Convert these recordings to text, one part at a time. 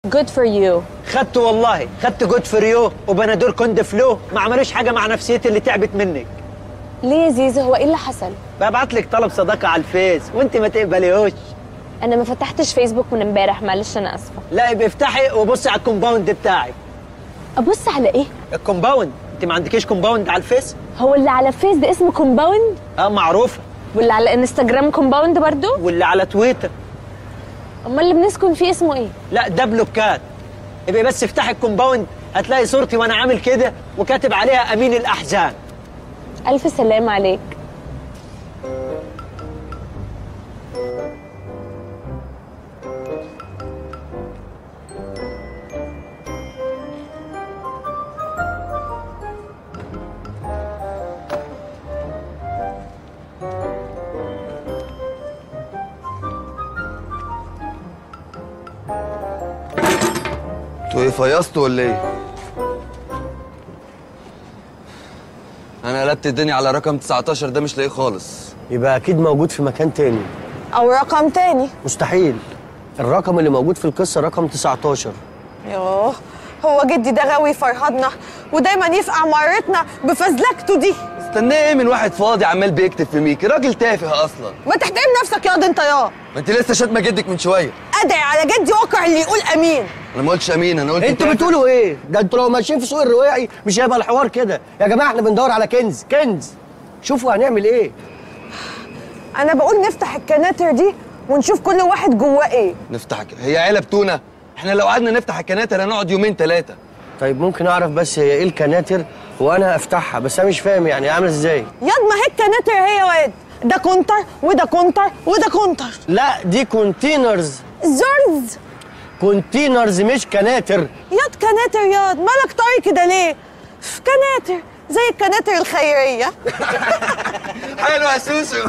Good for you خدت والله خدت جود فريو وبنادول كوند فلو ما عملوش حاجه مع نفسيتي اللي تعبت منك ليه يا زيزو هو ايه اللي حصل؟ ببعت لك طلب صداقه على الفيس وانت ما تقبليهوش انا ما فتحتش فيسبوك من امبارح معلش انا اسفه لا يبقى افتحي وبصي على الكومباوند بتاعك ابص على ايه؟ الكومباوند انت ما عندكيش كومباوند على الفيس هو اللي على فيس ده اسمه كومباوند اه معروفه واللي على انستجرام كومباوند برضو واللي على تويتر امال اللي بنسكن فيه اسمه ايه؟ لا ده بلوكات يبقى بس افتحي الكومباوند هتلاقي صورتي وانا عامل كده وكاتب عليها امين الاحزان الف سلام عليك انتوا ايه فيصتوا ولا ايه؟ انا قلبت الدنيا على رقم 19 ده مش لاقيه خالص يبقى اكيد موجود في مكان تاني او رقم تاني مستحيل الرقم اللي موجود في القصه رقم 19 يوه هو جدي ده غاوي فرهدنا ودايما يفقع مرتنا بفزلكته دي استناه ايه من واحد فاضي عمال بيكتب في ميكي راجل تافه اصلا ما تحترم نفسك ياض انت يا ما انت لسه شاتمه جدك من شويه ادعي على جدي واقع اللي يقول امين انا ما قلتش امين انا قلت انتوا تافه. بتقولوا ايه ده انتوا لو ماشيين في سوق الرواعي مش هيبقى الحوار كده يا جماعه احنا بندور على كنز كنز شوفوا هنعمل ايه انا بقول نفتح الكناتر دي ونشوف كل واحد جواه ايه نفتح ك- هي علب تونه احنا لو قعدنا نفتح الكناتر هنقعد يومين ثلاثه طيب ممكن اعرف بس هي ايه الكناتر وانا افتحها بس انا مش فاهم يعني عامله ازاي ياض ما هي الكناتر هي واد ده كونتر وده كونتر وده كونتر لا دي كونتينرز زرز كونتينرز مش كناتر ياض كناتر ياض مالك طري كده ليه في كناتر زي الكناتر الخيريه حلو يا سوسو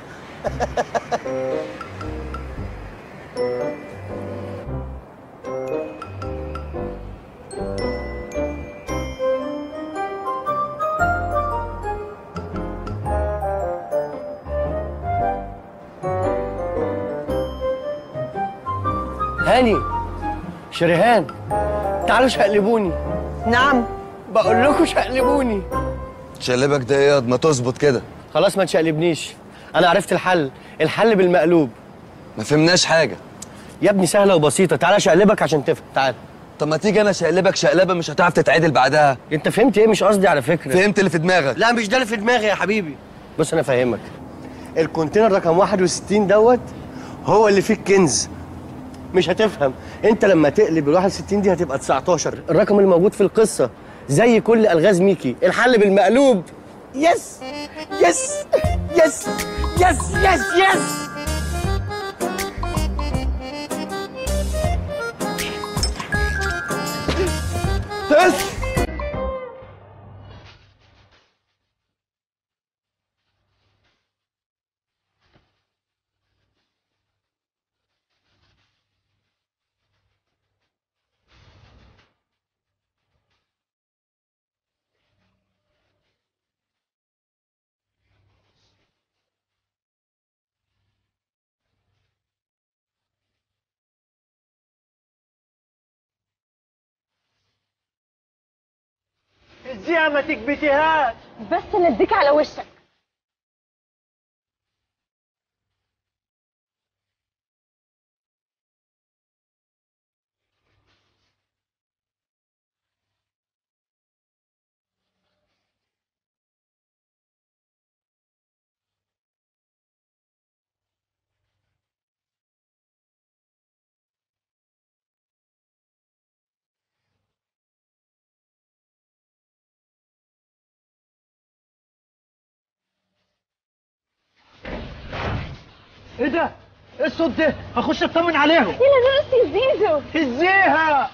هاني شريهان تعالوا شقلبوني نعم بقول لكم شقلبوني شلبك ده ايه ما تظبط كده خلاص ما تشقلبنيش انا عرفت الحل الحل بالمقلوب ما فهمناش حاجه يا ابني سهله وبسيطه تعالى شقلبك عشان تفهم تعال طب ما تيجي انا شقلبك شقلبه مش هتعرف تتعدل بعدها انت فهمت ايه مش قصدي على فكره فهمت اللي في دماغك لا مش ده اللي في دماغي يا حبيبي بص انا فاهمك الكونتينر رقم 61 دوت هو اللي فيه الكنز مش هتفهم انت لما تقلب ال 61 دي هتبقى 19 الرقم اللي موجود في القصه زي كل الغاز ميكي الحل بالمقلوب يس يس يس يس يس يس بس ازاي ما تكبتيهاش بس نديك على وشك ايه ده ايه الصوت ده هخش اطمن عليهم يلا نرقص يا زيزو ازيها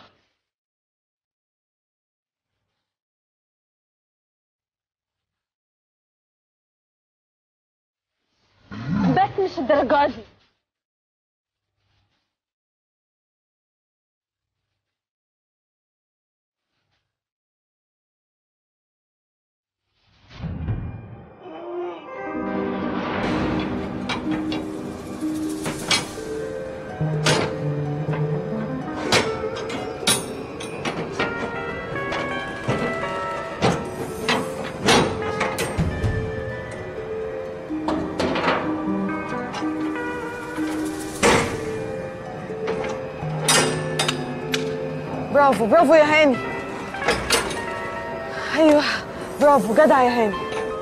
بس مش الدرجات دي برافو برافو يا هاني ايوه برافو جدع يا هاني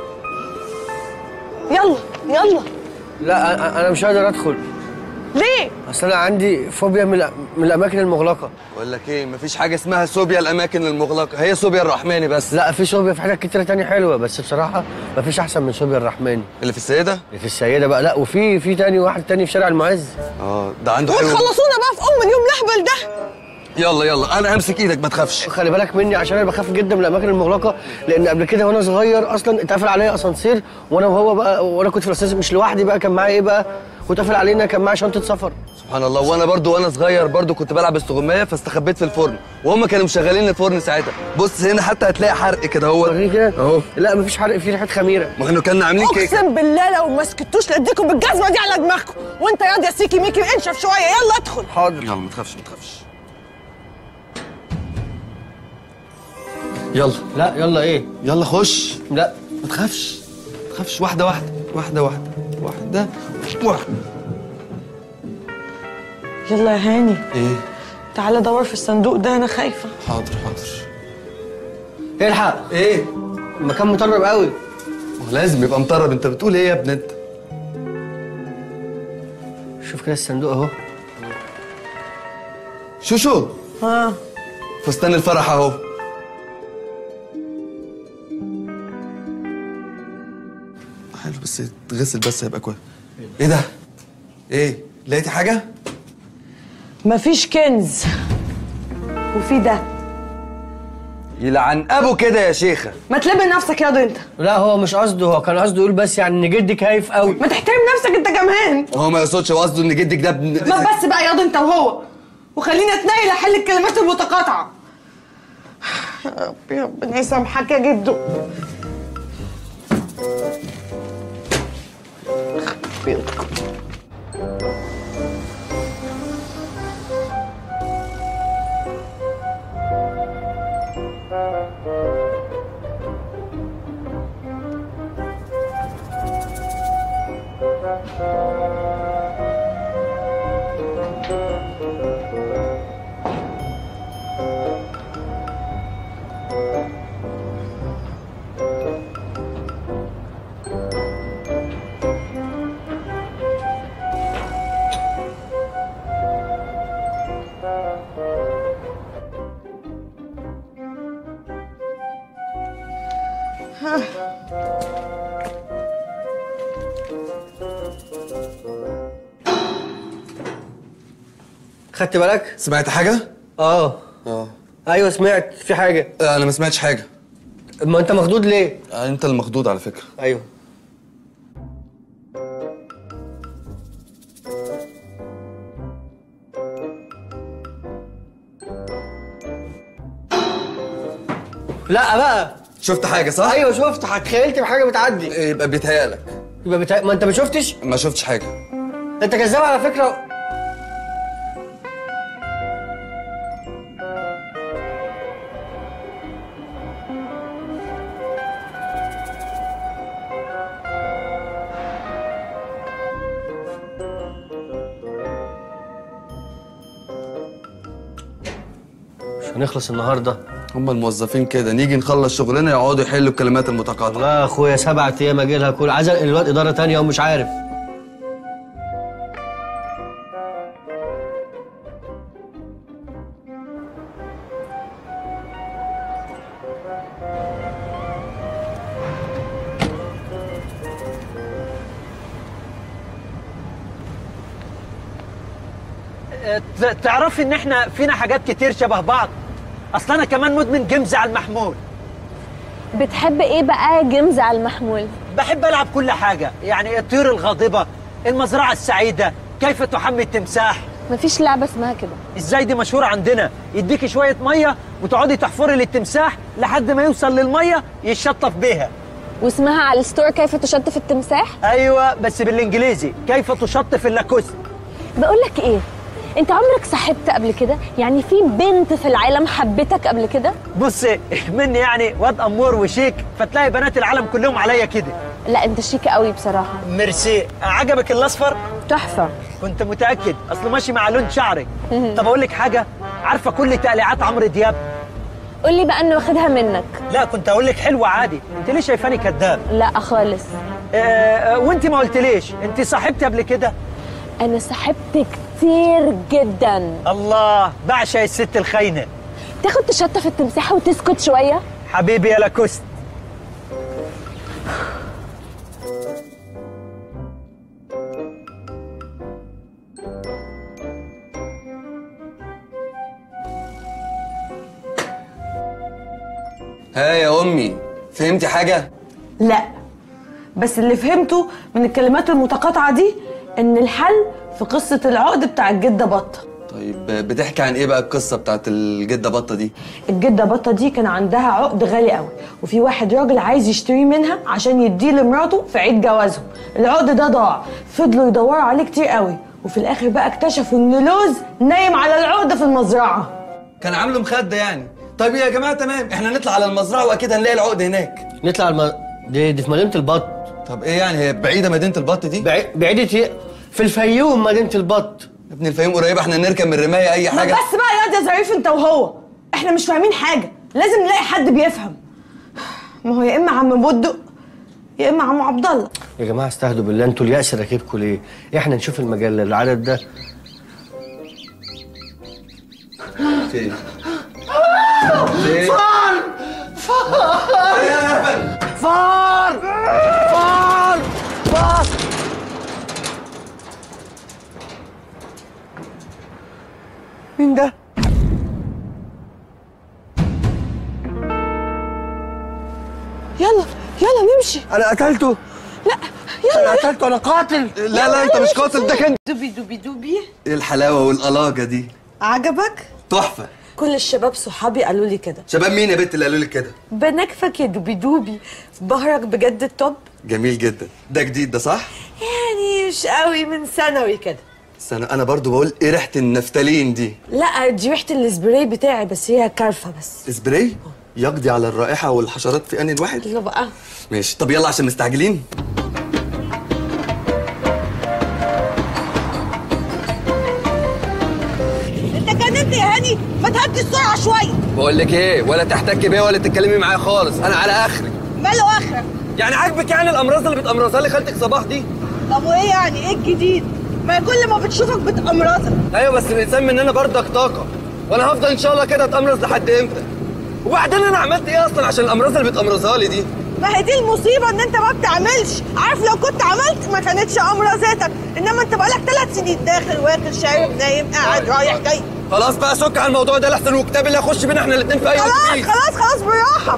يلا يلا لا أنا- انا مش قادر ادخل ليه اصل انا عندي فوبيا من الأ- من الاماكن المغلقه بقول لك ايه مفيش حاجه اسمها صوبيا الاماكن المغلقه هي صوبيا الرحماني بس لا في صوبيا في حاجات كتيره تانية حلوه بس بصراحه مفيش احسن من صوبيا الرحماني اللي في السيده اللي في السيده بقى لا وفي في تاني واحد تاني في شارع المعز اه ده عنده حلو وتخلصونا بقى في ام اليوم الاهبل ده يلا يلا انا همسك ايدك ما تخافش خلي بالك مني عشان انا بخاف جدا من الاماكن المغلقه لان قبل كده وانا صغير اصلا اتقفل عليا اسانسير وانا وهو بقى وانا كنت في الاسانسير مش لوحدي بقى كان معايا ايه بقى واتقفل علينا كان معايا شنطه سفر سبحان الله وانا برضو وانا صغير برضو كنت بلعب استغمايه فاستخبيت في الفرن وهم كانوا مشغلين الفرن ساعتها بص هنا حتى هتلاقي حرق كده هو وريني كده اهو لا مفيش حرق فيه ريحه خميره ما كانوا كنا عاملين كيكه اقسم بالله لو ما سكتوش لاديكم بالجزمه دي على دماغكم وانت ياض يا سيكي ميكي انشف شويه يلا ادخل حاضر يلا ما تخافش ما تخافش يلا لا يلا ايه يلا خش لا ما تخافش ما تخافش واحده واحده واحده واحده واحده واحده يلا يا هاني ايه تعالى دور في الصندوق ده انا خايفه حاضر حاضر الحق ايه المكان مطرب قوي ما هو لازم يبقى مطرب انت بتقول ايه يا ابن انت شوف كده الصندوق اهو شو شو ها فستان الفرح اهو حلو بس يتغسل بس هيبقى كويس ايه ده ايه لقيتي حاجه مفيش كنز وفي ده يلعن ابو كده يا شيخه ما تلبي نفسك ياض انت لا هو مش قصده هو كان قصده يقول بس يعني ان جدي خايف قوي ما تحترم نفسك انت كمان هو ما يقصدش هو قصده ان جدك ده ابن ما بس بقى ياض انت وهو وخليني اتنقل احل الكلمات المتقاطعه يا رب يا ربنا يسامحك يا جدو بيضكم خدت بالك سمعت حاجه اه اه ايوه سمعت في حاجه انا ما سمعتش حاجه ما انت مخدود ليه انت المخضوض على فكره ايوه لا بقى شفت حاجه صح ايوه شفت تخيلت بحاجه بتعدي يبقى بيتهيألك يبقى بتا... ما انت ما شفتش ما شفتش حاجه انت كذاب على فكره مش هنخلص النهارده هم الموظفين كده نيجي نخلص شغلنا يقعدوا يحلوا الكلمات المتقاطعه والله يا اخويا سبعة ايام اجي لها كل عايز انقل الواد اداره تانية ومش عارف ت- تعرفي ان احنا فينا حاجات كتير شبه بعض اصل انا كمان مدمن جيمز على المحمول بتحب ايه بقى جيمز على المحمول بحب العب كل حاجه يعني الطيور الغاضبه المزرعه السعيده كيف تحمي التمساح مفيش لعبه اسمها كده ازاي دي مشهوره عندنا يديكي شويه ميه وتقعدي تحفري للتمساح لحد ما يوصل للميه يشطف بيها واسمها على الستور كيف تشطف التمساح ايوه بس بالانجليزي كيف تشطف اللاكوست بقول لك ايه انت عمرك صاحبت قبل كده يعني في بنت في العالم حبتك قبل كده بصي مني يعني واد امور وشيك فتلاقي بنات العالم كلهم عليا كده لا انت شيك قوي بصراحه ميرسي عجبك الاصفر تحفه كنت متاكد اصله ماشي مع لون شعرك طب اقول لك حاجه عارفه كل تقليعات عمرو دياب قول لي بقى انه واخدها منك لا كنت اقول لك حلوه عادي انت ليه شايفاني كذاب لا خالص آه، آه، وانت ما قلتليش انت صاحبتي قبل كده انا صاحبت كتير جدا الله بعشق الست الخاينه تاخد تشطف التمساحه وتسكت شويه حبيبي يا لاكوست ها يا امي فهمتي حاجه لا بس اللي فهمته من الكلمات المتقاطعة دي إن الحل في قصة العقد بتاع الجدة بطة طيب بتحكي عن ايه بقى القصه بتاعت الجده بطه دي الجدة بطة دي كان عندها عقد غالي قوي وفي واحد راجل عايز يشتريه منها عشان يديه لمراته في عيد جوازهم العقد ده ضاع فضلوا يدوروا عليه كتير قوي وفي الاخر بقى اكتشفوا ان لوز نايم على العقد في المزرعة كان عامله مخده يعني طيب يا جماعه تمام احنا نطلع على المزرعه واكيد هنلاقي العقد هناك نطلع الم... دي, دي في مدينه البط طب ايه يعني هي بعيده مدينه البط دي بعي... بعيدة ايه؟ في الفيوم مدينه البط يا ابني الفيوم قريبه احنا نركب من الرمايه اي ما حاجه بس بقى يا يا ظريف انت وهو احنا مش فاهمين حاجة لازم نلاقي حد بيفهم ما هو يا اما عم بودق يا اما عم عبد الله يا جماعه استهدوا بالله انتوا اليأس راكبكم ليه؟ احنا نشوف المجله العدد ده فين فين فار فار فار مين ده؟ يلا يلا نمشي انا قتلته لا انا يلا قتلته انا قاتل لا لا انت مش قاتل ده كان دوبي دوبي دوبي ايه الحلاوه والقلاجه دي عجبك تحفه كل الشباب صحابي قالوا لي كده شباب مين يا بنت اللي قالوا لك كده بنكفك يا دوبي دوبي بهرك بجد التوب جميل جدا ده جديد ده صح يعني مش قوي من ثانوي كده استنى انا برضو بقول ايه ريحه النفتالين دي لا دي ريحه السبراي بتاعي بس هي كارفه بس سبراي يقضي على الرائحه والحشرات في ان الواحد يلا بقى ماشي طب يلا عشان مستعجلين انت كلمت يا هاني ما تهدي السرعه شويه بقول لك ايه ولا تحتكي بيا ولا تتكلمي معايا خالص انا على اخري ماله اخرك يعني عاجبك يعني الامراض اللي بتامرضها لي خالتك صباح دي طب وايه يعني ايه الجديد ما كل ما بتشوفك بتأمرزك ايوه بس الانسان مننا برضك طاقه وانا هفضل ان شاء الله كده اتامرز لحد امتى وبعدين انا عملت ايه اصلا عشان الامراض اللي بتامرزها لي دي ما هي دي المصيبه ان انت ما بتعملش عارف لو كنت عملت ما كانتش امرزتك انما انت بقالك ثلاث سنين داخل واكل شارب نايم قاعد رايح جاي خلاص بقى سك على الموضوع ده لحسن وكتاب اللي هيخش بينا احنا الاثنين في اي خلاص وقت. خلاص خلاص بالراحه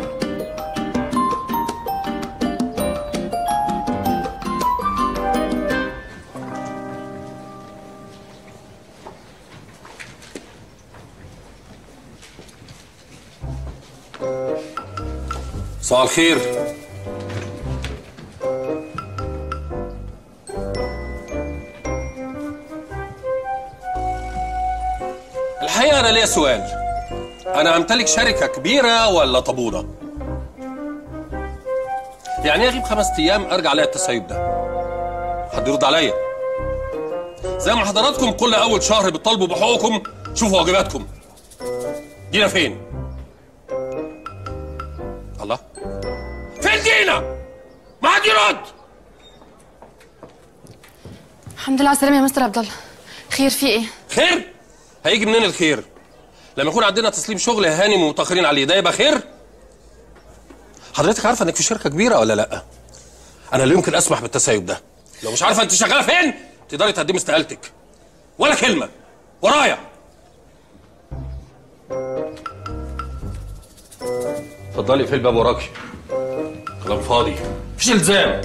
صباح الخير الحقيقة أنا ليا سؤال أنا أمتلك شركة كبيرة ولا طابونة؟ يعني إيه أغيب خمس أيام أرجع ألاقي التسيب ده؟ حد يرد عليا زي ما حضراتكم كل أول شهر بتطالبوا بحقوقكم شوفوا واجباتكم دينا فين؟ الله فين دينا؟ ما حد يرد الحمد لله على السلامة يا مستر عبد الله خير في ايه؟ خير؟ هيجي منين الخير؟ لما يكون عندنا تسليم شغل هانم ومتاخرين عليه ده يبقى خير؟ حضرتك عارفه انك في شركه كبيره ولا لا؟ انا لا يمكن اسمح بالتسيب ده لو مش عارفه انت شغاله فين تقدري تقدمي استقالتك ولا كلمه ورايا اتفضلي في الباب وراكي كلام فاضي مفيش الزام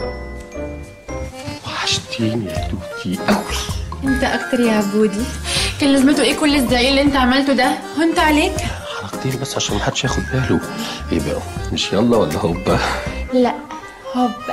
وحشتيني يا توتي قوي انت اكتر يا عبودي كان لازمته ايه كل الزعيق اللي انت عملته ده؟ هنت عليك؟ حركتين بس عشان محدش ياخد باله ايه بقى مش يلا ولا هوبا لا هوبا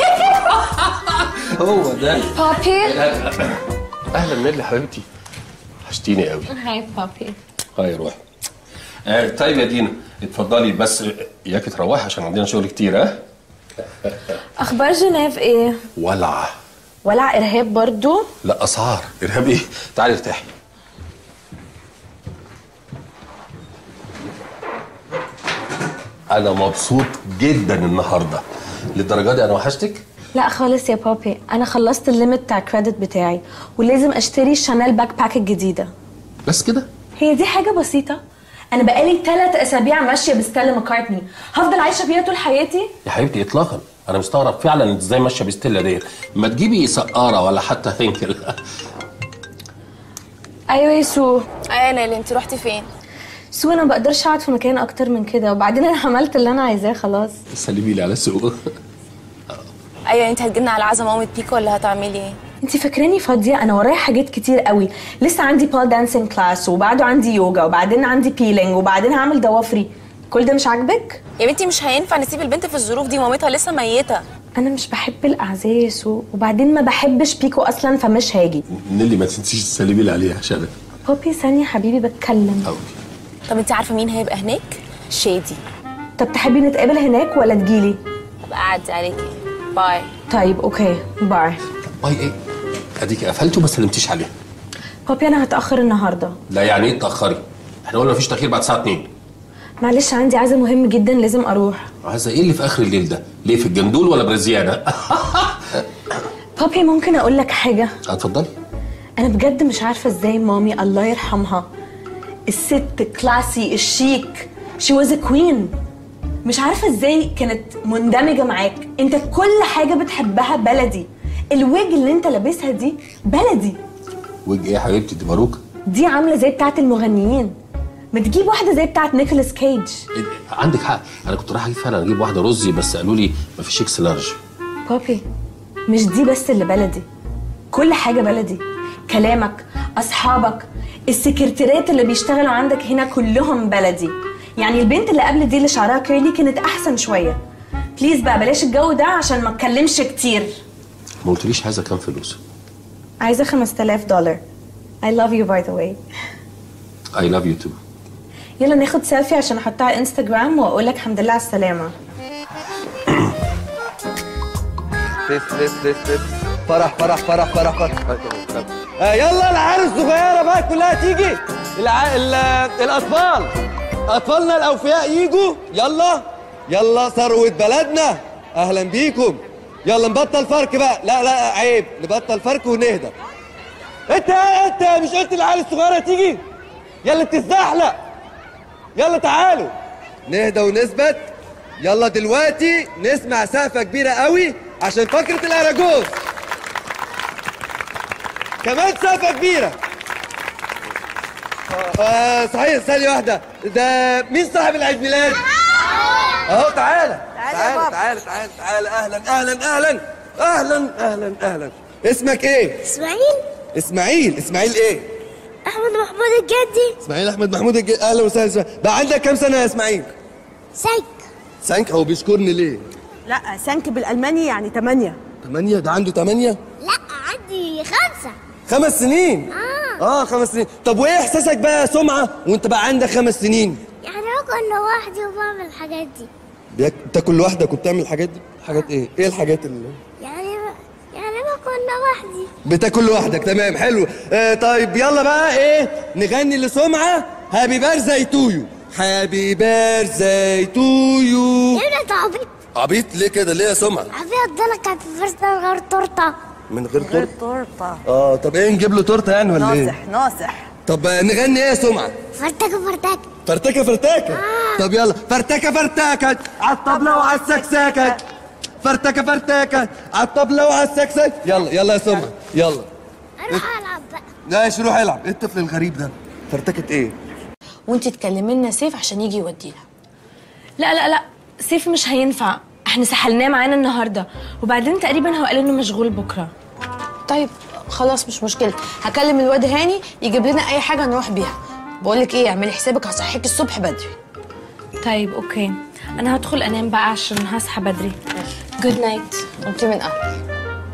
هو ده بابي اهلا نيلي حبيبتي وحشتيني قوي هاي بابي هاي روح آه طيب يا دينا اتفضلي بس اياكي تروحي عشان عندنا شغل كتير ها اخبار جنيف ايه ولع ولع ارهاب برضو لا اسعار ارهاب ايه تعالي ارتاحي انا مبسوط جدا النهارده للدرجه دي انا وحشتك لا خالص يا بابي انا خلصت الليمت بتاع الكريدت بتاعي ولازم اشتري شانيل باك باك الجديده بس كده هي دي حاجه بسيطه انا بقالي ثلاث اسابيع ماشيه بستيلا مكارتني هفضل عايشه بيها طول حياتي يا حبيبتي اطلاقا انا مستغرب فعلا انت ازاي ماشيه بستيلا ديت ما تجيبي سقاره ولا حتى هينكل ايوه يا سو ايه نيلي انت رحتي فين سو انا ما بقدرش اقعد في مكان اكتر من كده وبعدين انا عملت اللي انا عايزاه خلاص سلمي لي على سوق ايوه انت هتجينا على عزا مامة بيكو ولا هتعملي ايه انت فاكراني فاضيه انا ورايا حاجات كتير قوي لسه عندي بال دانسينج كلاس وبعده عندي يوجا وبعدين عندي بيلينج وبعدين هعمل ضوافري كل ده مش عاجبك يا بنتي مش هينفع نسيب البنت في الظروف دي مامتها لسه ميته انا مش بحب الاعزاء يا سو وبعدين ما بحبش بيكو اصلا فمش هاجي نيلي ما تنسيش تسلمي لي عليها عشان بابي ثانيه حبيبي بتكلم قوي طب انت عارفه مين هيبقى هناك شادي طب تحبي نتقابل هناك ولا تجيلي ابقى اعدي عليكي باي طيب اوكي باي باي ايه اديكي قفلته ما سلمتيش عليها بابي انا هتاخر النهارده لا يعني ايه تاخري احنا قلنا مفيش تاخير بعد الساعه 2 معلش عندي عزا مهم جدا لازم اروح عايزه ايه اللي في اخر الليل ده ليه في الجندول ولا برزيانه بابي ممكن اقول لك حاجه اتفضلي انا بجد مش عارفه ازاي مامي الله يرحمها الست كلاسي الشيك شي واز كوين مش عارفه ازاي كانت مندمجه معاك انت كل حاجه بتحبها بلدي الويج اللي انت لابسها دي بلدي وجه ايه يا حبيبتي دي باروكه دي عامله زي بتاعه المغنيين ما تجيب واحده زي بتاعه نيكولاس كيج إيه، عندك حق انا كنت رايح اجيب فعلا اجيب واحده رزي بس قالوا لي مفيش اكس لارج بابي مش دي بس اللي بلدي كل حاجة بلدي كلامك أصحابك السكرتيرات اللي بيشتغلوا عندك هنا كلهم بلدي يعني البنت اللي قبل دي اللي شعرها كيرلي كانت أحسن شوية بليز بقى بلاش الجو ده عشان ما اتكلمش كتير ما قلتليش عايزه كام فلوس عايزة 5000 دولار I love you by the way اي لاف يو تو يلا ناخد سيلفي عشان احطها على انستجرام واقول لك الحمد لله على السلامة لف لف لف لف فرح فرح فرح فرح فرح آه يلا العيال الصغيره بقى كلها تيجي الع... ال... الاطفال اطفالنا الاوفياء يجوا يلا يلا ثروة بلدنا اهلا بيكم يلا نبطل فرق بقى لا لا عيب نبطل فرق ونهدى انت انت مش قلت العيال الصغيره تيجي يلا تتزحلق يلا تعالوا نهدى ونثبت يلا دلوقتي نسمع سقفة كبيرة قوي عشان فقرة الأراجوز كمان سقفة كبيرة آه صحيح ثانية واحدة ده مين صاحب العيد ميلاد؟ اهو تعالى تعالى تعالى تعالى تعالى اهلا اهلا اهلا اهلا اهلا اهلا اسمك ايه؟ اسماعيل اسماعيل اسماعيل ايه؟ احمد محمود الجدي اسماعيل احمد محمود الج... اهلا وسهلا اسماعيل. بقى عندك كام سنة يا اسماعيل؟ سيك سانك هو بيشكرني ليه؟ لا سانك بالالماني يعني 8 ثمانية ده عنده ثمانية؟ لا عندي خمسة خمس سنين اه اه خمس سنين طب وايه احساسك بقى يا سمعة وانت بقى عندك خمس سنين؟ يعني باكل لوحدي وبعمل الحاجات دي بياك... بتاكل لوحدك وبتعمل الحاجات دي؟ حاجات ايه؟ ايه الحاجات اللي يعني يعني باكل لوحدي بتاكل لوحدك تمام حلو آه طيب يلا بقى ايه نغني لسمعة هابي بيرثداي تو يو هابي بيرثداي تو يو يا ابني انت عبيط عبيط ليه كده ليه يا سمعة؟ عبيط ده لك في فرصة من غير تورته من غير تورته تورته اه طب ايه نجيب له تورته يعني ولا ايه؟ ناصح ناصح طب آه، نغني ايه يا سمعة؟ فرتكه فرتكه فرتكه فرتكه طب يلا فرتكه فرتكه على الطبلة وعلى السكسكة فرتكه فرتكه على الطبلة وعلى السكسكة يلا يلا يا سمعة يلا اروح العب بقى ماشي روح العب ايه الطفل الغريب ده فرتكه ايه؟ وانت تكلمي لنا سيف عشان يجي يودينا لا لا لا سيف مش هينفع احنا سحلناه معانا النهارده وبعدين تقريبا هو قال انه مشغول بكره طيب خلاص مش مشكله هكلم الواد هاني يجيب لنا اي حاجه نروح بيها بقول لك ايه اعملي حسابك هصحيك الصبح بدري طيب اوكي انا هدخل انام بقى عشان هصحى بدري جود نايت انت من اهلك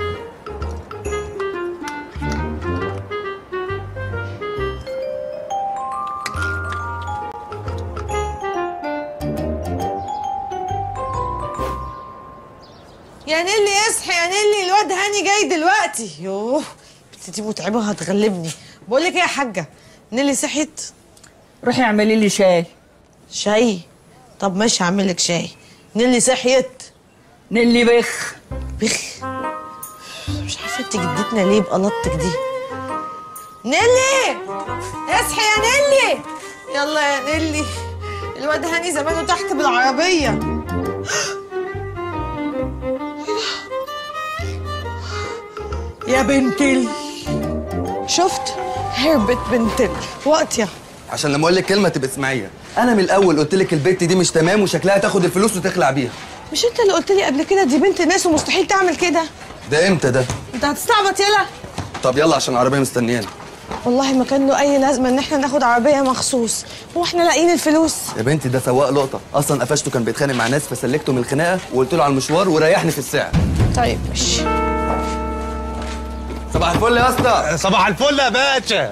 يا نيلي اصحي يا نيلي الواد هاني جاي دلوقتي يوه بنتي دي متعبه هتغلبني بقول لك ايه يا حاجه نيلي صحيت روحي اعملي لي شاي شاي طب ماشي هعمل لك شاي نيلي صحيت نيلي بخ بخ مش عارفه انت جدتنا ليه بقلطتك دي نيلي اصحي يا نيلي يلا يا نيلي الواد هاني زمانه تحت بالعربيه يا بنتي شفت هربت بنتي وقت يا عشان لما اقول لك كلمه تبقى اسمعيها انا من الاول قلت لك البت دي مش تمام وشكلها تاخد الفلوس وتخلع بيها مش انت اللي قلت لي قبل كده دي بنت ناس ومستحيل تعمل كده ده امتى ده انت هتستعبط يلا طب يلا عشان العربيه مستنيانا والله ما كان له اي لازمه ان احنا ناخد عربيه مخصوص هو احنا لاقيين الفلوس يا بنتي ده سواق لقطه اصلا قفشته كان بيتخانق مع ناس فسلكته من الخناقه وقلت له على المشوار وريحني في الساعه طيب ماشي صباح الفل يا اسطى صباح الفل يا باشا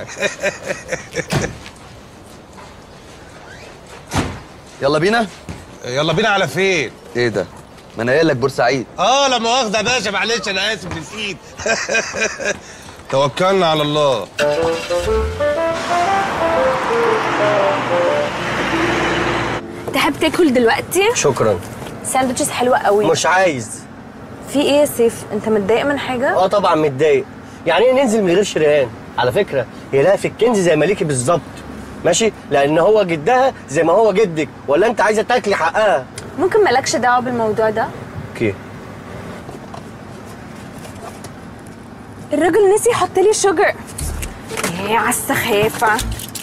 يلا بينا يلا بينا على فين ايه ده ما انا قايل لك بورسعيد اه لا مؤاخذه يا باشا معلش انا اسف نسيت توكلنا على الله تحب تاكل دلوقتي شكرا ساندوتشز حلوه قوي مش عايز في ايه يا سيف انت متضايق من حاجه اه طبعا متضايق يعني ايه ننزل من غير شريان على فكره هي لها في الكنز زي مليكي بالظبط ماشي لان هو جدها زي ما هو جدك ولا انت عايزه تاكلي حقها ممكن مالكش دعوه بالموضوع ده اوكي الراجل نسي يحط لي شوجر ايه على السخافه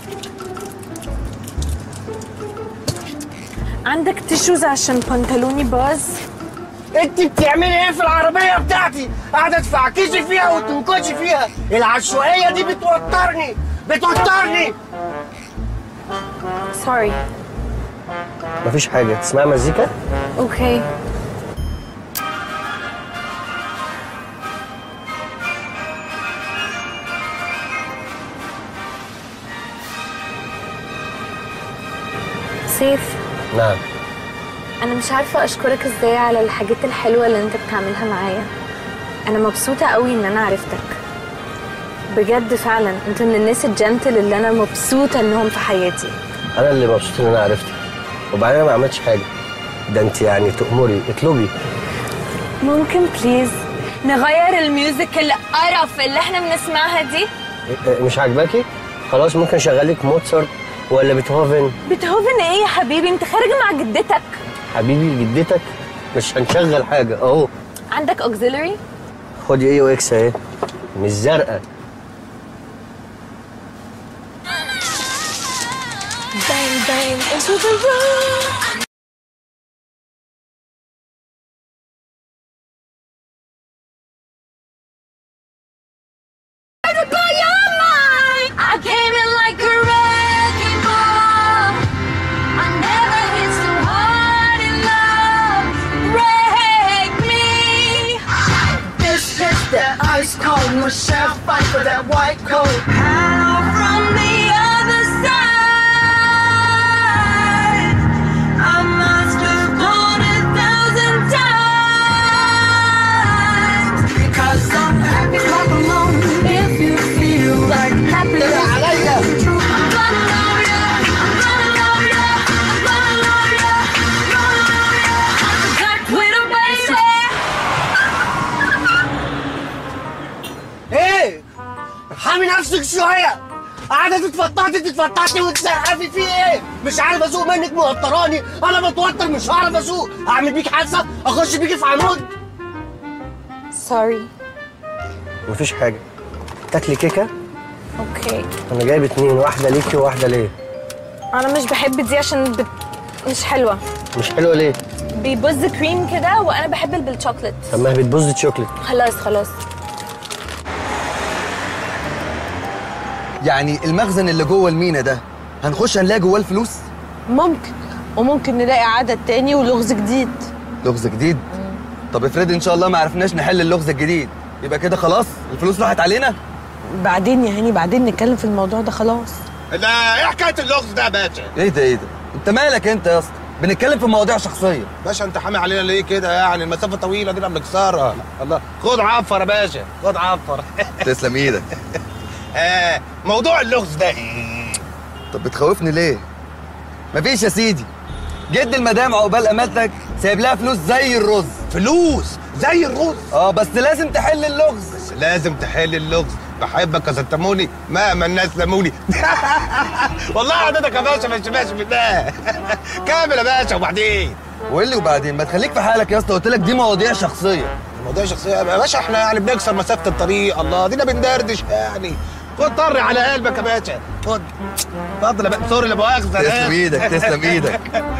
عندك تيشوز عشان بنطلوني باظ انت بتعملي ايه في العربيه بتاعتي قاعده تفعكشي فيها وتنكشي فيها العشوائيه دي بتوترني بتوترني سوري مفيش حاجه تسمعي مزيكا اوكي سيف نعم انا مش عارفه اشكرك ازاي على الحاجات الحلوه اللي انت بتعملها معايا انا مبسوطه قوي ان انا عرفتك بجد فعلا انت من الناس الجنتل اللي انا مبسوطه انهم في حياتي انا اللي مبسوط ان انا عرفتك وبعدين أنا ما عملتش حاجه ده انت يعني تأمري اطلبي ممكن بليز نغير الميوزك القرف اللي احنا بنسمعها دي إيه- إيه، مش عاجباكي خلاص ممكن اشغلك موتسارت ولا بيتهوفن بيتهوفن ايه يا حبيبي انت خارج مع جدتك حبيبي جدتك مش هنشغل حاجه اهو عندك اوكسيلري خدي ايه واكس اهي مش زرقاء باين باين into the room I came in like a wrecking ball. I never hit so hard in love. Break me. This is the ice cold Michelle fight for that white coat. Hello from the other side. I must have gone a thousand times. Because I'm happy clap along if you feel like happiness. I'm gonna love ya. I'm gonna love ya. I'm gonna love ya. I'm gonna love ya. Like Twitter, baby. ايه حامي نفسك شويه قاعده تتفططي تتفططي وتسقفي في ايه مش عارف اسوق منك موتراني انا بتوتر مش هعرف اسوق اعمل بيك حادثه اخش بيكي في عمود سوري مفيش حاجه تاكلي كيكه اوكي انا جايب اتنين واحده ليكي وواحده ليه انا مش بحب دي عشان بت... مش حلوه مش حلوه ليه بيبز كريم كده وانا بحب اللي بالشوكليت طب ما هي بتبوظ شوكليت خلاص خلاص يعني المخزن اللي جوه المينا ده هنخش هنلاقي جواه الفلوس ممكن وممكن نلاقي عدد تاني ولغز جديد لغز جديد طب افرضي ان شاء الله ما عرفناش نحل اللغز الجديد يبقى كده خلاص الفلوس راحت علينا بعدين يا هاني بعدين نتكلم في الموضوع ده خلاص ده ايه حكايه اللغز ده يا باشا ايه ده ايه ده انت مالك انت يا اسطى بنتكلم في مواضيع شخصيه باشا انت حامي علينا ليه كده يعني المسافه طويله دي بنكسرها الله خد عفر يا باشا خد عفر تسلم ايدك آه موضوع اللغز ده ايه طب بتخوفني ليه مفيش يا سيدي جد المدام عقبال امالتك سايب لها فلوس زي الرز فلوس زي الرز اه بس لازم تحل اللغز بس لازم تحل اللغز بحبك يا ستموني مهما الناس لموني والله عددك يا باشا مش ماشي بالله كامل يا باشا وبعدين وايه اللي وبعدين ما تخليك في حالك يا اسطى قلت لك دي مواضيع شخصيه الموضوع شخصيه يا باشا احنا يعني بنكسر مسافه الطريق الله دينا بندردش يعني خد طري على قلبك يا باشا خد اتفضل يا باشا سوري لا مؤاخذه تسلم ايدك تسلم ايدك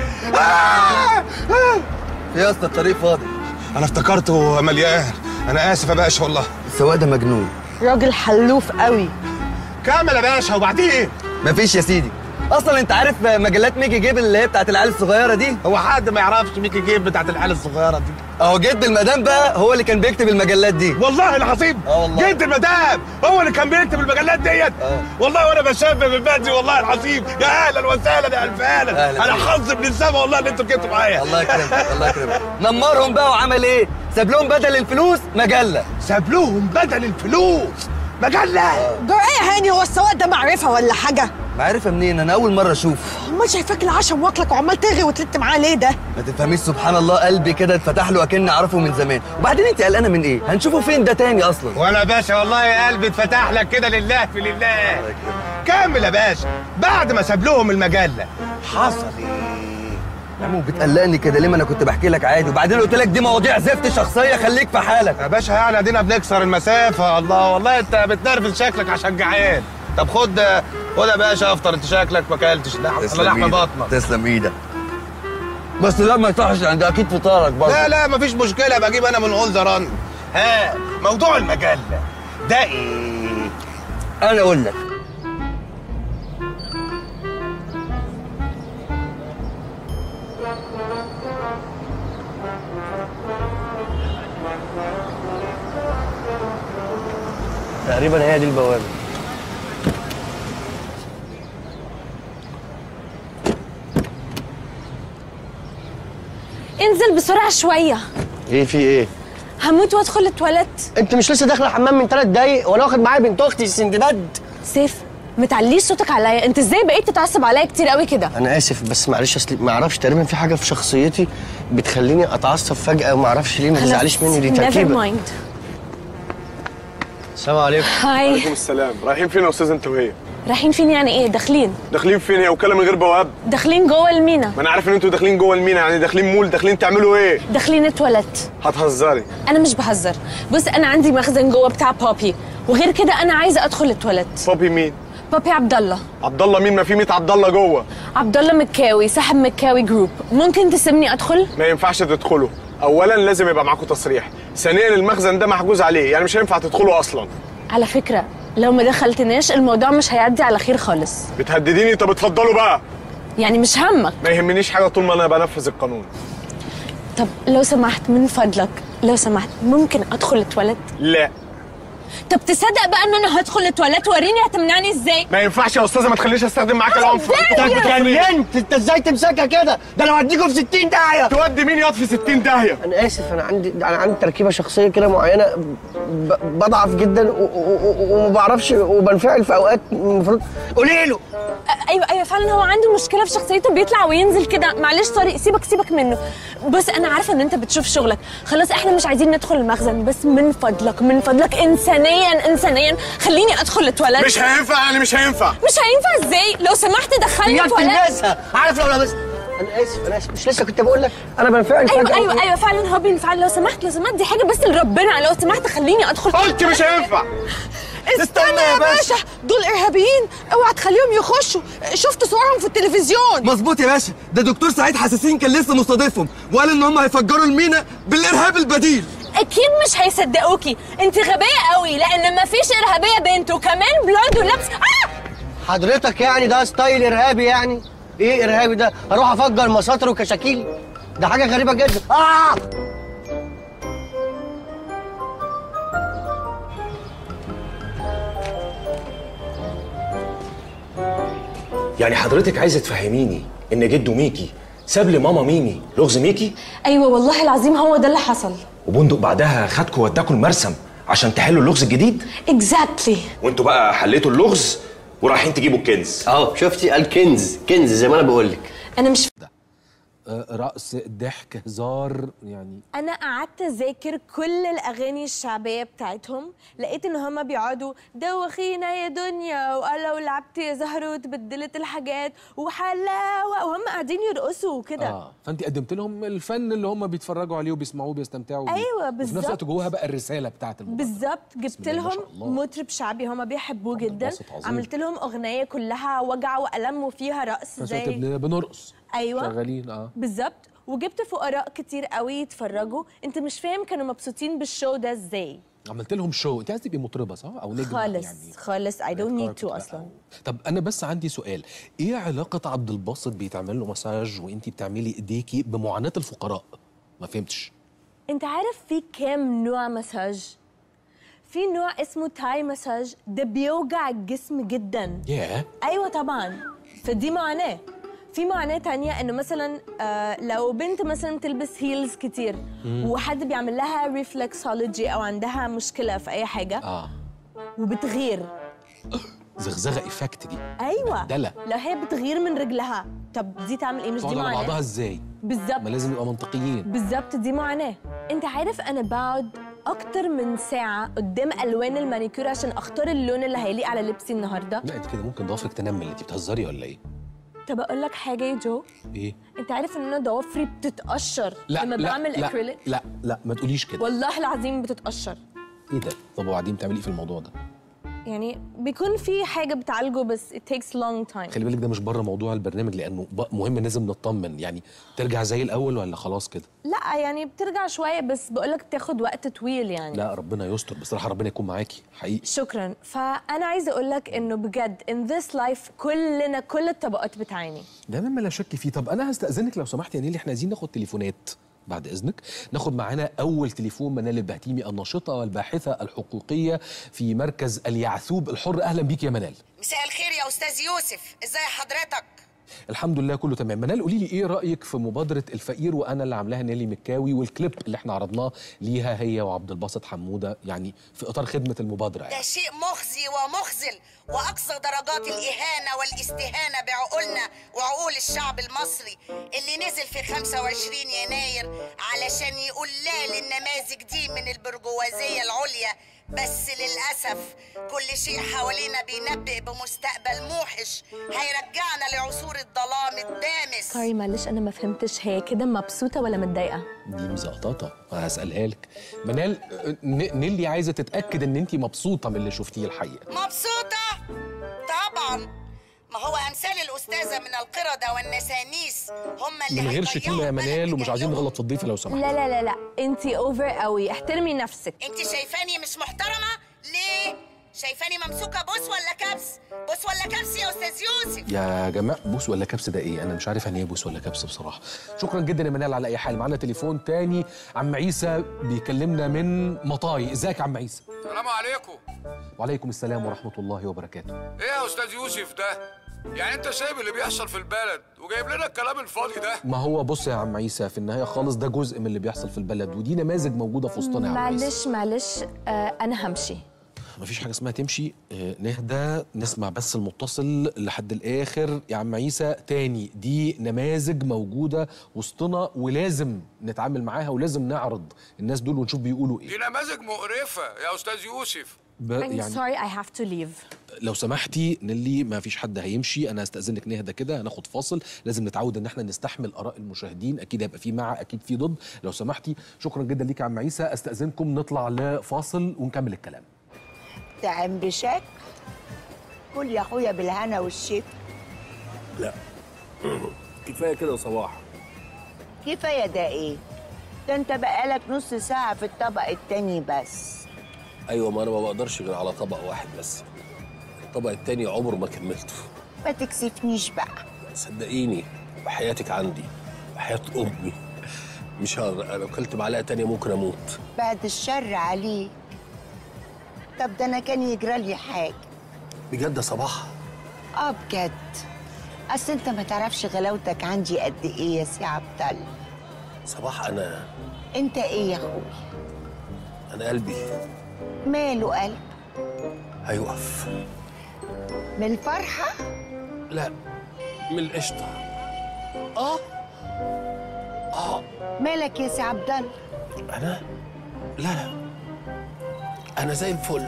يا اسطى الطريق فاضي انا افتكرته مليان انا اسف يا باشا والله السواق ده مجنون راجل حلوف قوي كمل يا باشا وبعدين مفيش يا سيدي اصلا انت عارف مجلات ميكي جيب اللي هي بتاعت العيال الصغيره دي هو حد ما يعرفش ميكي جيب بتاعت العيال الصغيره دي اهو جد المدام بقى هو اللي كان بيكتب المجلات دي والله العظيم اه والله جد المدام هو اللي كان بيكتب المجلات ديت والله وانا بشبه من بدري والله العظيم يا اهلا وسهلا يا الف اهلا أهلا انا بيك. حظ من السما والله ان انتوا جيتوا معايا الله يكرمك الله يكرمك نمرهم بقى وعمل ايه ساب لهم بدل الفلوس مجله ساب لهم بدل الفلوس مجله جرأة يا هاني هو السواق ده معرفة ولا حاجة؟ معرفه منين انا اول مره اشوف امال شايفاك العشم واكلك وعمال ترغي وتلت معاه ليه ده؟ ما تفهميش سبحان الله قلبي كده اتفتح له اكني اعرفه من زمان وبعدين انت قلقانه من ايه هنشوفه فين ده تاني اصلا وانا يا باشا والله يا قلبي اتفتح لك كده لله في لله كمل يا باشا بعد ما ساب لهم المجله حصل ايه يا عمو بتقلقني كده ليه ما انا كنت بحكي لك عادي وبعدين قلت لك دي مواضيع زفت شخصيه خليك في حالك يا باشا يعني ادينا بنكسر المسافه الله والله انت بتنرفز شكلك عشان جعان طب خد خد يا باشا افطر انت شكلك ما اكلتش لحمه لحمه بطنك تسلم ايدك بس لا ما يصحش عند اكيد فطارك برضه لا لا مفيش مشكله بجيب انا من اون رن ها موضوع المجله ده ايه انا اقول لك تقريبا هي دي البوابه انزل بسرعه شويه ايه في ايه هموت وادخل التواليت انت مش لسه داخله الحمام من ثلاث دقايق وانا واخد معايا بنت اختي سندباد سيف متعليش صوتك عليا انت ازاي بقيت تتعصب عليا كتير قوي كده انا اسف بس معلش اصل ما اعرفش تقريبا في حاجه في شخصيتي بتخليني اتعصب فجاه وما اعرفش ليه ما تزعليش مني دي نيفر تركيبه مايند السلام عليكم هاي عليكم السلام رايحين فين يا استاذ انت وهي رايحين فين يعني ايه داخلين داخلين فين هي وكاله من غير بواب داخلين جوه المينا ما انا عارف ان انتوا داخلين جوه المينا يعني داخلين مول داخلين تعملوا ايه داخلين التواليت هتهزري انا مش بهزر بص انا عندي مخزن جوه بتاع بابي وغير كده انا عايزه ادخل التواليت بابي مين بابي عبد الله عبد الله مين ما في 100 عبد الله جوه عبد الله مكاوي صاحب مكاوي جروب ممكن تسيبني ادخل ما ينفعش تدخلوا اولا لازم يبقى معاكم تصريح ثانيا المخزن ده محجوز عليه يعني مش هينفع تدخلوا اصلا على فكره لو ما دخلتناش الموضوع مش هيعدي على خير خالص بتهدديني طب اتفضلوا بقى يعني مش همك ما يهمنيش حاجه طول ما انا بنفذ القانون طب لو سمحت من فضلك لو سمحت ممكن ادخل التواليت لا طب تصدق بقى ان انا هدخل التواليت وريني هتمنعني ازاي ما ينفعش يا استاذه ما تخلينيش استخدم معاك العنف إزاي؟ انت اتجننت انت ازاي تمسكها كده ده انا هوديكم في 60 داهيه تودي مين ياض في 60 داهيه انا اسف انا عندي انا عندي تركيبه شخصيه كده معينه ب... بضعف جدا و- و- و- وما بعرفش وبنفعل في اوقات المفروض قولي له أ- ايوه ايوه فعلا هو عنده مشكله في شخصيته بيطلع وينزل كده معلش سوري سيبك سيبك منه بص انا عارفه ان انت بتشوف شغلك خلاص احنا مش عايزين ندخل المخزن بس من فضلك من فضلك انسانيا انسانيا خليني ادخل التواليت مش هينفع يعني مش هينفع مش هينفع ازاي لو سمحت دخلني يا التواليت تلبسها عارف لو لبست انا اسف انا اسف مش لسه كنت بقول لك انا بنفعل ايوه فجأة ايوه ايوه فعلا هو بينفعل لو سمحت لو سمحت دي حاجه بس لربنا لو سمحت خليني ادخل قلت مش هينفع استنى يا باشا دول ارهابيين اوعى تخليهم يخشوا شفت صورهم في التلفزيون مظبوط يا باشا ده دكتور سعيد حساسين كان لسه مستضيفهم وقال ان هم هيفجروا المينا بالارهاب البديل اكيد مش هيصدقوكي انت غبيه قوي لان مفيش ارهابيه بنت وكمان بلاد ولبس آه! حضرتك يعني ده ستايل ارهابي يعني ايه ارهابي ده اروح افجر مساطر وكشاكيل ده حاجه غريبه جدا اه يعني حضرتك عايزه تفهميني ان جده ميكي ساب لماما ميمي لغز ميكي ايوه والله العظيم هو ده اللي حصل وبندق بعدها خدكوا وداكوا المرسم عشان تحلوا اللغز الجديد اكزاكتلي وانتوا بقى حليتوا اللغز ورايحين تجيبوا الكنز اهو شفتي قال كنز كنز زي ما انا بقول لك انا مش آه، رقص ضحك هزار يعني انا قعدت اذاكر كل الاغاني الشعبيه بتاعتهم لقيت ان هما بيقعدوا دوخينا يا دنيا ولو لعبت يا زهر وتبدلت الحاجات وحلاوه وهم قاعدين يرقصوا وكده اه فانت قدمت لهم الفن اللي هم بيتفرجوا عليه وبيسمعوه بيستمتعوا بيه أيوة، وفي نفس بالظبط. الوقت جواها بقى الرساله بتاعت الموضوع بالظبط جبت الله ما شاء لهم الله. مطرب شعبي هما بيحبوه جدا الباسط عظيم. عملت لهم اغنيه كلها وجع والم وفيها رقص عشان زي تبقى بنرقص ايوه شغالين اه بالظبط وجبت فقراء كتير قوي يتفرجوا انت مش فاهم كانوا مبسوطين بالشو ده ازاي عملت لهم شو انت عايز تبقي مطربه صح او نجم خالص يعني خالص I don't need to اصلا طب انا بس عندي سؤال ايه علاقه عبد الباسط بيتعمل له مساج وانت بتعملي ايديكي بمعاناه الفقراء ما فهمتش انت عارف في كام نوع مساج في نوع اسمه تاي مساج ده بيوجع الجسم جدا ياه ايوه طبعا فدي معاناه في معاناه تانية انه مثلا آه لو بنت مثلا تلبس هيلز كتير مم. وحد بيعمل لها ريفلكسولوجي او عندها مشكله في اي حاجه اه وبتغير زغزغه افكت دي ايوه دلع لو هي بتغير من رجلها طب دي تعمل ايه مش تقعد دي على بعضها معاناه ازاي بالظبط ما لازم نبقى منطقيين بالظبط دي معاناه انت عارف انا بقعد اكتر من ساعه قدام الوان المانيكير عشان اختار اللون اللي هيليق على لبسي النهارده لا انت كده ممكن ضوافرك تنمل انت بتهزري ولا ايه طب اقول لك حاجه يا جو ايه انت عارف ان انا ضوافري بتتقشر لا لما لا بعمل لا, اكريليك لا لا ما تقوليش كده والله العظيم بتتقشر ايه ده طب وبعدين بتعملي ايه في الموضوع ده يعني بيكون في حاجه بتعالجه بس it takes long time خلي بالك ده مش بره موضوع البرنامج لانه ب- مهم لازم نطمن يعني ترجع زي الاول ولا خلاص كده لا يعني بترجع شويه بس بقولك تاخد وقت طويل يعني لا ربنا يستر بصراحه ربنا يكون معاكي حقيقي شكرا فانا عايزه اقول لك انه بجد in this life كلنا كل الطبقات بتعاني ده مما لا شك فيه طب انا هستاذنك لو سمحت يا نيلي احنا عايزين ناخد تليفونات بعد اذنك ناخد معانا اول تليفون منال البهتيمي الناشطه والباحثه الحقوقيه في مركز اليعثوب الحر اهلا بيك يا منال مساء الخير يا استاذ يوسف ازاي حضرتك الحمد لله كله تمام منال قولي لي ايه رايك في مبادره الفقير وانا اللي عاملاها نيلي مكاوي والكليب اللي احنا عرضناه ليها هي وعبد الباسط حموده يعني في اطار خدمه المبادره يعني. ده شيء مخزي ومخزل واقصى درجات الاهانه والاستهانه بعقولنا وعقول الشعب المصري اللي نزل في 25 يناير علشان يقول لا للنماذج دي من البرجوازيه العليا بس للاسف كل شيء حوالينا بينبئ بمستقبل موحش هيرجعنا لعصور الظلام الدامس سوري معلش انا ما فهمتش هي كده مبسوطه ولا متضايقه دي مزقططه هسالها لك منال آه، ن- نيلي عايزه تتاكد ان انت مبسوطه من اللي شفتيه الحقيقه مبسوطة؟ طبعا ما هو أمثال الأستاذة من القردة والنسانيس هم اللي من غير هيضيعوا شتيمه يا منال ومش عايزين نغلط في الضيف لو سمحت لا لا لا لا انت اوفر قوي احترمي نفسك انت شايفاني مش محترمة؟ ليه؟ شايفاني ممسوكة بوس ولا كبس؟ بوس ولا كبس يا أستاذ يوسف؟ يا جماعه بوس ولا كبس ده ايه انا مش عارف يعني ايه بوس ولا كبس بصراحه شكرا جدا يا منال على اي حال معانا تليفون تاني عم عيسى بيكلمنا من مطاي ازيك يا عم عيسى السلام عليكم وعليكم السلام ورحمه الله وبركاته ايه يا استاذ يوسف ده يعني انت سايب اللي بيحصل في البلد وجايب لنا الكلام الفاضي ده ما هو بص يا عم عيسى في النهايه خالص ده جزء من اللي بيحصل في البلد ودي نماذج موجوده في وسطنا يا عم عيسى معلش معلش آه انا همشي مفيش حاجه اسمها تمشي آه، نهدى نسمع بس المتصل لحد الاخر يا عم عيسى تاني دي نماذج موجوده وسطنا ولازم نتعامل معاها ولازم نعرض الناس دول ونشوف بيقولوا ايه دي نماذج مقرفة يا استاذ يوسف ب- I'm sorry I have to leave لو سمحتي نيلي ما فيش حد هيمشي انا هستاذنك نهدى كده هناخد فاصل لازم نتعود ان احنا نستحمل اراء المشاهدين اكيد هيبقى في مع اكيد في ضد لو سمحتي شكرا جدا ليك يا عم عيسى استاذنكم نطلع لفاصل ونكمل الكلام تعم بشك كل يا اخويا بالهنا والشفا لا كفايه كده يا صباح كفايه ده ايه ده انت بقالك نص ساعه في الطبق التاني بس ايوه ما انا ما بقدرش غير على طبق واحد بس الطبق التاني عمره ما كملته ما تكسفنيش بقى صدقيني وحياتك عندي وحياه امي مش هقدر لو كلت معلقه تانية ممكن اموت بعد الشر عليك طب ده انا كان يجرى لي حاجه بجد يا صباح اه بجد اصل انت ما تعرفش غلاوتك عندي قد ايه يا سي عبد الله صباح انا انت ايه يا اخويا انا قلبي ماله قلب هيقف من الفرحه لا من القشطه اه مالك يا سي عبد الله انا لا انا زي الفل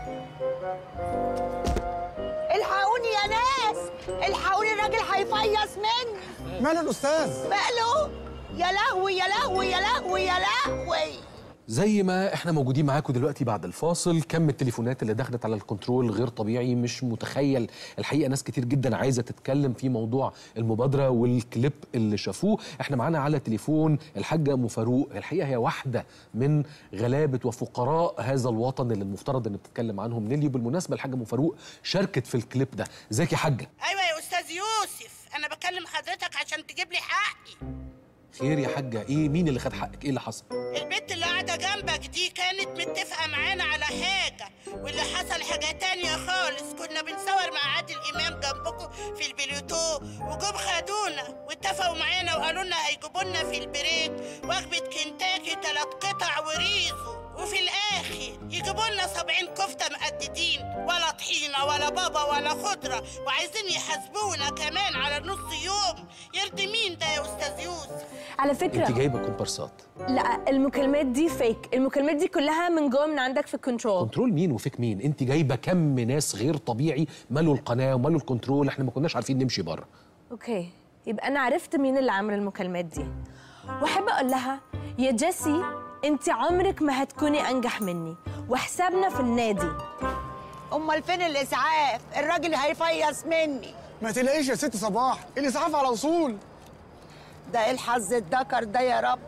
الحقوني يا ناس الحقوني الراجل هيفيص مني ماله الاستاذ ماله يا لهوي يا لهوي يا لهوي يا لهوي زي ما احنا موجودين معاكم دلوقتي بعد الفاصل كم التليفونات اللي دخلت على الكنترول غير طبيعي مش متخيل الحقيقه ناس كتير جدا عايزه تتكلم في موضوع المبادره والكليب اللي شافوه احنا معانا على تليفون الحاجه ام فاروق الحقيقه هي واحده من غلابه وفقراء هذا الوطن اللي المفترض ان بتتكلم عنهم نيلي وبالمناسبه الحاجه ام فاروق شاركت في الكليب ده ازيك يا حاجه ايوه يا استاذ يوسف انا بكلم حضرتك عشان تجيب لي حقي خير يا حاجه ايه مين اللي خد حقك ايه اللي حصل البنت اللي قاعده جنبك دي كانت متفقه معانا على حاجه واللي حصل حاجه تانية خالص كنا بنصور مع عادل امام جنبكم في البليوتو وجم خدونا واتفقوا معانا وقالوا لنا هيجيبوا لنا في البريك وجبه كنتاكي ثلاث قطع وريزو وفي الاخر يجيبوا لنا 70 كفته مقددين ولا طحينه ولا بابا ولا خضره وعايزين يحاسبونا كمان على نص يوم يرضي مين ده يا استاذ يوسف على فكره انت جايبه كومبارسات لا المكالمات دي فيك المكالمات دي كلها من جوه من عندك في الكنترول كنترول مين وفيك مين انت جايبه كم ناس غير طبيعي مالوا القناه ومالوا الكنترول احنا ما كناش عارفين نمشي بره اوكي يبقى انا عرفت مين اللي عامل المكالمات دي واحب اقول لها يا جيسي انت عمرك ما هتكوني انجح مني وحسابنا في النادي امال فين الاسعاف الراجل هيفيص مني ما تلاقيش يا ست صباح الاسعاف على وصول ده ايه الحظ الدكر ده يا رب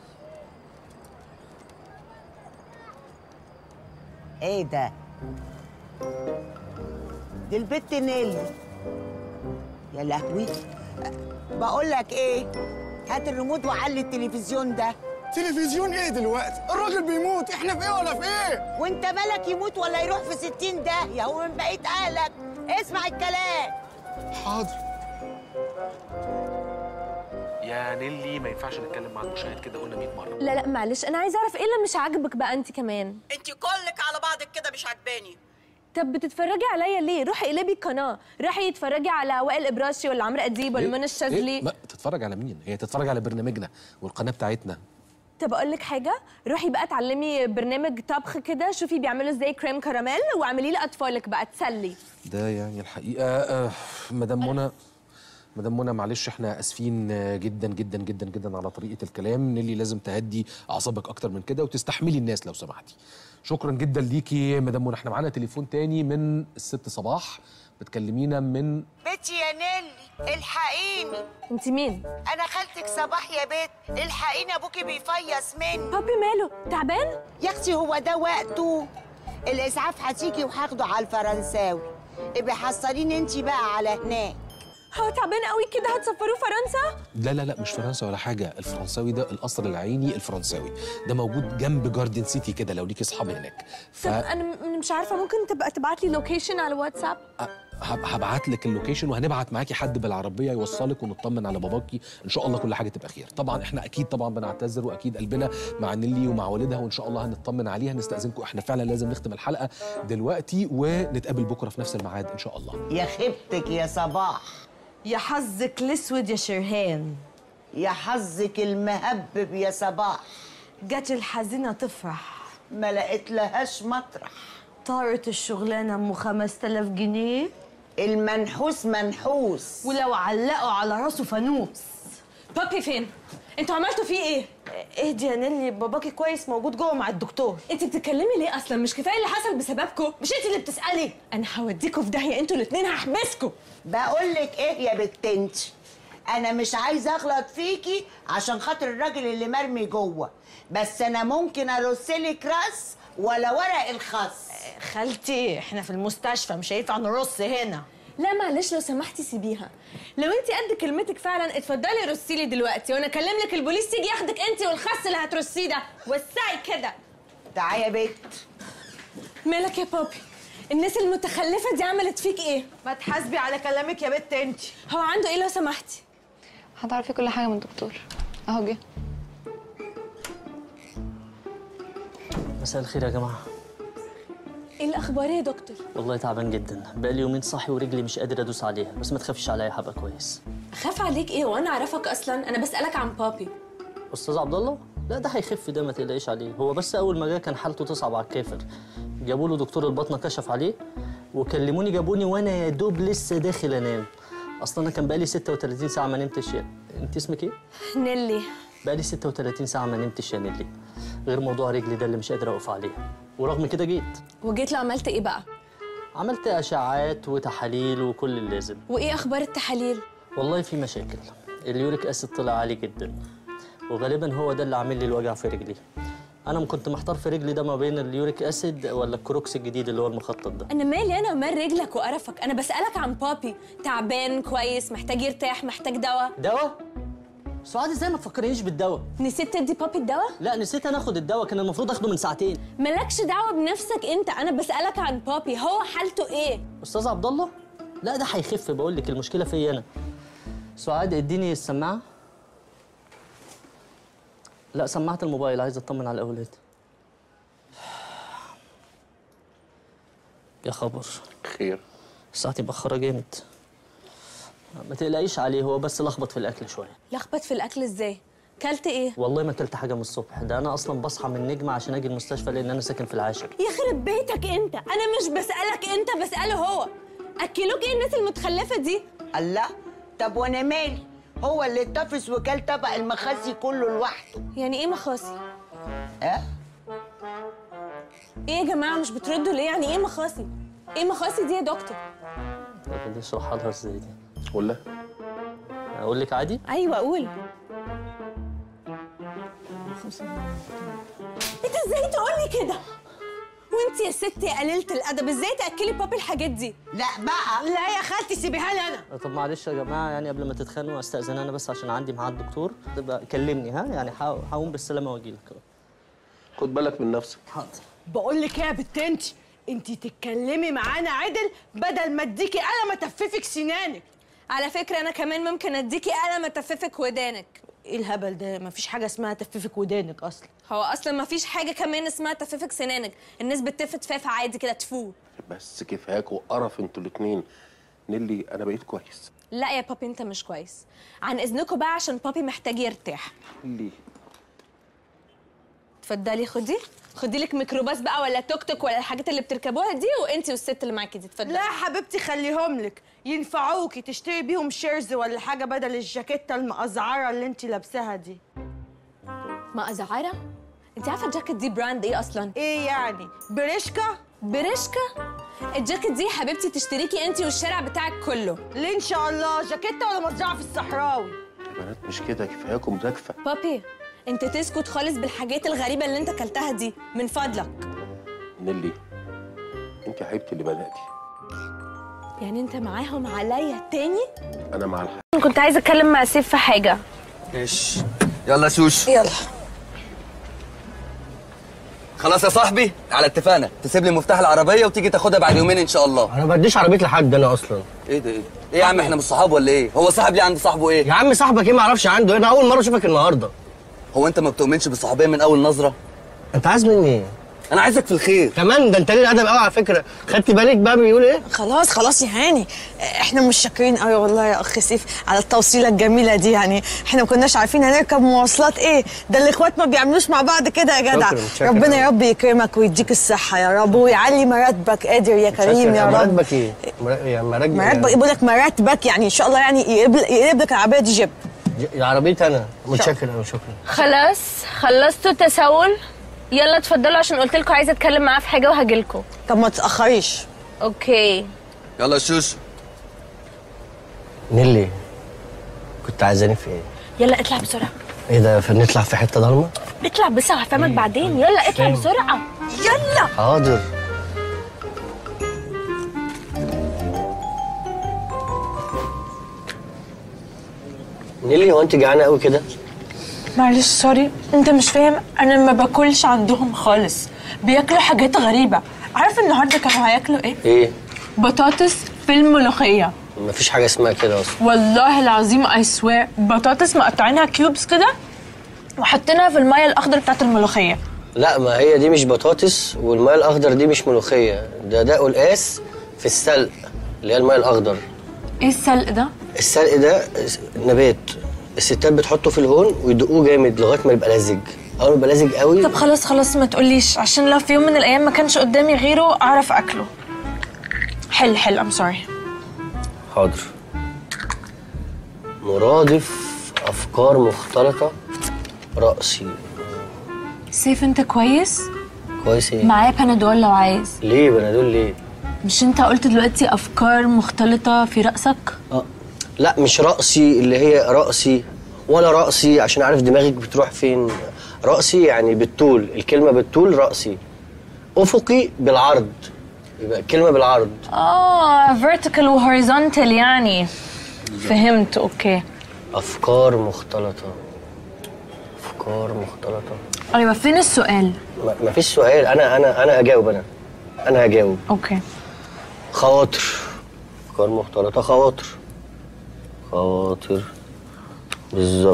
ايه ده دي البت نيلي يا لهوي بقول لك ايه هات الريموت وعلي التلفزيون ده تلفزيون ايه دلوقتي الراجل بيموت احنا في ايه ولا في ايه وانت مالك يموت ولا يروح في ستين داهية هو من بقية اهلك اسمع الكلام حاضر يا نيلي ما ينفعش نتكلم مع المشاهد كده قلنا 100 مره لا لا معلش انا عايزه اعرف ايه اللي مش عاجبك بقى انت كمان انت كلك على بعضك كده مش عجباني طب بتتفرجي عليا ليه روحي اقلبي القناه روحي اتفرجي على وائل ابراشي ولا عمرو اديب ولا إيه؟ منى الشاذلي إيه؟ ما تتفرج على مين هي تتفرج على برنامجنا والقناه بتاعتنا طب اقول لك حاجه روحي بقى اتعلمي برنامج طبخ كده شوفي بيعملوا ازاي كريم كراميل واعملي لي اطفالك بقى تسلي ده يعني الحقيقه آه مدام منى مدام منى معلش احنا اسفين آه، جدا جدا جدا جدا على طريقه الكلام نيلي لازم تهدي اعصابك اكتر من كده وتستحملي الناس لو سمحتي شكرا جدا ليكي مدام منى احنا معانا تليفون تاني من الست صباح بتكلمينا من بنتي يا نيلي الحقيني انت مين انا خالتك صباح يا بت الحقيني ابوكي بيفيص مني بابي ماله تعبان يا اختي هو ده وقته الاسعاف هتيجي وهاخده على الفرنساوي ابقي حصليني انت بقى على هناك هو تعبان قوي كده هتسفروه فرنسا لا لا لا مش فرنسا ولا حاجه الفرنساوي ده القصر العيني الفرنساوي ده موجود جنب جاردن سيتي كده لو ليكي اصحاب هناك ف... طب انا م- مش عارفه ممكن تبقى تبعت لي لوكيشن على الواتساب هبعت لك اللوكيشن وهنبعت معاكي حد بالعربيه يوصلك ونطمن على باباكي ان شاء الله كل حاجه تبقى خير طبعا احنا اكيد طبعا بنعتذر واكيد قلبنا مع نيلي ومع والدها وان شاء الله هنطمن عليها نستاذنكم احنا فعلا لازم نختم الحلقه دلوقتي ونتقابل بكره في نفس الميعاد ان شاء الله يا خيبتك يا صباح يا حظك الاسود يا شرهان يا حظك المهبب يا صباح جت الحزينه تفرح ما لقيت لهاش مطرح طارت الشغلانه ام 5000 جنيه المنحوس منحوس ولو علقوا على راسه فانوس بابي فين انتوا عملتوا فيه ايه اهدي يا نيلي باباكي كويس موجود جوه مع الدكتور انت بتتكلمي ليه اصلا مش كفايه اللي حصل بسببكم مش انت اللي بتسالي انا هوديكوا في داهيه انتوا الاثنين هحبسكوا بقول لك ايه يا بنت انت انا مش عايزه اغلط فيكي عشان خاطر الراجل اللي مرمي جوه بس انا ممكن ارسلك راس ولا ورق الخس خالتي احنا في المستشفى مش هينفع نرص هنا لا معلش لو سمحتي سيبيها لو انت قد كلمتك فعلا اتفضلي رصي لي دلوقتي وانا اكلم لك البوليس يجي ياخدك انت والخس اللي هترصيه ده وسعي كده تعالي يا بنت مالك يا بابي الناس المتخلفه دي عملت فيك ايه ما تحاسبي على كلامك يا بت انت هو عنده ايه لو سمحتي هتعرفي كل حاجه من الدكتور اهو جه مساء الخير يا جماعة ايه الاخبار يا دكتور والله تعبان جدا بقالي يومين صاحي ورجلي مش قادر ادوس عليها بس ما تخافيش عليا هبقى كويس خاف عليك ايه وانا اعرفك اصلا انا بسالك عن بابي استاذ عبد الله لا ده هيخف ده ما تقلقيش عليه هو بس اول ما جه كان حالته تصعب على الكافر جابوا له دكتور البطنه كشف عليه وكلموني جابوني وانا يا دوب لسه داخل انام اصلا انا كان بقالي 36 ساعه ما نمتش يا انت اسمك ايه نيلي بقالي 36 ساعه ما نمتش يا نيلي غير موضوع رجلي ده اللي مش قادر اقف عليه ورغم كده جيت وجيت له عملت ايه بقى عملت اشعاعات وتحاليل وكل اللازم وايه اخبار التحاليل والله في مشاكل اليوريك اسيد طلع عالي جدا وغالبا هو ده اللي عامل لي الوجع في رجلي انا كنت محتار في رجلي ده ما بين اليوريك اسيد ولا الكروكس الجديد اللي هو المخطط ده انا مالي انا ومال رجلك وقرفك انا بسالك عن بابي تعبان كويس محتاج يرتاح محتاج دواء دواء سعاد ازاي ما تفكرنيش بالدواء نسيت تدي بابي الدواء لا نسيت انا اخد الدواء كان المفروض اخده من ساعتين مالكش دعوه بنفسك انت انا بسالك عن بابي هو حالته ايه استاذ عبد الله لا ده هيخف بقول لك المشكله فيا انا سعاد اديني السماعه لا سماعه الموبايل عايز اطمن على الاولاد يا خبر خير ساعتي مأخرة جامد ما تقلقيش عليه هو بس لخبط في الاكل شويه لخبط في الاكل ازاي كلت ايه والله ما اكلت حاجه من الصبح ده انا اصلا بصحى من نجمه عشان اجي المستشفى لان انا ساكن في العاشر يخرب بيتك انت انا مش بسالك انت بساله هو اكلوك ايه الناس المتخلفه دي الله طب وانا مالي هو اللي اتفس وكل طبق المخاسي كله لوحده يعني ايه مخاصي اه ايه يا جماعه مش بتردوا ليه يعني ايه مخاصي ايه مخاصي دي يا دكتور طب دي اشرحها لها ازاي دي ولا اقول لك عادي ايوه قول انت ازاي تقولي كده وانت يا ست يا قليله الادب ازاي تاكلي بابي الحاجات دي لا بقى لا يا خالتي سيبيها لي انا طب معلش يا جماعه يعني قبل ما تتخانقوا استاذن انا بس عشان عندي ميعاد دكتور تبقى كلمني ها يعني هقوم هقوم بالسلامه واجي لك خد بالك من نفسك حاضر بقول لك ايه يا بت انت انت تتكلمي معانا عدل بدل ما اديكي قلم اتففك سنانك على فكره انا كمان ممكن اديكي قلم اتففك ودانك ايه الهبل ده مفيش حاجه اسمها تففك ودانك اصلا هو اصلا ما فيش حاجه كمان اسمها تففك سنانك الناس بتفت فافه عادي كده تفو بس كفاك وقرف انتوا الاتنين نيلي انا بقيت كويس لا يا بابي انت مش كويس عن اذنكم بقى عشان بابي محتاج يرتاح ليه اتفضلي خدي خدي لك ميكروباص بقى ولا توك توك ولا الحاجات اللي بتركبوها دي وانتي والست اللي معاكي دي اتفضلي لا يا حبيبتي خليهم لك ينفعوكي تشتري بيهم شيرز ولا حاجه بدل الجاكيته المقزعره اللي انت لابساها دي مقزعره انت عارفه الجاكيت دي براند ايه اصلا ايه يعني بريشكا بريشكا الجاكيت دي حبيبتي تشتريكي انتي والشارع بتاعك كله ليه ان شاء الله جاكيته ولا مزرعه في الصحراوي يا بنات مش كده كفاياكم زكفه بابي انت تسكت خالص بالحاجات الغريبه اللي انت اكلتها دي من فضلك نيلي انت حبيبتي اللي بداتي يعني انت معاهم عليا تاني انا مع الحق كنت عايزه اتكلم مع سيف في حاجه ماشي يلا شوش يلا خلاص يا صاحبي على اتفاقنا تسيب لي مفتاح العربيه وتيجي تاخدها بعد يومين ان شاء الله انا ما بديش عربيه لحد انا اصلا ايه ده ايه ده ايه يا عم احنا مش صحاب ولا ايه هو صاحب ليه عند صاحبه ايه يا عم صاحبك ايه ما اعرفش عنده ايه انا اول مره اشوفك النهارده هو انت ما بتؤمنش بالصحوبيه من اول نظره انت عايز مني ايه انا عايزك في الخير كمان ده انت ليه ادب قوي على فكره خدت بالك بقى بيقول ايه خلاص خلاص يا هاني احنا مش شاكرين قوي والله يا اخ سيف على التوصيله الجميله دي يعني احنا ما كناش عارفين هنركب مواصلات ايه ده الاخوات ما بيعملوش مع بعض كده يا جدع شكراً، شكراً. ربنا يا رب يكرمك ويديك الصحه يا رب ويعلي مراتبك قادر يا كريم يا رب مراتبك ايه مر- يا مراتبك مراتبك بقول لك مراتبك يعني ان شاء الله يعني يقلب يقلب لك العربيه دي جيب يا عربيتي انا متشكر قوي شكرا خلاص خلصتوا تسول يلا اتفضلوا عشان قلت لكم عايزه اتكلم معاه في حاجه وهجيلكوا طب ما تتاخريش اوكي يلا شوش نيلي كنت عايزاني في ايه يلا اطلع بسرعه ايه ده في نطلع في حته ضلمه اطلع بسرعه هفهمك بعدين يلا اطلع فاهم. بسرعه يلا حاضر نيلي هو انت جعانه قوي كده معلش سوري انت مش فاهم انا ما باكلش عندهم خالص بياكلوا حاجات غريبه عارف النهارده كانوا هياكلوا ايه ايه بطاطس في الملوخيه مفيش حاجه اسمها كده اصلا والله العظيم اي سوير بطاطس مقطعينها كيوبس كده وحاطينها في الميه الاخضر بتاعت الملوخيه لا ما هي دي مش بطاطس والماء الاخضر دي مش ملوخيه ده ده قلقاس في السلق اللي هي الماء الاخضر ايه السلق ده السلق ده نبات الستات بتحطه في الهون ويدقوه جامد لغايه ما يبقى لزج اول ما يبقى لزج قوي طب خلاص خلاص ما تقوليش عشان لو في يوم من الايام ما كانش قدامي غيره اعرف اكله حل حل ام سوري حاضر مرادف افكار مختلطه راسي سيف انت كويس كويس ايه معايا بنادول لو عايز ليه بنادول ليه مش انت قلت دلوقتي افكار مختلطه في راسك اه لا مش رأسي اللي هي رأسي ولا رأسي عشان عارف دماغك بتروح فين رأسي يعني بالطول الكلمة بالطول رأسي أفقي بالعرض يبقى الكلمة بالعرض اه فيرتيكال وهوريزونتال يعني فهمت اوكي أفكار مختلطة أفكار مختلطة ايوه فين السؤال ما ما فيش سؤال أنا أنا أنا أجاوب أنا أنا هجاوب اوكي خواطر أفكار مختلطة خواطر خواطر بالظبط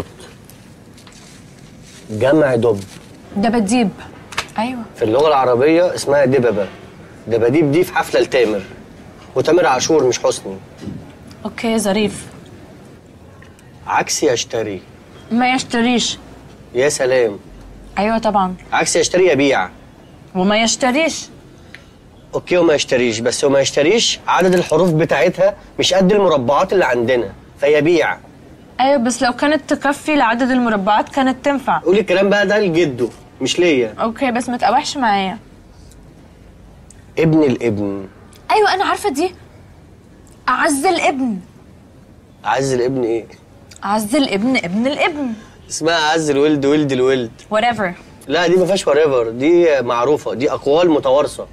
جمع دب دباديب ايوه في اللغة العربية اسمها دببة دباديب دي في حفلة لتامر وتامر عاشور مش حسني اوكي ظريف عكس يشتري ما يشتريش يا سلام ايوه طبعا عكس يشتري يبيع وما يشتريش اوكي وما يشتريش بس وما يشتريش عدد الحروف بتاعتها مش قد المربعات اللي عندنا فيبيع ايوه بس لو كانت تكفي لعدد المربعات كانت تنفع قولي الكلام بقى ده لجده مش ليا اوكي بس ما تقاوحش معايا ابن الابن ايوه انا عارفه دي اعز الابن عز الابن ايه اعز الابن ابن الابن اسمها عز الولد ولد الولد whatever لا دي ما فيهاش وريفر دي معروفه دي اقوال متوارثه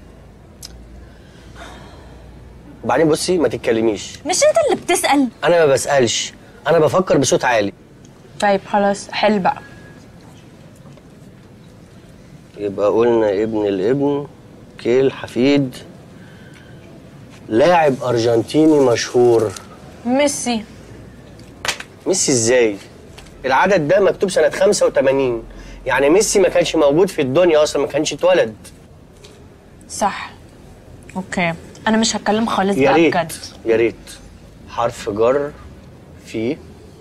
وبعدين بصي ما تتكلميش مش انت اللي بتسال انا ما بسالش انا بفكر بصوت عالي طيب خلاص حل بقى يبقى قلنا ابن الابن كيل حفيد لاعب ارجنتيني مشهور ميسي ميسي ازاي العدد ده مكتوب سنه 85 يعني ميسي ما كانش موجود في الدنيا اصلا ما كانش اتولد صح اوكي انا مش هتكلم خالص يا بقى ريت بجد يا ريت حرف جر في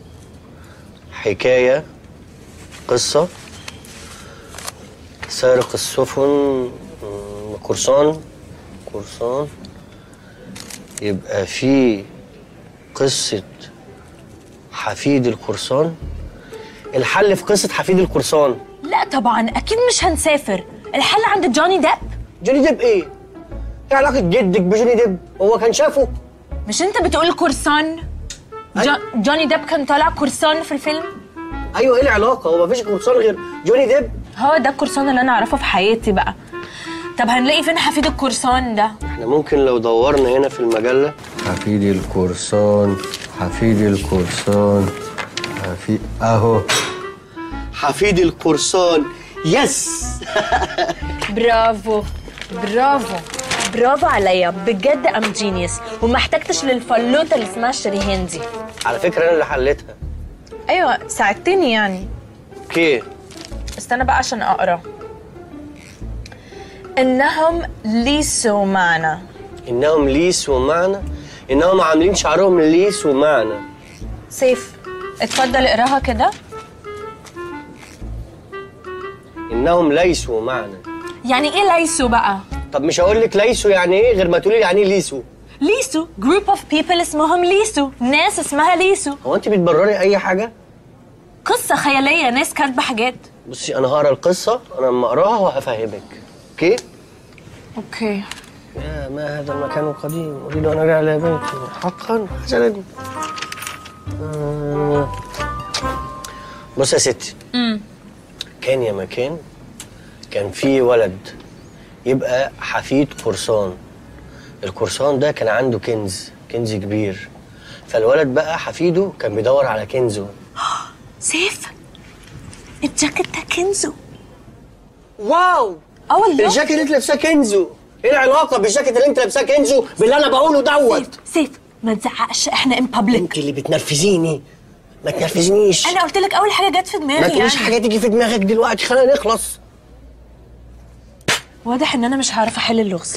حكاية قصة سارق السفن مم، قرصان قرصان يبقى في قصة حفيد القرصان الحل في قصة حفيد القرصان لا طبعا اكيد مش هنسافر الحل عند جوني ديب جوني ديب ايه؟ ايه علاقة جدك بجوني ديب؟ هو كان شافه؟ مش انت بتقول قرصان جو... جوني ديب كان طالع قرصان في الفيلم ايوه ايه العلاقة؟ هو مفيش قرصان غير جوني ديب؟ هو ده القرصان اللي انا اعرفه في حياتي بقى طب هنلاقي فين حفيد القرصان ده احنا ممكن لو دورنا هنا في المجلة حفيد القرصان حفيد القرصان حفيد اهو حفيد القرصان يس برافو برافو برافو عليا بجد ام جينيوس وما احتجتش للفلوته اللي اسمها شريهان دي على فكرة انا اللي حليتها ايوه ساعدتني يعني اوكي استنى بقى عشان اقرا انهم ليسوا معنا انهم ليس ومعنى انهم عاملين شعرهم ليس ومعنى سيف اتفضل اقراها كده انهم ليسوا معنى يعني ايه ليسوا بقى طب مش هقول لك ليسوا يعني ايه غير ما تقولي يعني ايه ليسوا ليسوا جروب اوف بيبل اسمهم ليسوا ناس اسمها ليسوا هو انت بتبرري اي حاجة قصه خياليه ناس كاتبه حاجات بصي انا هقرا القصة انا لما اقراها وهفهمك اوكي اوكي يا ما هذا المكان القديم أريد أن أرجع إلى بيتي حقا حسنا آه. بص يا ستي امم كان يا مكان كان في ولد يبقى حفيد قرصان القرصان ده كان عنده كنز كنز كبير فالولد بقى حفيده كان بيدور على كنزه سيف الجاكيت ده كنزو واو اه والله الجاكيت اللي انت لابساه كنزو ايه العلاقه بالجاكيت اللي انت لابساه كنزو باللي انا بقوله دوت سيف ما تزعقش احنا ان بابليك انت اللي بتنرفزيني ما تنرفزنيش انا قلت لك اول حاجه جت في ما دماغي تقوليش يعني حاجه تيجي في دماغك دلوقتي خلينا نخلص واضح ان انا مش هعرف احل اللغز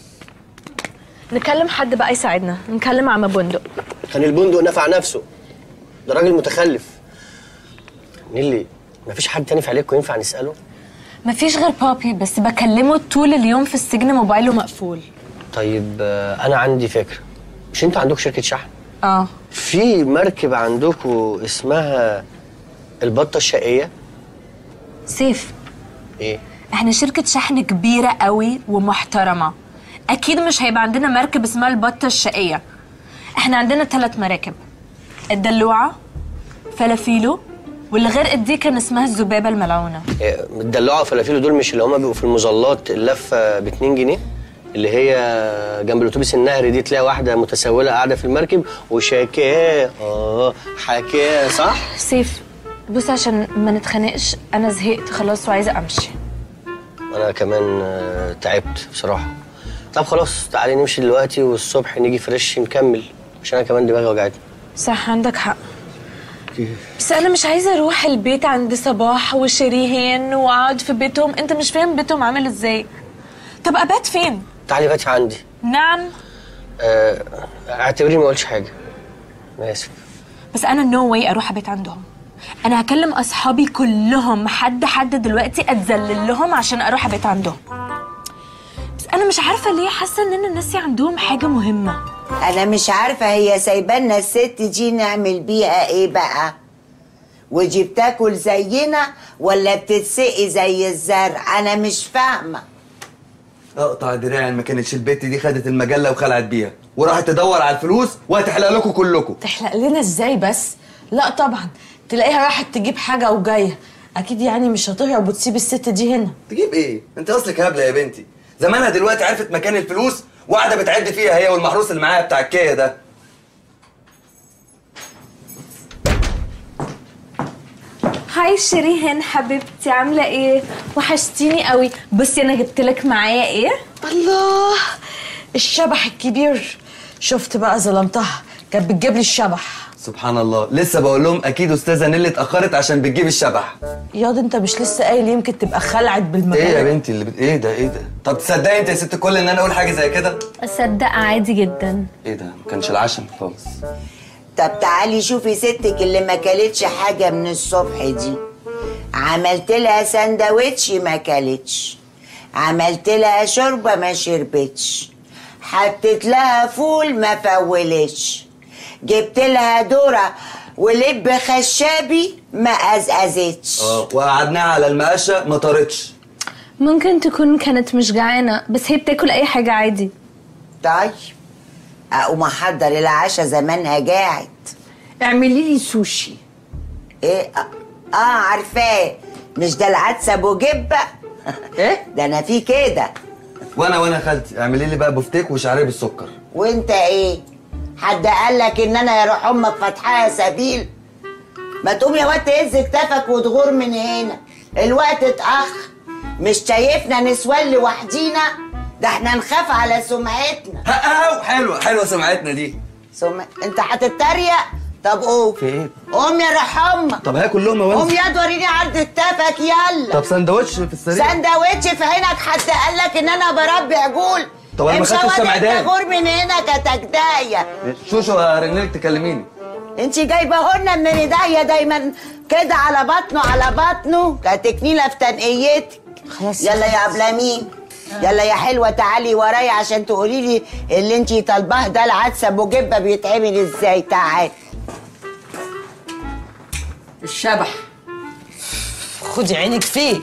نكلم حد بقى يساعدنا نكلم عم بندق كان البندق نفع نفسه ده راجل متخلف نيلي مفيش حد تاني في عيلتكم ينفع نساله مفيش غير بابي بس بكلمه طول اليوم في السجن موبايله مقفول طيب آه، انا عندي فكره مش انتوا عندكم شركه شحن اه في مركب عندكم اسمها البطه الشقيه سيف ايه احنا شركة شحن كبيرة قوي ومحترمة اكيد مش هيبقى عندنا مركب اسمها البطة الشقية احنا عندنا ثلاث مراكب الدلوعة فلافيلو واللي غرقت دي كان اسمها الذبابة الملعونة إيه، الدلوعه وفلافيلو دول مش اللي هما بيبقوا في المظلات اللفه ب 2 جنيه اللي هي جنب الاتوبيس النهري دي تلاقي واحده متسوله قاعده في المركب وشاكاه اه حكاه صح سيف بص عشان ما نتخانقش انا زهقت خلاص وعايزة امشي انا كمان آه، تعبت بصراحه طب خلاص تعالي نمشي دلوقتي والصبح نيجي فريش نكمل عشان انا كمان دماغي وجعتني صح عندك حق بس انا مش عايزه اروح البيت عند صباح وشريهان واقعد في بيتهم انت مش فاهم بيتهم عامل ازاي طب ابات فين تعالي باتي عندي نعم آه، اعتبريني ما قلتش حاجه انا اسف بس انا نو واي اروح ابيت عندهم انا هكلم اصحابي كلهم حد حد دلوقتي اتذلل لهم عشان اروح ابيت عندهم بس انا مش عارفه ليه حاسه ان انا ناسي عندهم حاجه مهمه انا مش عارفه هي سايبانا الست دي نعمل بيها ايه بقى ودي بتاكل زينا ولا بتتسقي زي الزرع انا مش فاهمه اقطع دراعي ما كانتش البت دي خدت المجله وخلعت بيها وراحت تدور على الفلوس وهتحلق لكم كلكم تحلق لنا ازاي بس لا طبعا تلاقيها راحت تجيب حاجه وجايه اكيد يعني مش هتهرب وتسيب الست دي هنا تجيب ايه انت اصلك هبله يا بنتي زمانها دلوقتي عرفت مكان الفلوس وقاعده بتعد فيها هي والمحروس اللي معاها بتاع الكيا ده هاي شيرين حبيبتي عامله ايه وحشتيني قوي بصي انا جبت لك معايا ايه الله الشبح الكبير شفت بقى ظلمتها كانت بتجيب لي الشبح سبحان الله لسه بقول لهم اكيد استاذه نيلي اتاخرت عشان بتجيب الشبح ياض انت مش لسه قايل يمكن تبقى خلعت بالمجال ايه يا بنتي اللي بت... ايه ده ايه ده طب تصدقي انت يا ست الكل ان انا اقول حاجه زي كده اصدق عادي جدا ايه ده ما كانش العشم خالص طب تعالي شوفي ستك اللي ما كلتش حاجه من الصبح دي عملت لها سندوتش ما كلتش عملت لها شوربه ما شربتش حطيت لها فول ما فولتش جبت لها ذره ولب خشابي ما ازازتش اه وقعدناها على المقشه ما طارتش ممكن تكون كانت مش جعانه بس هي بتاكل اي حاجه عادي طيب اقوم احضر العشاء زمانها جاعت اعملي لي سوشي ايه اه, آه عارفاه مش ده العدس ابو جبه ايه ده انا في كده وانا وانا خالتي اعملي لي بقى بفتيك وشعريه بالسكر وانت ايه حد قال لك ان انا يا روح امك فاتحاها سبيل ما تقوم يا واد تهز كتافك وتغور من هنا الوقت اتاخر مش شايفنا نسوان لوحدينا ده احنا نخاف على سمعتنا اه حلوه حلوه سمعتنا دي سم... انت هتتريق طب قوم في ايه قوم يا روح امك طب هاكل لقمه قوم وانزل يا وريني عرض كتافك يلا طب سندوتش في السرير سندوتش في عينك حد قال لك ان انا بربي عجول طب أنا ما امشي خدتش واد سمعدان. انت غور من هنا كتجدايه شوشو ارنلك تكلميني انت جايبه لنا من ايديا دايما كده على بطنه على بطنه كتكنيله في تنقيتك خلاص يلا يا عبلامين يلا يا حلوه تعالي ورايا عشان تقولي لي اللي انت طالباه ده العدس ابو جبه بيتعمل ازاي تعالي الشبح خدي عينك فيه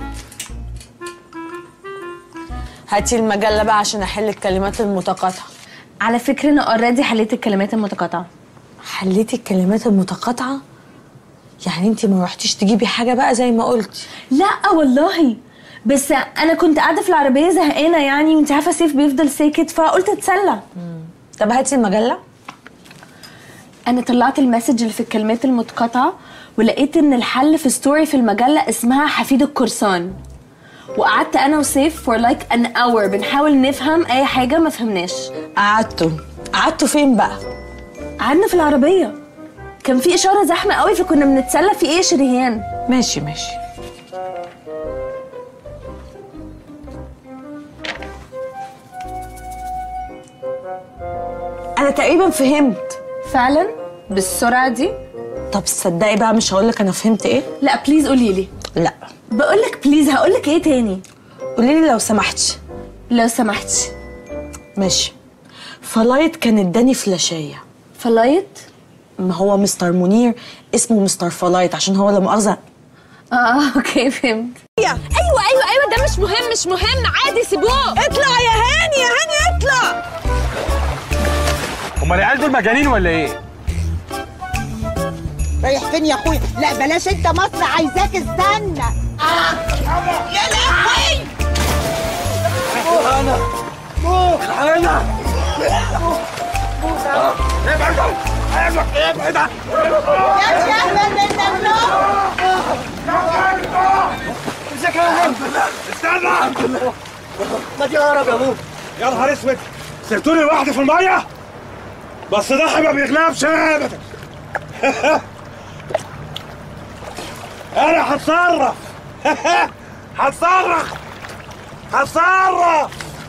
هاتي المجلة بقى عشان احل الكلمات المتقاطعة على فكره انا اوريدي حليت الكلمات المتقاطعه حليتي الكلمات المتقاطعة يعني انت ما رحتيش تجيبي حاجة بقى زي ما قلتي لا والله بس انا كنت قاعده في العربيه زهقانه يعني وانت عارفه سيف بيفضل ساكت فقلت اتسلى طب هاتي المجله انا طلعت المسج اللي في الكلمات المتقاطعه ولقيت ان الحل في ستوري في المجله اسمها حفيد القرصان وقعدت انا وسيف for like an hour بنحاول نفهم اي حاجه ما فهمناش قعدتوا قعدتوا فين بقى قعدنا في العربيه كان في اشاره زحمه قوي فكنا بنتسلى في ايه يا شريهان ماشي ماشي انا تقريبا فهمت فعلا بالسرعه دي طب تصدقي بقى مش هقول لك انا فهمت ايه لا بليز قولي لي لا بقول لك بليز هقول لك ايه تاني قولي لي لو سمحتي لو سمحتي ماشي فلايت كان اداني فلاشيه فلايت ما هو مستر منير اسمه مستر فلايت عشان هو لا مؤاخذه اه اوكي فهمت ايوه ايوه ايوه ده مش مهم مش مهم عادي سيبوه اطلع يا هاني يا هاني اطلع امال العيال دول مجانين ولا ايه؟ رايح فين يا اخويا لا بلاش انت مصر عايزاك استنى آه. يا لهوي انا مو انا ابعد ابعد ابعد يا شهبل من النوم امسك يا الحمد لله استنى الحمد لله ما دي هرب يا ابوك يا نهار اسود سبتوني لوحدي في الميه بس ده ما بيغلبش ابدا انا هتصرف هتصرف هتصرف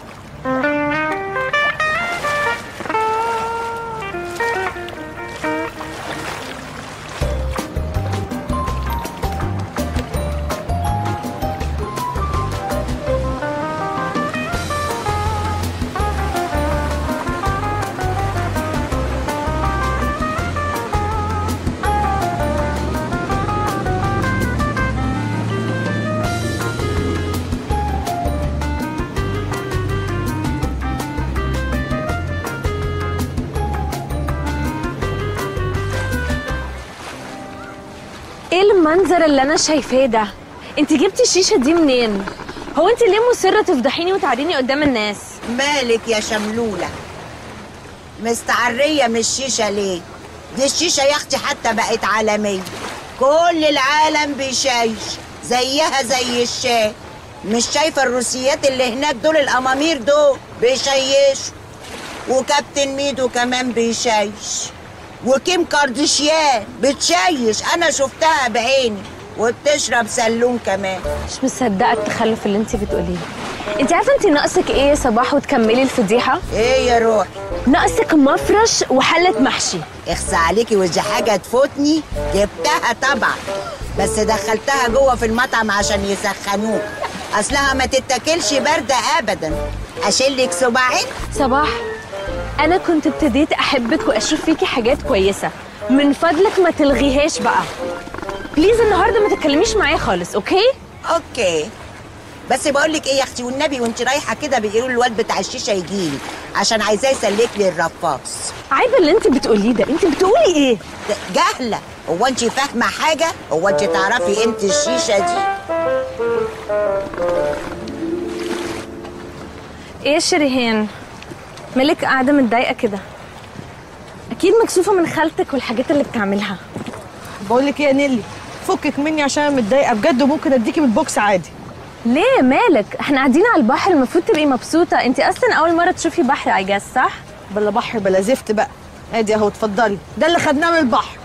ايه المنظر اللي انا شايفاه ده انت جبتي الشيشه دي منين هو انت ليه مصره تفضحيني وتعريني قدام الناس مالك يا شملولة مستعرية من الشيشة ليه دي الشيشة يا اختي حتى بقت عالمية كل العالم بيشايش زيها زي الشاي مش شايفة الروسيات اللي هناك دول الأمامير دول بيشيشوا وكابتن ميدو كمان بيشيش وكيم كارديشيان بتشيش أنا شفتها بعيني وبتشرب سلون كمان مش مصدقه التخلف اللي انت بتقوليه انت عارفه انت ناقصك ايه يا صباح وتكملي الفضيحه ايه يا روح ناقصك مفرش وحله محشي اخسى عليكي ودي حاجة تفوتني جبتها طبعا بس دخلتها جوه في المطعم عشان يسخنوك اصلها ما تتاكلش باردة ابدا اشيلك صباعين صباح انا كنت ابتديت احبك واشوف فيكي حاجات كويسه من فضلك ما تلغيهاش بقى بليز النهارده ما تتكلميش معايا خالص اوكي اوكي بس بقول لك ايه يا اختي والنبي وانت رايحه كده بيقولوا الواد بتاع الشيشه يجيلي عشان عايزاه يسلك لي الرفاص عيب اللي انت بتقوليه ده انت بتقولي ايه ده جهله هو انت فاهمه حاجه هو انت تعرفي قيمه الشيشه دي ايه يا شريهان مالك قاعده متضايقه كده اكيد مكسوفه من خالتك والحاجات اللي بتعملها بقول لك ايه يا نيلي فكك مني عشان انا متضايقه بجد وممكن اديكي من البوكس عادي ليه مالك احنا قاعدين على البحر المفروض تبقي مبسوطه انت اصلا اول مره تشوفي بحر اي جاس صح بلا بحر بلا زفت بقى ادي اهو اتفضلي ده اللي خدناه من البحر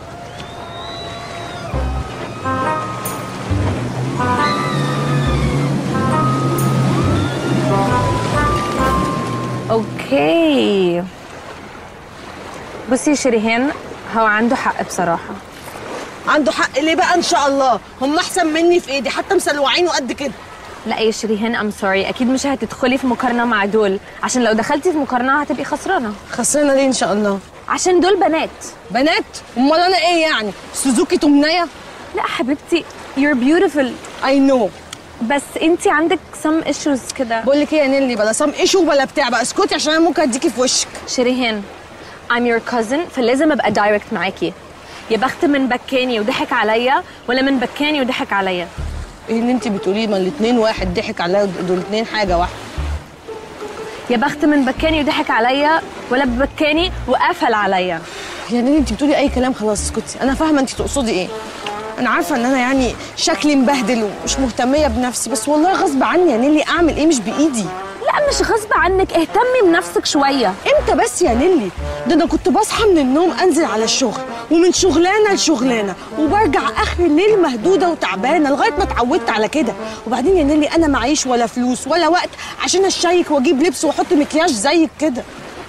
اوكي بصي يا شريهان هو عنده حق بصراحه عنده حق ليه بقى ان شاء الله هم احسن مني في ايدي حتى مسلوعين وقد كده لا يا شريهان ام سوري اكيد مش هتدخلي في مقارنه مع دول عشان لو دخلتي في مقارنه هتبقي خسرانه خسرانه ليه ان شاء الله عشان دول بنات بنات امال انا ايه يعني سوزوكي تمنيه لا حبيبتي you're beautiful I know بس انت عندك some issues كده بقول لك ايه يا نيلي بلا سام ايشو بلا بتاع بقى اسكتي عشان انا ممكن اديكي في وشك شريهان I'm your cousin فلازم ابقى دايركت معاكي يا بخت من بكاني وضحك عليا ولا من بكاني وضحك عليا ايه اللي انت بتقوليه ما الاثنين واحد ضحك عليا دول الاثنين حاجه واحده يا بخت من بكاني وضحك عليا ولا بكاني وقفل عليا يا نيلي انت بتقولي اي كلام خلاص اسكتي انا فاهمه انت تقصدي ايه انا عارفه ان انا يعني شكلي مبهدل ومش مهتميه بنفسي بس والله غصب عني يا نيلي اعمل ايه مش بايدي لا مش غصب عنك اهتمي بنفسك شويه امتى بس يا نيلي ده انا كنت بصحى من النوم انزل على الشغل ومن شغلانه لشغلانه وبرجع اخر الليل مهدوده وتعبانه لغايه ما اتعودت على كده وبعدين يا نيلي انا معيش ولا فلوس ولا وقت عشان اشيك واجيب لبس واحط مكياج زيك كده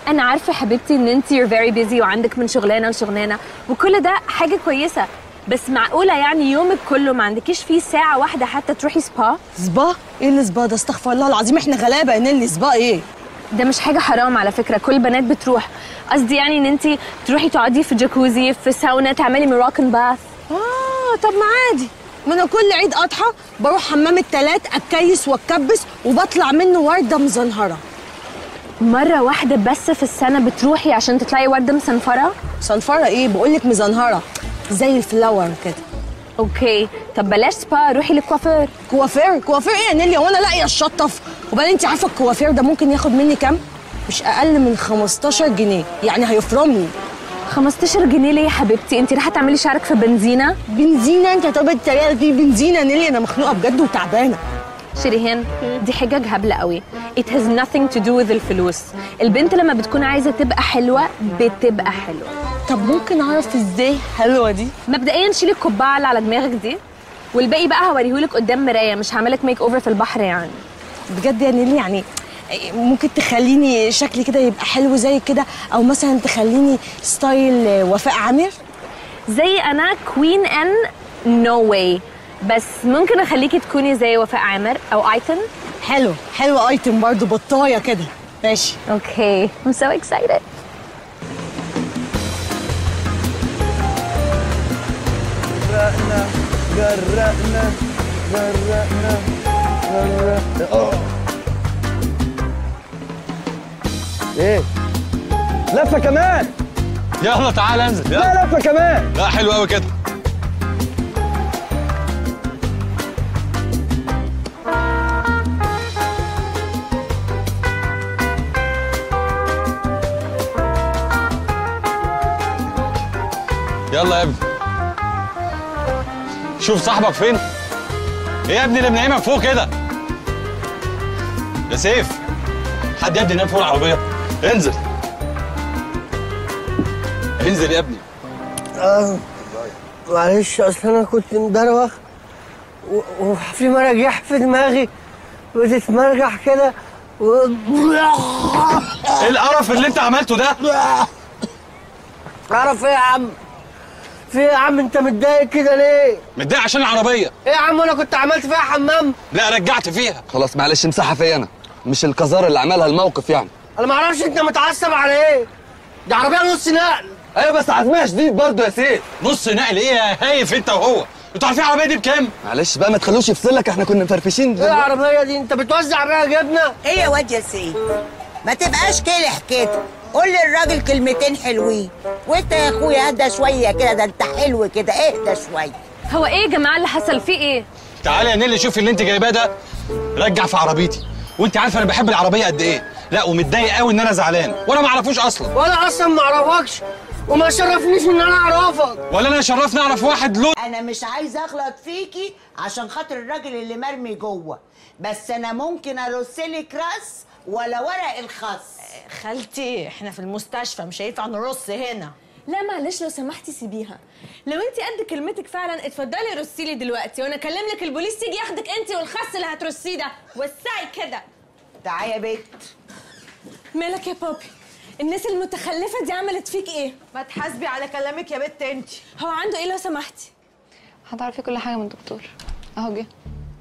انا عارفه حبيبتي ان انت you're very busy وعندك من شغلانه لشغلانه وكل ده حاجه كويسه بس معقوله يعني يومك كله ما عندكيش فيه ساعه واحده حتى تروحي سبا سبا ايه اللي سبا ده استغفر الله العظيم احنا غلابه يا نيلي سبا ايه ده مش حاجه حرام على فكره كل البنات بتروح قصدي يعني ان انت تروحي تقعدي في جاكوزي في ساونا تعملي مراكن باث اه طب ما عادي ما انا كل عيد اضحى بروح حمام التلات اتكيس واتكبس وبطلع منه ورده مزنهره مره واحده بس في السنه بتروحي عشان تطلعي ورده مصنفره صنفره ايه بقول لك مزنهره زي الفلاور كده اوكي طب بلاش سبا روحي للكوافير كوافير كوافير ايه يا نيلي وانا لاقيه الشطف وبعدين انت عارفه الكوافير ده ممكن ياخد مني كام مش اقل من 15 جنيه يعني هيفرمني 15 جنيه ليه يا حبيبتي انت رايحه تعملي شعرك في بنزينه بنزينه انت طب الطريقه دي بنزينه نيلي انا مخنوقه بجد وتعبانه شيريهان دي حجج هبله قوي it has nothing to do with الفلوس البنت لما بتكون عايزه تبقى حلوه بتبقى حلوه طب ممكن اعرف ازاي حلوه دي مبدئيا شيلي القبعه اللي على دماغك دي والباقي بقى هوريهولك قدام مرايه مش هعملك ميك اوفر في البحر يعني بجد يا نيلي يعني ممكن تخليني شكلي كده يبقى حلو زي كده او مثلا تخليني ستايل وفاء عامر زي انا كوين ان نو واي بس ممكن اخليكي تكوني زي وفاء عامر او ايتن حلو حلو ايتم برضو بطايه كده ماشي اوكي I'm so excited جرقنا جرقنا جرقنا جرقنا اه ايه لفه كمان يلا تعال انزل يلا لا لفه كمان لا حلو قوي كده يلا يا ابني شوف صاحبك فين ايه يا ابني اللي منعمك فوق كده يا سيف حد يا ابني ينام فوق العربيه انزل انزل يا ابني آه معلش اصل انا كنت مدروخ و- وفي مراجيح في دماغي بتتمرجح كده و... ايه القرف اللي انت عملته ده اعرف ايه يا عم في ايه يا عم انت متضايق كده ليه متضايق عشان العربيه ايه يا عم انا كنت عملت فيها حمام لا رجعت فيها خلاص معلش امسحها فيا انا مش القذاره اللي عملها الموقف يعني انا ما اعرفش انت متعصب على ايه دي عربيه نص نقل ايوه بس عزمها شديد برضه يا سيف نص نقل ايه يا هايف انت وهو انتوا عارفين العربيه دي بكام معلش بقى ما تخلوش يفصلك احنا كنا مفرفشين ايه العربيه دي انت بتوزع بيها جبنه ايه يا واد يا سيد ما تبقاش كلح كده قول للراجل كلمتين حلوين وانت يا اخويا اهدى شويه كده ده انت حلو كده اهدى شويه هو ايه يا جماعه اللي حصل فيه ايه تعالي يا نيلي شوفي اللي انت جايباه ده رجع في عربيتي وانت عارفه انا بحب العربيه قد ايه لا ومتضايق قوي ان انا زعلان وانا ما اعرفوش اصلا وانا اصلا ما اعرفكش وما شرفنيش ان انا اعرفك ولا انا شرفني اعرف واحد له انا مش عايزه اغلط فيكي عشان خاطر الراجل اللي مرمي جوه بس انا ممكن ارسلك راس ولا ورق الخس خالتي احنا في المستشفى مش هينفع نرص هنا لا معلش لو سمحتي سيبيها لو انت قد كلمتك فعلا اتفضلي رصي لي دلوقتي وانا اكلم لك البوليس يجي ياخدك انت والخس اللي هترصيه ده وسعي كده تعالي يا بت مالك يا بابي الناس المتخلفه دي عملت فيك ايه ما تحاسبي على كلامك يا بت انت هو عنده ايه لو سمحتي هتعرفي كل حاجه من الدكتور اهو جه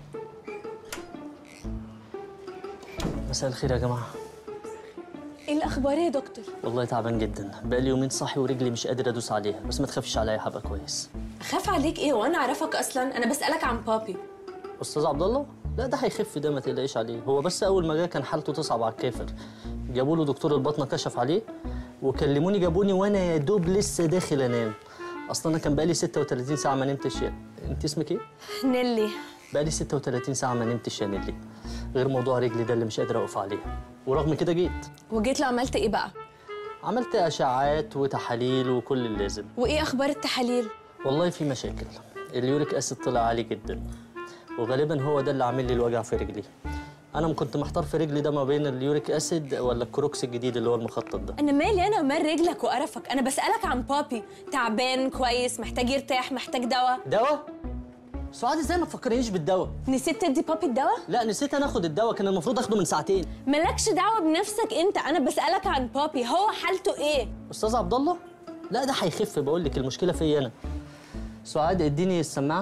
مساء الخير يا جماعه ايه الاخبار يا دكتور والله تعبان جدا بقالي يومين صاحي ورجلي مش قادر ادوس عليها بس ما تخافيش عليا هبقى كويس خاف عليك ايه وانا اعرفك اصلا انا بسالك عن بابي استاذ عبد الله لا ده هيخف ده ما تقلقيش عليه هو بس اول ما جه كان حالته تصعب على الكافر جابوا له دكتور البطنه كشف عليه وكلموني جابوني وانا يا دوب لسه داخل انام اصلا انا كان بقالي 36 ساعه ما نمتش يا انت اسمك ايه نيلي بقالي 36 ساعه ما نمتش يا نيلي غير موضوع رجلي ده اللي مش قادر اقف عليه ورغم كده جيت وجيت له عملت ايه بقى عملت اشعاعات وتحاليل وكل اللازم وايه اخبار التحاليل والله في مشاكل اليوريك اسيد طلع عالي جدا وغالبا هو ده اللي عامل لي الوجع في رجلي انا كنت محتار في رجلي ده ما بين اليوريك اسيد ولا الكروكس الجديد اللي هو المخطط ده انا مالي انا ومال رجلك وقرفك انا بسالك عن بابي تعبان كويس محتاج يرتاح محتاج دواء دواء سعاد ازاي ما تفكرنيش بالدواء نسيت تدي بابي الدواء لا نسيت انا اخد الدواء كان المفروض اخده من ساعتين مالكش دعوه بنفسك انت انا بسالك عن بابي هو حالته ايه استاذ عبد الله لا ده هيخف بقول لك المشكله فيا انا سعاد اديني السماعه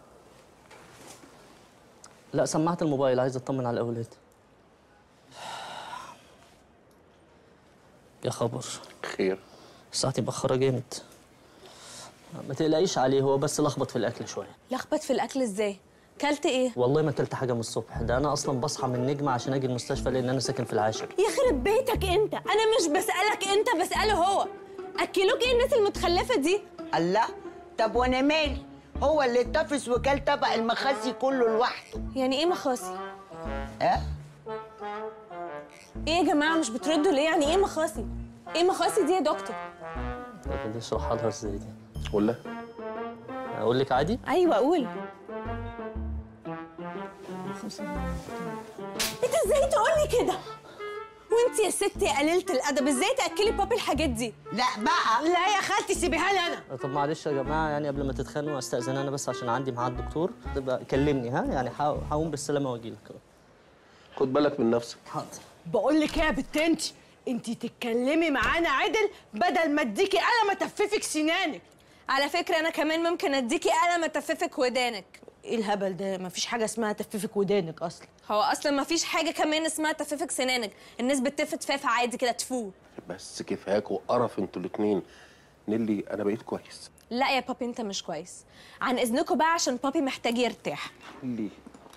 لا سماعه الموبايل عايز اطمن على الاولاد يا خبر خير ساعتي مأخرة جامد ما تقلقيش عليه هو بس لخبط في الاكل شويه لخبط في الاكل ازاي كلت ايه والله ما اكلت حاجه من الصبح ده انا اصلا بصحى من نجمه عشان اجي المستشفى لان انا ساكن في العاشر يخرب بيتك انت انا مش بسالك انت بساله هو اكلوك ايه الناس المتخلفه دي الله طب وانا مالي هو اللي اتفس وكل طبق المخاسي كله لوحده يعني ايه مخاصي اه ايه يا جماعه مش بتردوا ليه يعني ايه مخاصي ايه مخاصي دي يا دكتور طب دي اشرحها لها ازاي دي ولا اقول لك عادي ايوه قول انت ازاي تقولي كده وانت يا ست يا قليله الادب ازاي تاكلي بابي الحاجات دي لا بقى لا يا خالتي سيبيها لي انا طب معلش يا جماعه يعني قبل ما تتخانقوا استاذن انا بس عشان عندي ميعاد دكتور تبقى كلمني ها يعني هق- هقوم بالسلامه واجي لك خد بالك من نفسك حاضر بقول لك ايه يا بت انت انت تتكلمي معانا عدل بدل ما اديكي قلم اتففك سنانك على فكره انا كمان ممكن اديكي قلم اتففك ودانك ايه الهبل ده مفيش حاجه اسمها تففك ودانك اصلا هو اصلا ما فيش حاجه كمان اسمها تففك سنانك الناس بتفت فافه عادي كده تفو بس كفاك وقرف انتوا الاتنين نيلي انا بقيت كويس لا يا بابي انت مش كويس عن اذنكم بقى عشان بابي محتاج يرتاح ليه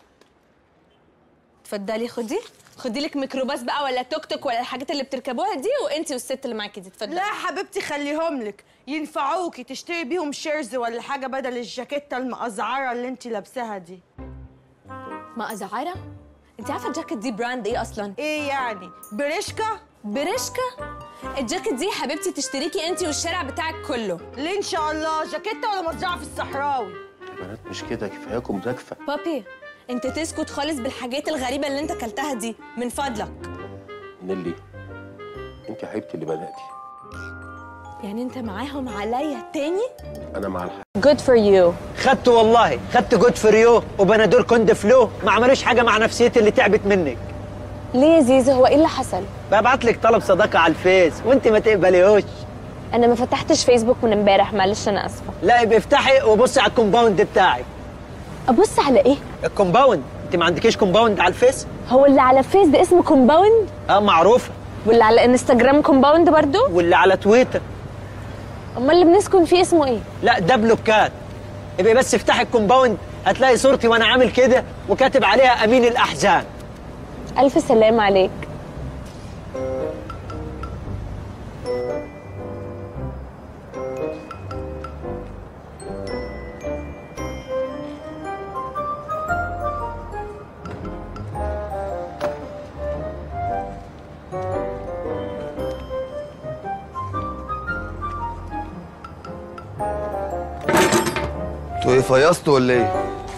اتفضلي خدي خدي لك ميكروباص بقى ولا توك توك ولا الحاجات اللي بتركبوها دي وانتي والست اللي معاكي دي اتفضلي لا يا حبيبتي خليهم لك ينفعوكي تشتري بيهم شيرز ولا حاجه بدل الجاكيته المقزعره اللي انت لابساها دي ما ازعاره انت عارفه الجاكيت دي براند ايه اصلا ايه يعني بريشكا بريشكا الجاكيت دي حبيبتي تشتريكي انتي والشارع بتاعك كله ليه ان شاء الله جاكيته ولا مزرعه في الصحراوي يا بنات مش كده كفاياكم زكفه بابي انت تسكت خالص بالحاجات الغريبه اللي انت اكلتها دي من فضلك نيلي انت حبيبتي اللي بداتي يعني انت معاهم عليا تاني انا مع الحق good for you خدت والله خدت جود فريو وبنادول كوند فلو ما عملوش حاجه مع نفسيتي اللي تعبت منك ليه يا زيزو هو ايه اللي حصل؟ ببعت لك طلب صداقه على الفيس وانت ما تقبليهوش انا ما فتحتش فيسبوك من امبارح معلش انا اسفه لا يبقى افتحي وبصي على الكومباوند بتاعك ابص على ايه؟ الكومباوند انت ما عندكيش كومباوند على الفيس هو اللي على فيس ده اسمه كومباوند اه معروفه واللي على انستجرام كومباوند برضو واللي على تويتر امال اللي بنسكن فيه اسمه ايه؟ لا ده بلوكات يبقى بس افتحي الكومباوند هتلاقي صورتي وانا عامل كده وكاتب عليها امين الاحزان الف سلام عليك انتوا ايه فيصتوا ولا ايه؟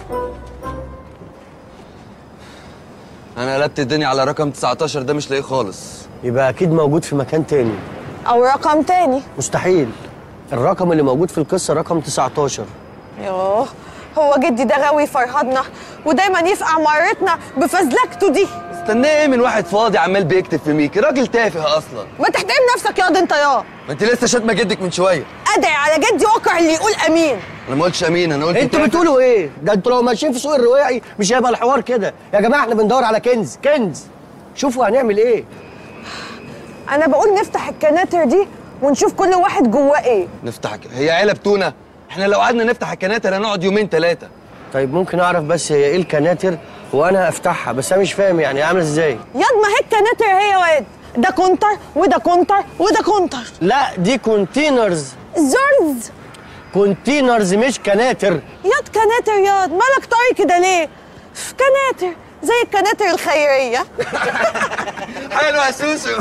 انا قلبت الدنيا على رقم 19 ده مش لاقيه خالص يبقى اكيد موجود في مكان تاني او رقم تاني مستحيل الرقم اللي موجود في القصه رقم 19 يوه هو جدي ده غاوي فرهدنا ودايما يفقع مرتنا بفزلكته دي استناه ايه من واحد فاضي عمال بيكتب في ميكي راجل تافه اصلا ما تحترم نفسك ياض انت يا ما انت لسه شاتمه جدك من شويه ادعي على جدي وقع اللي يقول امين انا ما قلتش امين انا قلت انتوا تافه. بتقولوا ايه ده انتوا لو ماشيين في سوق الرواعي مش هيبقى الحوار كده يا جماعه احنا بندور على كنز كنز شوفوا هنعمل ايه انا بقول نفتح الكناتر دي ونشوف كل واحد جواه ايه نفتح ك- هي علب تونه احنا لو قعدنا نفتح الكناتر هنقعد يومين ثلاثه طيب ممكن اعرف بس هي ايه الكناتر وانا افتحها بس انا مش فاهم يعني عامله ازاي ياض ما هي الكناتر هي واد ده كونتر وده كونتر وده كونتر لا دي كونتينرز زرز كونتينرز مش كناتر ياض كناتر ياض مالك طري كده ليه كناتر زي الكناتر الخيريه حلو يا سوسو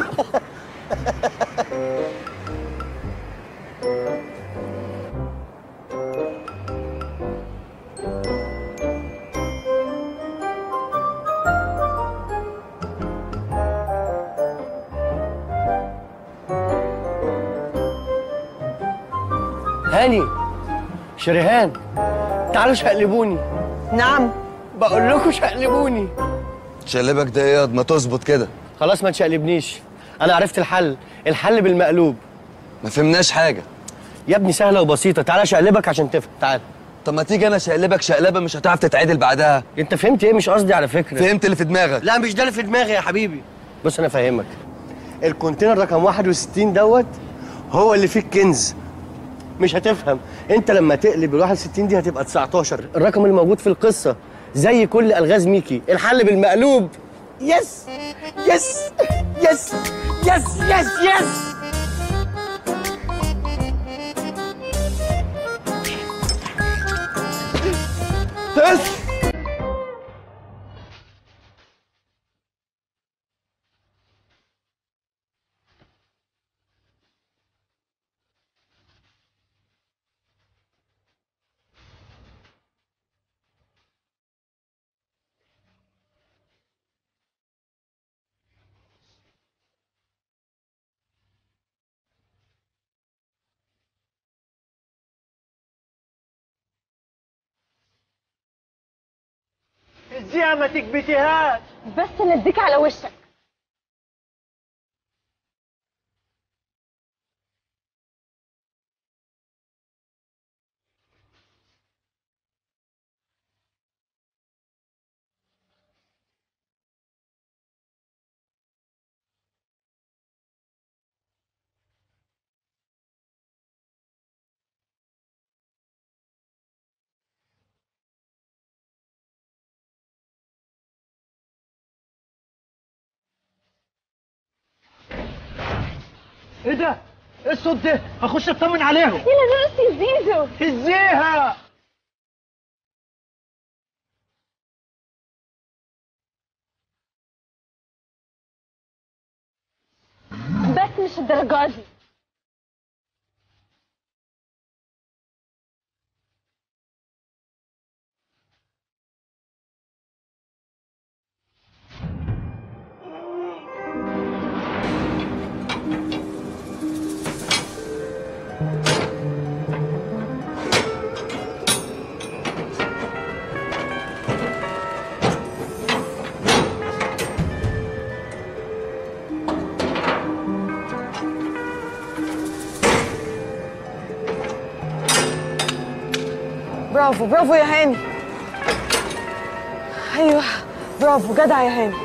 هاني شريهان تعالوا شقلبوني نعم بقول لكم شقلبوني شقلبك ده ايه ما تظبط كده خلاص ما تشقلبنيش انا عرفت الحل الحل بالمقلوب ما فهمناش حاجه يا ابني سهله وبسيطه تعالى شقلبك عشان تفهم تعال طب ما تيجي انا شقلبك شقلبه مش هتعرف تتعدل بعدها انت فهمت ايه مش قصدي على فكره فهمت اللي في دماغك لا مش ده اللي في دماغي يا حبيبي بص انا فاهمك الكونتينر رقم 61 دوت هو اللي فيه الكنز مش هتفهم انت لما تقلب ال 61 دي هتبقى 19 الرقم اللي موجود في القصه زي كل الغاز ميكي الحل بالمقلوب يس يس يس يس يس يس بس اديها ما تكبتيهاش بس نديك على وشك ايه ده؟ ايه الصوت ده؟ هخش اطمن عليهم يلا نرسي زيزو ازيها بس مش الدرجة دي برافو برافو يا هاني ايوه برافو جدع يا هاني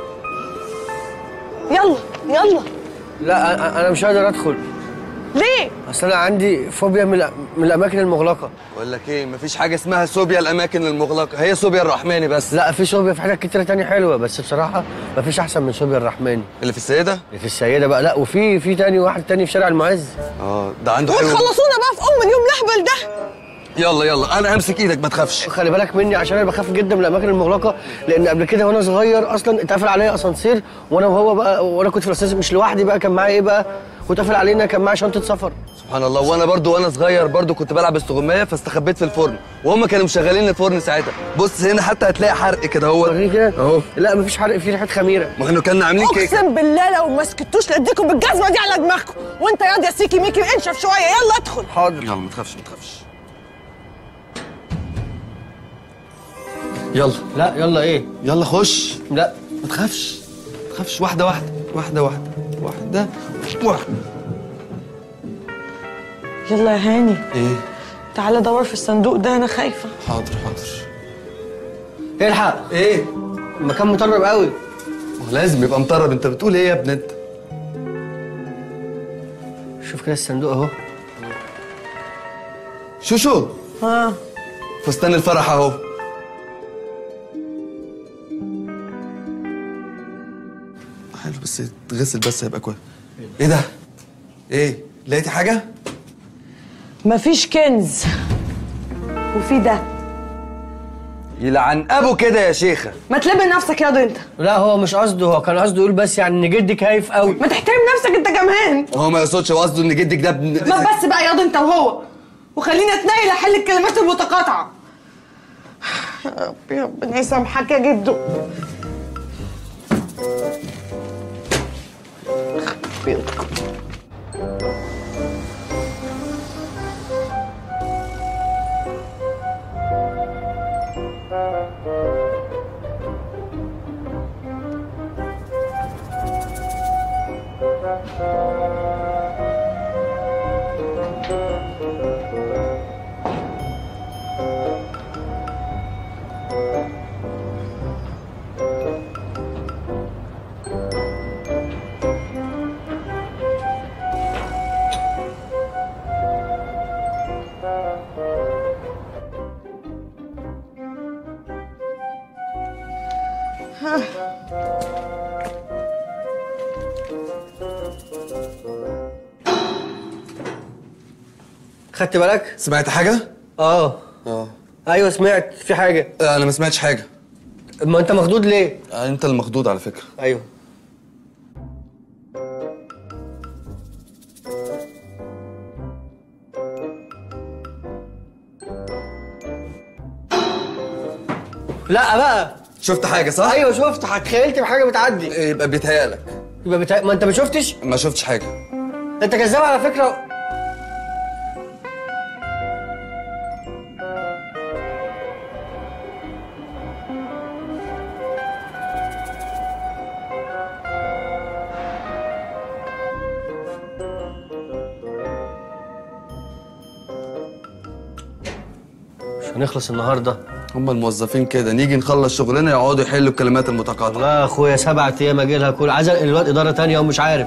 يلا يلا لا أنا- انا مش قادر ادخل ليه اصل انا عندي فوبيا من الأ- من الاماكن المغلقه بقول لك ايه مفيش حاجه اسمها صوبيا الاماكن المغلقه هي صوبيا الرحماني بس لا في صوبيا في حاجات كتيره تانية حلوه بس بصراحه مفيش احسن من صوبيا الرحماني اللي في السيده اللي في السيده بقى لا وفي في تاني واحد تاني في شارع المعز اه ده عنده حلو خلصونا بقى في ام اليوم الاهبل ده يلا يلا انا همسك ايدك ما تخافش خلي بالك مني عشان انا بخاف جدا من الاماكن المغلقه لان قبل كده وانا صغير اصلا اتقفل عليا اسانسير وانا وهو بقى وانا كنت في الاسانسير مش لوحدي بقى كان معايا ايه بقى واتقفل علينا كان معايا شنطه سفر سبحان الله وانا برضو وانا صغير برضو كنت بلعب استغمايه فاستخبيت في الفرن وهم كانوا مشغلين الفرن ساعتها بص هنا حتى هتلاقي حرق كده هو كده اهو لا مفيش حرق في ريحه خميره ما كانوا كنا عاملين كيكه اقسم بالله لو ما سكتوش لاديكم بالجزمه دي على دماغكم وانت ياض يا سيكي ميكي انشف شويه يلا ادخل حاضر يلا ما تخافش ما تخافش يلا لا يلا ايه يلا خش لا ما تخافش ما تخافش واحده واحده واحده واحده واحده واحده يلا يا هاني ايه تعالى دور في الصندوق ده انا خايفه حاضر حاضر الحق ايه المكان مطرب قوي ما هو لازم يبقى مطرب انت بتقول ايه يا ابن انت شوف كده الصندوق اهو شوشو اه فستان الفرح اهو حلو بس تغسل بس هيبقى كويس ايه ده ايه لقيتي حاجه مفيش كنز وفي ده يلعن ابو كده يا شيخه ما تلم نفسك ياض انت لا هو مش قصده هو كان قصده يقول بس يعني ان جدك هايف قوي ما تحترم نفسك انت كمان هو ما يقصدش هو قصده ان جدك ده ابن ما بس بقى ياض انت وهو وخليني اتنقل احل الكلمات المتقاطعه يا ربي ربنا يسامحك يا جدو خدت بالك؟ سمعت حاجة؟ اه اه ايوه سمعت في حاجه انا ما سمعتش حاجة ما انت مخضوض ليه؟ انت المخضوض على فكرة ايوه لا بقى شفت حاجة صح؟ ايوه شفت تخيلت بحاجه بتعدي يبقى بيتهيألك يبقى بتا... ما انت ما شفتش ما شفتش حاجة انت كذاب على فكره مش هنخلص النهارده هم الموظفين كده نيجي نخلص شغلنا يقعدوا يحلوا الكلمات المتقاطعة لا يا اخويا سبعة ايام اجي لها كل عايز الواد اداره تانية ومش عارف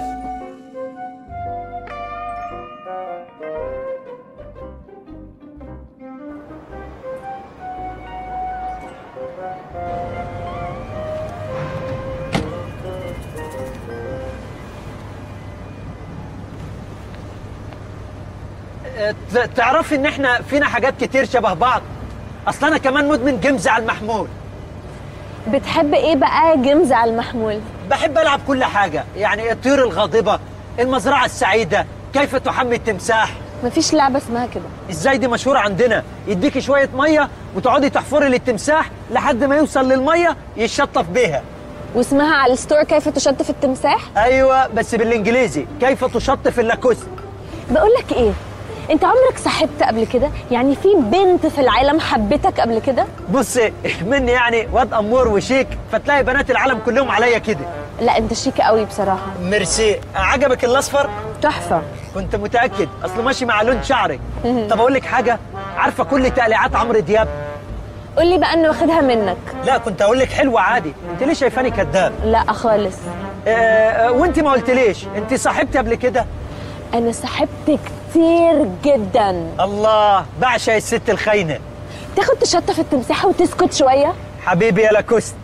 ت- تعرفي ان احنا فينا حاجات كتير شبه بعض اصل انا كمان مدمن جيمز على المحمول بتحب ايه بقى جيمز على المحمول بحب العب كل حاجه يعني الطيور الغاضبه المزرعه السعيده كيف تحمي التمساح مفيش لعبه اسمها كده ازاي دي مشهوره عندنا يديكي شويه ميه وتقعدي تحفري للتمساح لحد ما يوصل للميه يشطف بيها واسمها على الستور كيف تشطف التمساح ايوه بس بالانجليزي كيف تشطف اللاكوست بقول لك ايه انت عمرك صاحبت قبل كده يعني في بنت في العالم حبتك قبل كده بصي مني يعني واد امور وشيك فتلاقي بنات العالم كلهم عليا كده لا انت شيك قوي بصراحه ميرسي عجبك الاصفر تحفه كنت متاكد اصله ماشي مع لون شعرك طب اقول لك حاجه عارفه كل تقليعات عمرو دياب قول لي بقى انه واخدها منك لا كنت اقول لك حلوه عادي انت ليه شايفاني كذاب لا خالص آه آه، وانت ما قلتليش انت صاحبتي قبل كده انا صاحبت كتير جدا الله بعشق الست الخاينه تاخد تشطف التمساح وتسكت شويه حبيبي يا لاكوست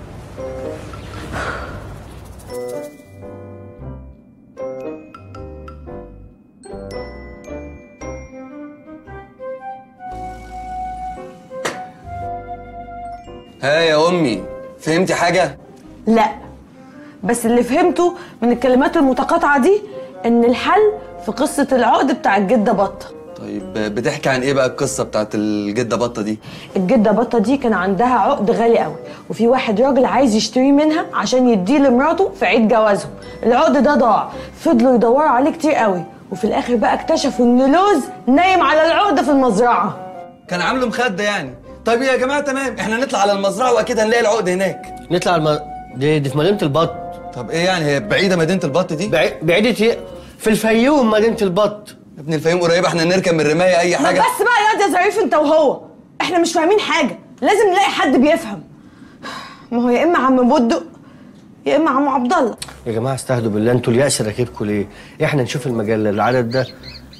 ها يا امي فهمتي حاجة؟ لا بس اللي فهمته من الكلمات المتقاطعة دي إن الحل في قصة العقد بتاع الجدة بطة طيب بتحكي عن ايه بقى القصة بتاعت الجدة بطة دي؟ الجدة بطة دي كان عندها عقد غالي قوي وفي واحد راجل عايز يشتري منها عشان يديه لمراته في عيد جوازهم العقد ده ضاع فضلوا يدوروا عليه كتير قوي وفي الاخر بقى اكتشفوا ان لوز نايم على العقد في المزرعة كان عامله مخدة يعني طيب يا جماعة تمام احنا نطلع على المزرعة واكيد هنلاقي العقد هناك نطلع الم... دي, دي في مدينه البط طب ايه يعني هي بعيدة مدينة البط دي؟ بعي... بعيدة ايه؟ في الفيوم مدينة البط يا ابني الفيوم قريبة احنا نركب من الرماية اي ما حاجة بس بقى يا يا ظريف انت وهو احنا مش فاهمين حاجة لازم نلاقي حد بيفهم ما هو يا اما عم بودق يا اما عم عبد الله يا جماعه استهدوا بالله انتوا اليأس راكبكم ليه؟ احنا نشوف المجله العدد ده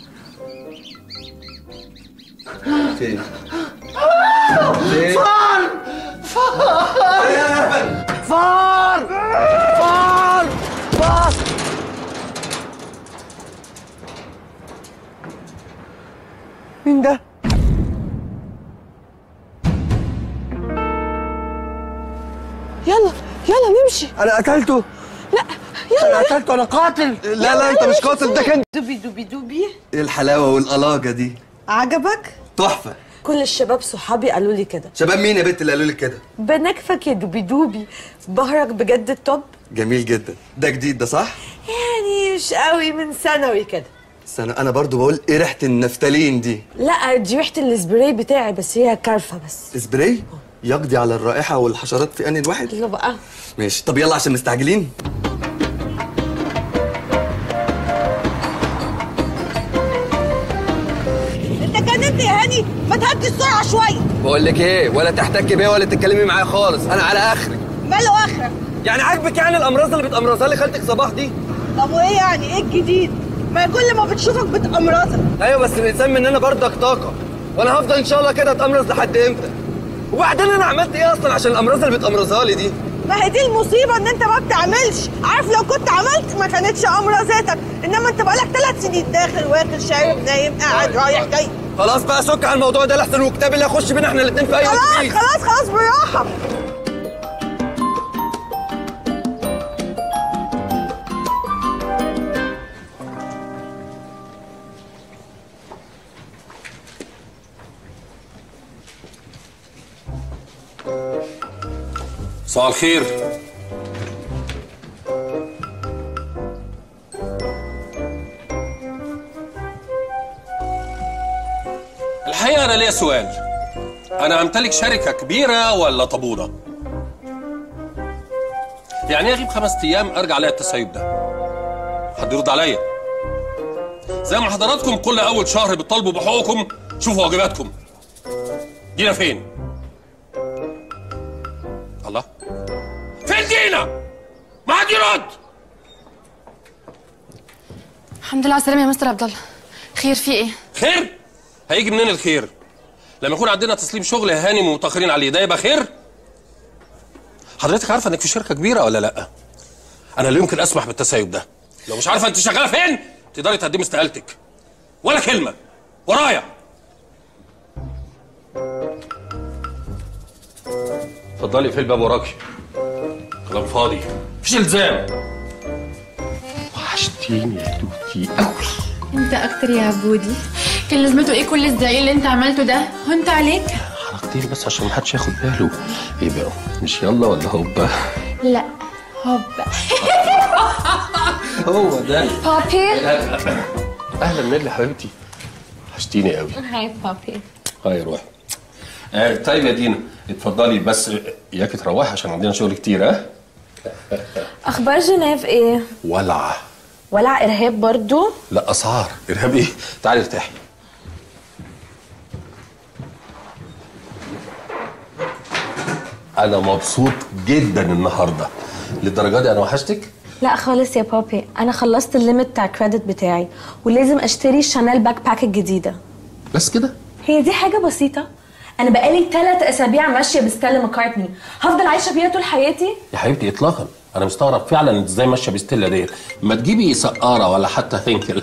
فين؟ فار فار فار فار فار مين ده؟ يلا يلا نمشي انا قتلته لا يلا انا قتلته انا قاتل لا لا انت مش قاتل ده كان دوبي دوبي دوبي ايه الحلاوة والقلاجة دي عجبك تحفة كل الشباب صحابي قالوا لي كده شباب مين يا بنت اللي قالوا لك كده؟ بنكفك يا دوبي دوبي بهرك بجد التوب جميل جدا ده جديد ده صح؟ يعني مش قوي من ثانوي كده بس انا انا برضو بقول ايه ريحة النفتالين دي؟ لا دي ريحه السبراي بتاعي بس هي كارفه بس سبراي؟ يقضي على الرائحه والحشرات في ان الواحد يلا بقى ماشي طب يلا عشان مستعجلين انت كلمت يا هاني ما تهدي السرعه شويه بقول لك ايه ولا تحتكي بيا ولا تتكلمي معايا خالص انا على اخري ماله اخرك يعني عاجبك يعني الامراض اللي بتامرضها لي خالتك صباح دي طب وايه يعني ايه الجديد ما كل ما بتشوفك بتأمرزك ايوه بس الانسان مننا برضك طاقه وانا هفضل ان شاء الله كده اتامرز لحد امتى وبعدين انا عملت ايه اصلا عشان الامراض اللي بتامرزها لي دي ما هي دي المصيبه ان انت ما بتعملش عارف لو كنت عملت ما كانتش امرزتك انما انت بقالك ثلاث سنين داخل واكل شارب نايم قاعد رايح جاي خلاص بقى سك على الموضوع ده لحسن وكتاب اللي هيخش بينا احنا الاثنين في اي وقت خلاص فيه. خلاص خلاص بالراحه صباح الخير الحقيقة أنا ليا سؤال أنا أمتلك شركة كبيرة ولا طابونة؟ يعني إيه أغيب خمس أيام أرجع ألاقي التسيب ده؟ حد يرد عليا زي ما حضراتكم كل أول شهر بتطالبوا بحقوقكم شوفوا واجباتكم دينا فين؟ الله فين دينا؟ ما حد يرد الحمد لله على السلامه يا مستر عبد الله خير في ايه خير؟ هيجي منين الخير؟ لما يكون عندنا تسليم شغل هانم ومتاخرين عليه ده يبقى خير؟ حضرتك عارفه انك في شركه كبيره ولا لا؟ انا لا يمكن اسمح بالتسيب ده لو مش عارفه انت شغاله فين تقدري تقدمي استقالتك ولا كلمه ورايا اتفضلي في الباب وراكي كلام فاضي مفيش الزام وحشتيني يا توتي قوي انت اكتر يا عبودي كان لازمته ايه كل الزعيق اللي انت عملته ده هنت عليك حركتيني بس عشان محدش ياخد باله ايه بقى مش يلا ولا هوبا لا هوبا هو ده بابي اهلا نيلي حبيبتي وحشتيني قوي هاي بابي هاي روح آه طيب يا دينا اتفضلي بس اياكي تروحي عشان عندنا شغل كتير ها اخبار جنيف ايه ولع ولع ارهاب برضو لا اسعار ارهاب ايه تعالي ارتاحي انا مبسوط جدا النهارده للدرجه دي انا وحشتك لا خالص يا بابي انا خلصت الليمت بتاع الكريدت بتاعي ولازم اشتري شانيل باك باك الجديده بس كده هي دي حاجه بسيطه انا بقالي ثلاث اسابيع ماشيه بستيلا ماكارتني هفضل عايشه بيها طول حياتي يا حبيبتي اطلاقا انا مستغرب فعلا انت ازاي ماشيه بستيلا ديت ما تجيبي سقاره ولا حتى هينكل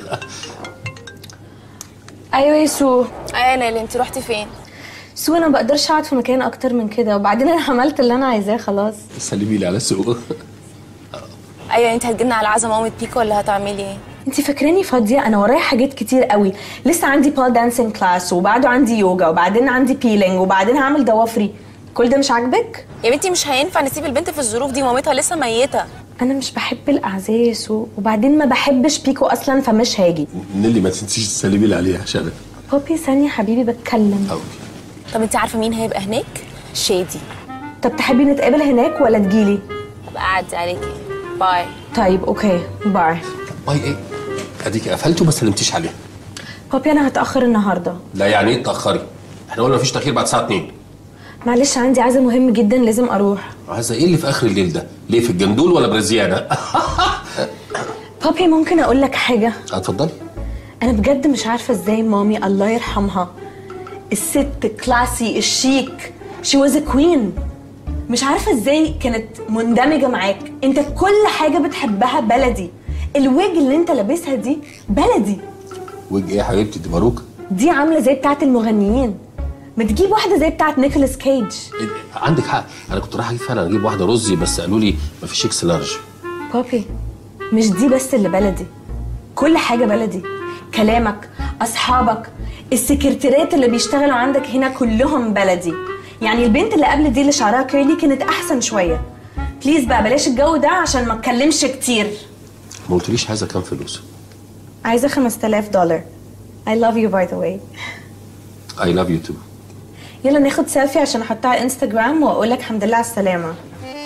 ايوه يا سو ايه يا نيلي انت رحتي فين سو انا ما بقدرش اقعد في مكان اكتر من كده وبعدين انا عملت اللي انا عايزاه خلاص سلمي لي على سوق ايوه انت هتجينا على عزا مامة بيكو ولا هتعملي ايه انت فاكراني فاضيه انا ورايا حاجات كتير قوي لسه عندي بال دانسينج كلاس وبعده عندي يوجا وبعدين عندي بيلينج وبعدين هعمل ضوافري كل ده مش عاجبك يا بنتي مش هينفع نسيب البنت في الظروف دي مامتها لسه ميته انا مش بحب الاعزاء يا سو وبعدين ما بحبش بيكو اصلا فمش هاجي نيلي ما تنسيش تسلمي لي عليها عشان بابي ثانيه حبيبي بتكلم طب انت عارفه مين هيبقى هناك شادي طب تحبي نتقابل هناك ولا تجيلي ابقى اعدي عليكي باي طيب اوكي باي باي ايه اديكي قفلتي وما سلمتيش عليها بابي انا هتاخر النهارده لا يعني ايه تاخري احنا قلنا مفيش تاخير بعد الساعه 2 معلش عندي عزا مهم جدا لازم اروح عايزه ايه اللي في اخر الليل ده ليه في الجندول ولا برزيانه بابي ممكن اقول لك حاجه اتفضلي انا بجد مش عارفه ازاي مامي الله يرحمها الست كلاسي الشيك شي واز كوين مش عارفه ازاي كانت مندمجه معاك انت كل حاجه بتحبها بلدي الويج اللي انت لابسها دي بلدي وجه ايه يا حبيبتي دي باروكه دي عامله زي بتاعه المغنيين ما تجيب واحده زي بتاعه نيكولاس كيج عندك حق انا كنت رايح اجيب فعلا اجيب واحده رزي بس قالوا لي مفيش اكس لارج بابي مش دي بس اللي بلدي كل حاجه بلدي كلامك اصحابك السكرتيرات اللي بيشتغلوا عندك هنا كلهم بلدي يعني البنت اللي قبل دي اللي شعرها كيرلي كانت احسن شويه بليز بقى بلاش الجو ده عشان ما اتكلمش كتير ما قلتليش عايزه كام فلوس عايزه 5000 دولار I love you by the way اي لاف يو تو يلا ناخد سيلفي عشان احطها على انستجرام واقول لك الحمد لله على السلامه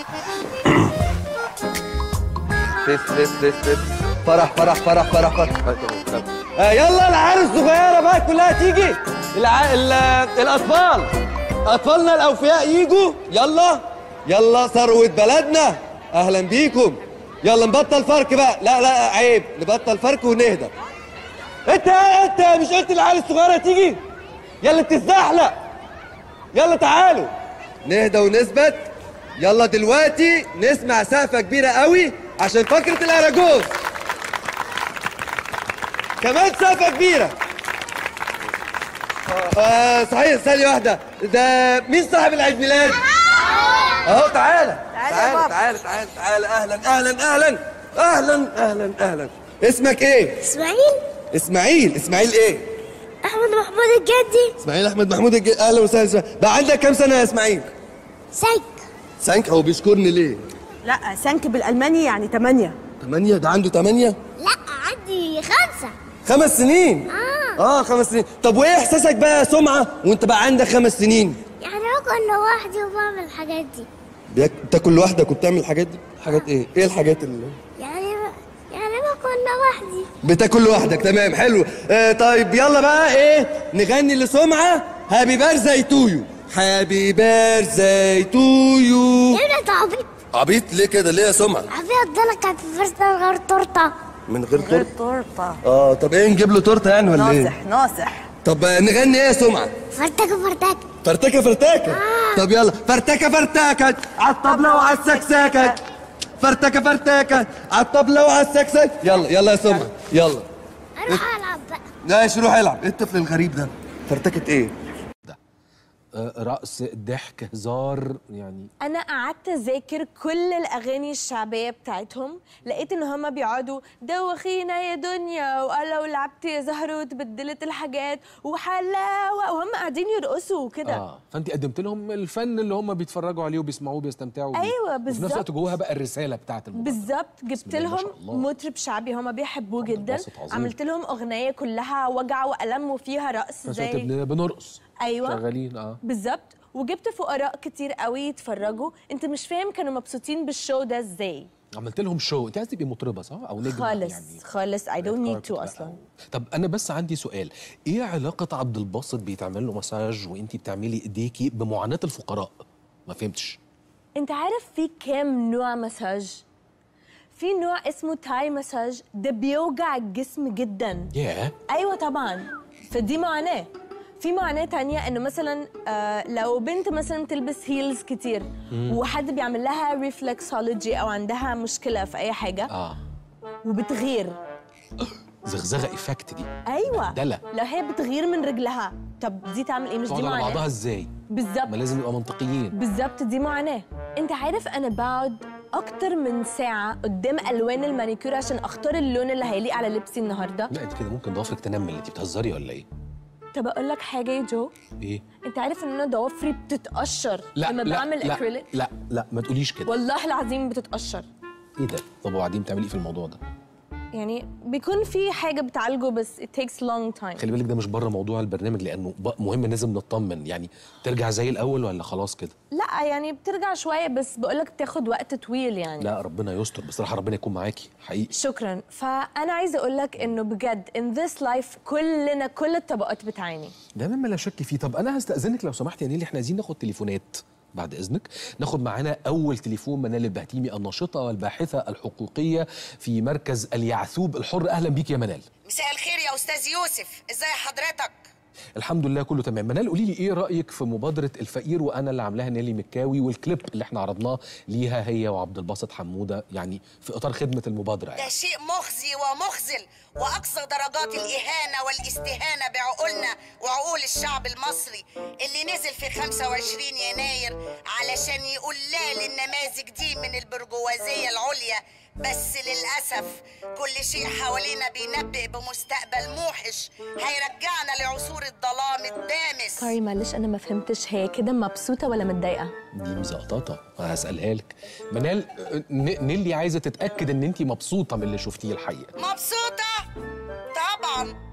لف لف لف لف فرح فرح فرح فرح فرح آه يلا العيال الصغيرة بقى كلها تيجي الع... ال... الأطفال أطفالنا الأوفياء يجوا يلا يلا ثروة بلدنا أهلا بيكم يلا نبطل فرق بقى لا لا عيب نبطل فرق ونهدى انت انت مش قلت العيال الصغيرة تيجي يلا تزحلق يلا تعالوا نهدى ونثبت يلا دلوقتي نسمع سقفة كبيرة قوي عشان فقرة الأراجوز كمان سقفة كبيرة آه صحيح ثانية واحدة ده مين صاحب العيد ميلاد؟ اهو تعالى تعالى تعالى تعالى تعالى اهلا اهلا اهلا اهلا اهلا اهلا اسمك ايه؟ اسماعيل اسماعيل اسماعيل ايه؟ احمد محمود الجدي اسماعيل احمد محمود الج... اهلا وسهلا إسماعيل. بقى عندك كام سنة يا اسماعيل؟ سانك سانك هو بيشكرني ليه؟ لا سانك بالالماني يعني 8 ثمانية ده عنده ثمانية؟ لا عندي خمسة خمس سنين اه اه خمس سنين طب وايه احساسك بقى يا سمعة وانت بقى عندك خمس سنين؟ يعني باكل لوحدي وبعمل الحاجات دي بياك... بتاكل لوحدك وبتعمل الحاجات دي؟ حاجات ايه؟ ايه الحاجات اللي يعني يعني باكل لوحدي بتاكل لوحدك تمام حلو آه طيب يلا بقى ايه نغني لسمعة هابي بيرثداي تو يو هابي بيرثداي تو يو يا ابني انت عبيط عبيط ليه كده ليه يا سمعة عبيط ده لك كانت في غير تورته من غير تورته تورته اه طب ايه نجيب له تورته يعني ولا ايه ناصح ناصح طب آه، نغني ايه يا سمعة فرتكه فرتكه فرتكه فرتكه طب يلا فرتكه فرتكه على الطبلة وعلى السكسكة فرتكه فرتكه على الطبلة وعلى السكسكة يلا يلا يا سمعة يلا اروح العب بقى ماشي روح العب ايه الطفل الغريب ده فرتكه ايه آه، رقص ضحك هزار يعني انا قعدت اذاكر كل الاغاني الشعبيه بتاعتهم لقيت ان هما بيقعدوا دوخينا يا دنيا ولو لعبت يا زهر وتبدلت الحاجات وحلاوه وهم قاعدين يرقصوا وكده اه فانت قدمت لهم الفن اللي هم بيتفرجوا عليه وبيسمعوه وبيستمتعوا بيه أيوة، وفي نفس بالظبط. الوقت جواها بقى الرساله بتاعت الموضوع بالظبط جبت الله ما لهم شاء الله. مطرب شعبي هما بيحبوه جدا الباسط عظيم. عملت لهم اغنيه كلها وجع والم وفيها رقص في نفس الوقت زي بن- بنرقص ايوه شغالين اه بالظبط وجبت فقراء كتير قوي يتفرجوا انت مش فاهم كانوا مبسوطين بالشو ده ازاي عملت لهم شو انت عايز تبقي مطربه صح او نجم خالص يعني خالص I don't need to اصلا طب انا بس عندي سؤال ايه علاقه عبد الباسط بيتعمل له مساج وانت بتعملي ايديكي بمعاناه الفقراء ما فهمتش انت عارف في كام نوع مساج في نوع اسمه تاي مساج ده بيوجع الجسم جدا ياه ايوه طبعا فدي معاناه في معاناه تانية انه مثلا آه لو بنت مثلا تلبس هيلز كتير مم. وحد بيعمل لها ريفلكسولوجي او عندها مشكله في اي حاجه اه وبتغير زغزغه افكت دي ايوه بهدلة. لو هي بتغير من رجلها طب دي تعمل ايه مش دي تقعد على بعضها معاناه ازاي بالظبط ما لازم نبقى منطقيين بالظبط دي معاناه انت عارف انا بقعد اكتر من ساعه قدام الوان المانيكير عشان اختار اللون اللي هيليق على لبسي النهارده لا انت كده ممكن ضوافرك تنمل انت بتهزري ولا ايه طب اقول لك حاجه يا جو ايه انت عارف ان انا ضوافري بتتقشر لا لما لا بعمل لا, اكريليك لا لا ما تقوليش كده والله العظيم بتتقشر ايه ده طب وبعدين بتعملي ايه في الموضوع ده يعني بيكون في حاجه بتعالجه بس it takes long time خلي بالك ده مش بره موضوع البرنامج لانه ب- مهم لازم نطمن يعني ترجع زي الاول ولا خلاص كده لا يعني بترجع شويه بس بقولك بتاخد وقت طويل يعني لا ربنا يستر بصراحه ربنا يكون معاكي حقيقي شكرا فانا عايزه اقول لك انه بجد in this life كلنا كل الطبقات بتعاني ده مما لا شك فيه طب انا هستاذنك لو سمحت يا نيلي احنا عايزين ناخد تليفونات بعد اذنك ناخد معانا اول تليفون منال البهتيمي الناشطه والباحثه الحقوقيه في مركز اليعثوب الحر اهلا بيك يا منال مساء الخير يا استاذ يوسف ازاي حضرتك الحمد لله كله تمام منال قولي لي ايه رايك في مبادره الفقير وانا اللي عاملاها نيلي مكاوي والكليب اللي احنا عرضناه ليها هي وعبد الباسط حموده يعني في اطار خدمه المبادره يعني. ده شيء مخزي ومخزل واقصى درجات الاهانه والاستهانه بعقولنا وعقول الشعب المصري اللي نزل في 25 يناير علشان يقول لا للنماذج دي من البرجوازيه العليا بس للاسف كل شيء حوالينا بينبئ بمستقبل موحش هيرجعنا لعصور الظلام الدامس سوري معلش انا ما فهمتش هي كده مبسوطه ولا متضايقه دي مزقططه هسالها لك منال ن- نيلي عايزه تتاكد ان انت مبسوطه من اللي شفتيه الحقيقه مبسوطة؟ طبعا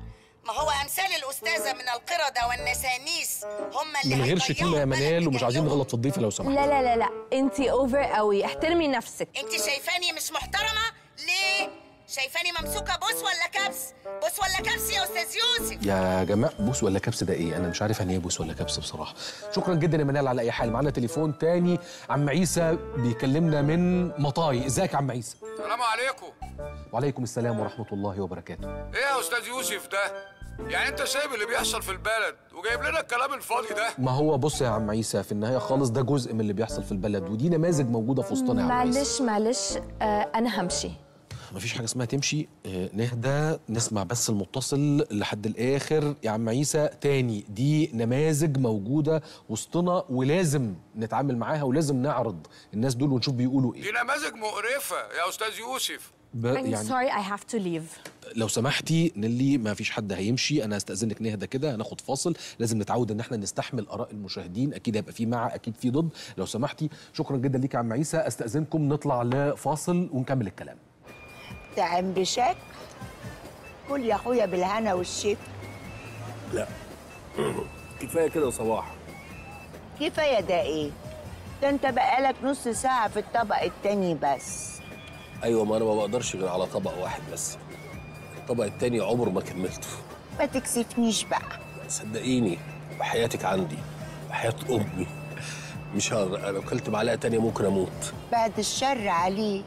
ما هو امثال الاستاذه من القرده والنسانيس هم اللي من غير هيضيعوا شتيمه يا منال ومش عايزين نغلط في الضيف لو سمحت لا لا لا لا انت اوفر قوي احترمي نفسك انت شايفاني مش محترمه ليه شايفاني ممسوكه بوس ولا كبس بوس ولا كبس يا استاذ يوسف يا جماعه بوس ولا كبس ده ايه انا مش عارف يعني ايه بوس ولا كبس بصراحه شكرا جدا يا منال على اي حال معانا تليفون تاني عم عيسى بيكلمنا من مطاي ازيك يا عم عيسى السلام عليكم وعليكم السلام ورحمه الله وبركاته ايه يا استاذ يوسف ده يعني انت سايب اللي بيحصل في البلد وجايب لنا الكلام الفاضي ده ما هو بص يا عم عيسى في النهايه خالص ده جزء من اللي بيحصل في البلد ودي نماذج موجوده في وسطنا يا عم عيسى معلش معلش آه انا همشي مفيش حاجه اسمها تمشي آه، نهدى نسمع بس المتصل لحد الاخر يا عم عيسى تاني دي نماذج موجوده وسطنا ولازم نتعامل معاها ولازم نعرض الناس دول ونشوف بيقولوا ايه دي نماذج مقرفه يا استاذ يوسف ب- I'm sorry I have to leave لو سمحتي نيلي ما فيش حد هيمشي انا هستاذنك نهدى كده هناخد فاصل لازم نتعود ان احنا نستحمل اراء المشاهدين اكيد هيبقى في مع اكيد في ضد لو سمحتي شكرا جدا ليك يا عم عيسى استاذنكم نطلع لفاصل ونكمل الكلام تعم بشك كل يا اخويا بالهنا والشفا لا كفايه كده يا صباح كفايه ده ايه ده انت بقالك نص ساعه في الطبق التاني بس ايوه ما انا ما بقدرش غير على طبق واحد بس الطبق التاني عمره ما كملته ما تكسفنيش بقى صدقيني وحياتك عندي وحياه امي مش هقدر لو كلت معلقه تانية ممكن اموت بعد الشر عليك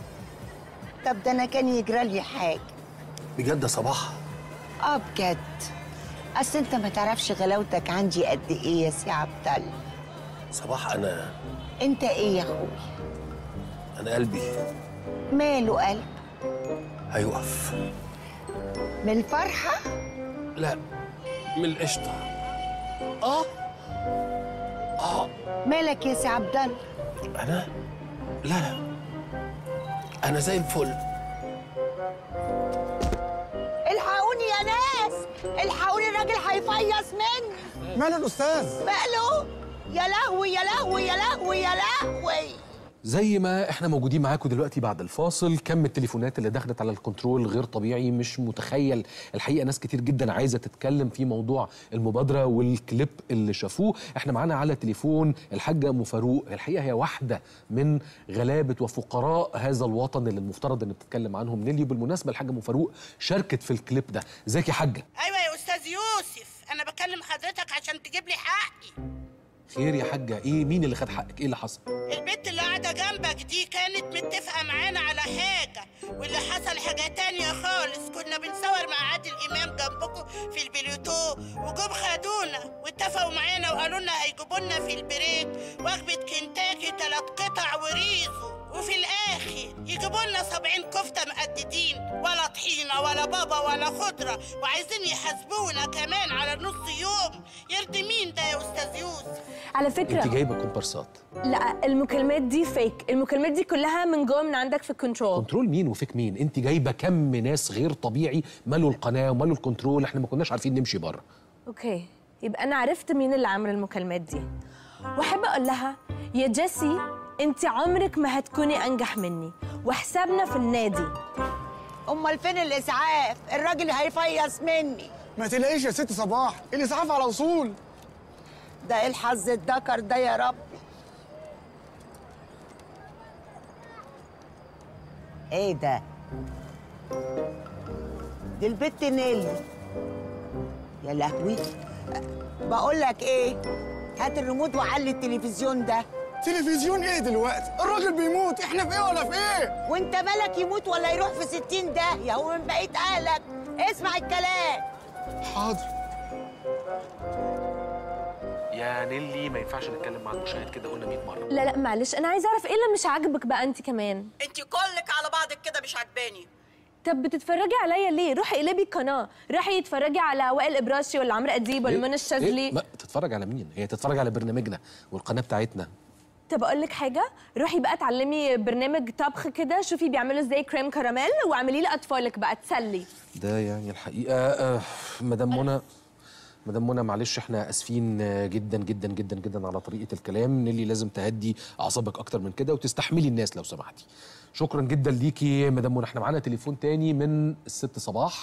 طب ده انا كان يجرالي حاجه بجد يا صباح اه بجد اصل انت ما تعرفش غلاوتك عندي قد ايه يا سي عبد الله صباح انا انت ايه يا اخوي انا قلبي ماله قلب هيقف من الفرحه لا من القشطه اه اه مالك يا سي عبد الله انا لا لا انا زي الفل الحقوني يا ناس الحقوني الراجل هيفيص مني ماله الاستاذ ماله يا لهوي يا لهوي يا لهوي يا لهوي زي ما احنا موجودين معاكم دلوقتي بعد الفاصل كم التليفونات اللي دخلت على الكنترول غير طبيعي مش متخيل الحقيقه ناس كتير جدا عايزه تتكلم في موضوع المبادره والكليب اللي شافوه احنا معانا على تليفون الحاجه ام فاروق الحقيقه هي واحده من غلابه وفقراء هذا الوطن اللي المفترض ان بتتكلم عنهم نيلي بالمناسبه الحاجه ام فاروق شاركت في الكليب ده ازيك يا حاجه ايوه يا استاذ يوسف انا بكلم حضرتك عشان تجيب لي حقي خير يا حاجه ايه مين اللي خد حقك ايه اللي حصل البنت اللي قاعده جنبك دي كانت متفقه معانا على حاجه واللي حصل حاجه تانية خالص كنا بنصور مع عادل امام جنبكم في البليوتو وجم خدونا واتفقوا معانا وقالوا لنا هيجيبوا لنا في البريك وجبه كنتاكي ثلاث قطع وريزو وفي الاخر يجيبوا لنا 70 كفته مقددين ولا طحينه ولا بابا ولا خضره وعايزين يحاسبونا كمان على نص يوم يرضي مين ده يا استاذ يوسف على فكره انت جايبه كومبارسات لا المكالمات دي فيك المكالمات دي كلها من جوه من عندك في الكنترول كنترول مين وفيك مين انت جايبه كم ناس غير طبيعي مالوا القناه ومالوا الكنترول احنا ما كناش عارفين نمشي بره اوكي يبقى انا عرفت مين اللي عامل المكالمات دي واحب اقول لها يا جيسي انت عمرك ما هتكوني انجح مني وحسابنا في النادي امال فين الاسعاف الراجل هيفيص مني ما تلاقيش يا ست صباح الاسعاف على وصول ده ايه الحظ الدكر ده يا رب ايه ده دي البت نيلي يا لهوي بقول لك ايه هات الريموت وعلي التلفزيون ده تلفزيون ايه دلوقتي الراجل بيموت احنا في ايه ولا في ايه وانت مالك يموت ولا يروح في ستين ده يا هو من بقية اهلك اسمع الكلام حاضر يا نيلي ما ينفعش نتكلم مع المشاهد كده قلنا 100 مره لا لا معلش انا عايزه اعرف ايه اللي مش عاجبك بقى انت كمان انت كلك على بعضك كده مش عجباني طب بتتفرجي عليا ليه روحي اقلبي القناه روحي اتفرجي على وائل ابراشي ولا عمرو اديب ولا إيه؟ منى الشاذلي إيه؟ ما تتفرج على مين هي تتفرج على برنامجنا والقناه بتاعتنا طب اقول لك حاجه روحي بقى اتعلمي برنامج طبخ كده شوفي بيعملوا ازاي كريم كراميل واعملي لي اطفالك بقى تسلي ده يعني الحقيقه آه مدام منى مدام منى معلش احنا اسفين آه، جدا جدا جدا جدا على طريقه الكلام نيلي لازم تهدي اعصابك اكتر من كده وتستحملي الناس لو سمحتي شكرا جدا ليكي مدام منى احنا معانا تليفون تاني من الست صباح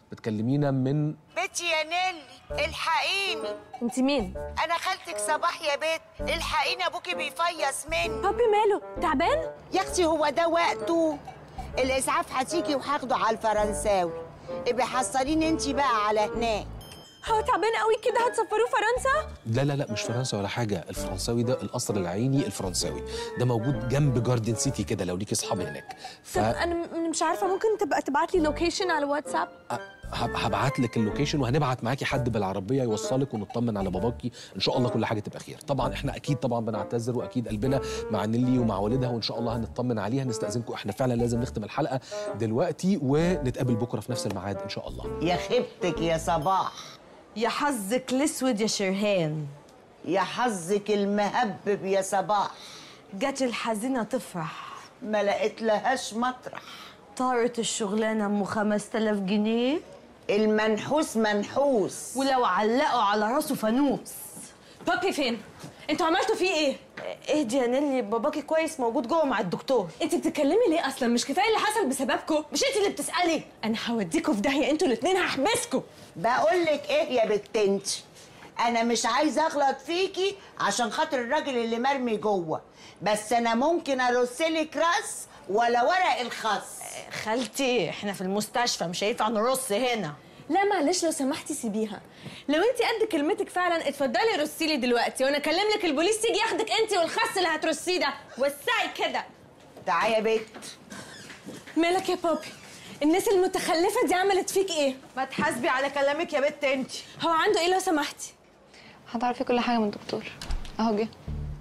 بتكلمينا من بنتي يا نيلي الحقيني انت مين انا خالتك صباح يا بيت الحقيني ابوكي بيفيص مني بابي ماله تعبان يا اختي هو ده وقته الاسعاف هتيجي وهاخده على الفرنساوي ابقي حصليني انت بقى على هناك هو تعبان قوي كده هتسفروه فرنسا لا لا لا مش فرنسا ولا حاجه الفرنساوي ده القصر العيني الفرنساوي ده موجود جنب جاردن سيتي كده لو ليكي اصحاب هناك طب انا م- مش عارفه ممكن تبقى تبعت لي لوكيشن على الواتساب هبعت لك اللوكيشن وهنبعت معاكي حد بالعربيه يوصلك ونطمن على باباكي ان شاء الله كل حاجه تبقى خير طبعا احنا اكيد طبعا بنعتذر واكيد قلبنا مع نيلي ومع والدها وان شاء الله هنطمن عليها نستاذنكم احنا فعلا لازم نختم الحلقه دلوقتي ونتقابل بكره في نفس الميعاد ان شاء الله يا خيبتك يا صباح يا حظك الاسود يا شرهان يا حظك المهبب يا صباح جت الحزينه تفرح ما لقيت لهاش مطرح طارت الشغلانه ام 5000 جنيه المنحوس منحوس ولو علقوا على راسه فانوس بابي فين انتوا عملتوا فيه ايه اهدي يا نيلي باباكي كويس موجود جوه مع الدكتور انت بتتكلمي ليه اصلا مش كفايه اللي حصل بسببكم مش انت اللي بتسالي انا هوديكوا في داهيه انتوا الاثنين هحبسكوا بقول لك ايه يا بنت انت انا مش عايزه اغلط فيكي عشان خاطر الراجل اللي مرمي جوه بس انا ممكن ارسلك راس ولا ورق الخس خالتي احنا في المستشفى مش هينفع نرص هنا لا معلش لو سمحتي سيبيها لو انت قد كلمتك فعلا اتفضلي رصي لي دلوقتي وانا اكلم لك البوليس يجي ياخدك انت والخس اللي هترصيه ده وسعي كده تعالي يا بنت مالك يا بابي الناس المتخلفه دي عملت فيك ايه ما تحاسبي على كلامك يا بنت انت هو عنده ايه لو سمحتي هتعرفي كل حاجه من الدكتور اهو جه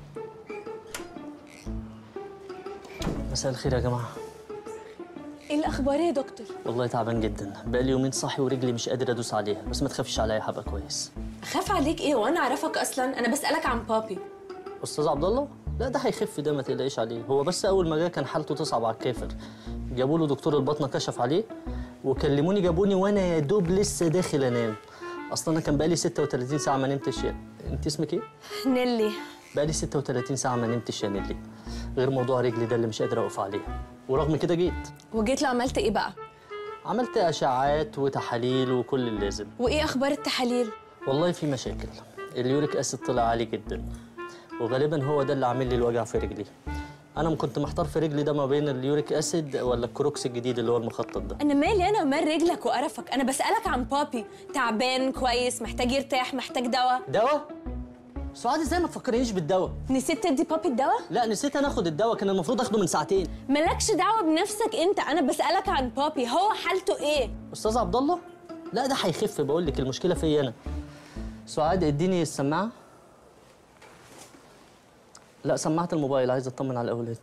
مساء الخير يا جماعه ايه الاخبار يا دكتور والله تعبان جدا بقالي يومين صاحي ورجلي مش قادر ادوس عليها بس ما تخافيش عليا هبقى كويس اخاف عليك ايه وانا اعرفك اصلا انا بسالك عن بابي استاذ عبد الله لا ده هيخف ده ما تقلقيش عليه هو بس اول ما جه كان حالته تصعب على الكافر جابوا له دكتور البطنه كشف عليه وكلموني جابوني وانا يا دوب لسه داخل انام اصلا انا كان بقالي 36 ساعه ما نمتش يا انت اسمك ايه نيلي بقالي 36 ساعه ما نمتش يا نيلي غير موضوع رجلي ده اللي مش قادر اقف عليه ورغم كده جيت وجيت له عملت ايه بقى عملت اشعاعات وتحاليل وكل اللازم وايه اخبار التحاليل والله في مشاكل اليوريك اسيد طلع عالي جدا وغالبا هو ده اللي عامل لي الوجع في رجلي انا كنت محتار في رجلي ده ما بين اليوريك اسيد ولا الكروكس الجديد اللي هو المخطط ده انا مالي انا ومال رجلك وقرفك انا بسالك عن بابي تعبان كويس محتاج يرتاح محتاج دواء دواء سعاد ازاي ما تفكرنيش بالدواء نسيت تدي بابي الدواء لا نسيت انا اخد الدواء كان المفروض اخده من ساعتين مالكش دعوه بنفسك انت انا بسالك عن بابي هو حالته ايه استاذ عبد الله لا ده هيخف بقول لك المشكله فيا انا سعاد اديني السماعه لا سماعه الموبايل عايز اطمن على الاولاد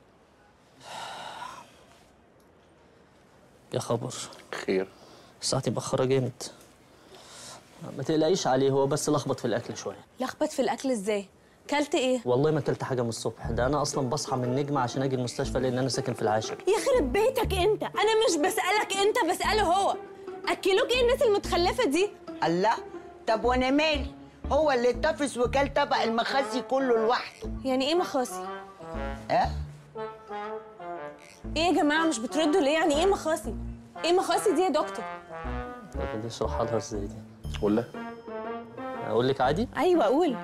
يا خبر خير ساعتي مأخرة جامد ما تقلقيش عليه هو بس لخبط في الاكل شويه لخبط في الاكل ازاي كلت ايه والله ما اكلت حاجه من الصبح ده انا اصلا بصحى من نجمه عشان اجي المستشفى لان انا ساكن في العاشر يخرب بيتك انت انا مش بسالك انت بساله هو اكلوك ايه الناس المتخلفه دي الله طب وانا مالي هو اللي اتفس وكل طبق المخاسي كله لوحده يعني ايه مخاصي اه ايه يا جماعه مش بتردوا ليه يعني ايه مخاصي ايه مخاصي دي يا دكتور طب دي اشرحها لها ازاي دي ولا اقول لك عادي ايوه قول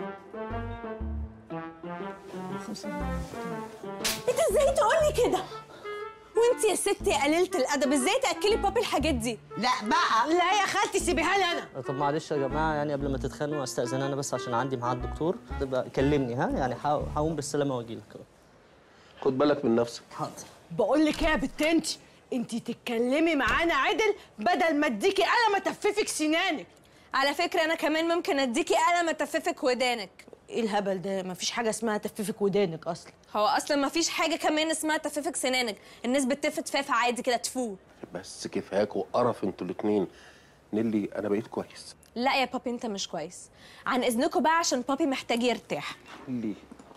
انت ازاي تقولي كده وانت يا ست يا قليله الادب ازاي تاكلي بابي الحاجات دي لا بقى لا يا خالتي سيبيها لي انا طب معلش يا جماعه يعني قبل ما تتخانقوا استاذن انا بس عشان عندي ميعاد دكتور تبقى كلمني ها يعني هقو- هقوم بالسلامه واجي لك خد بالك من نفسك حاضر بقول لك ايه يا بنت انت انت تتكلمي معانا عدل بدل ما اديكي قلم اتففك سنانك على فكره انا كمان ممكن اديكي قلم اتففك ودانك ايه الهبل ده مفيش حاجه اسمها تففك ودانك اصلا هو اصلا ما فيش حاجه كمان اسمها تففك سنانك الناس بتفت فاف عادي كده تفو بس كفاك وقرف انتوا الاتنين نيلي انا بقيت كويس لا يا بابي انت مش كويس عن اذنكم بقى عشان بابي محتاج يرتاح ليه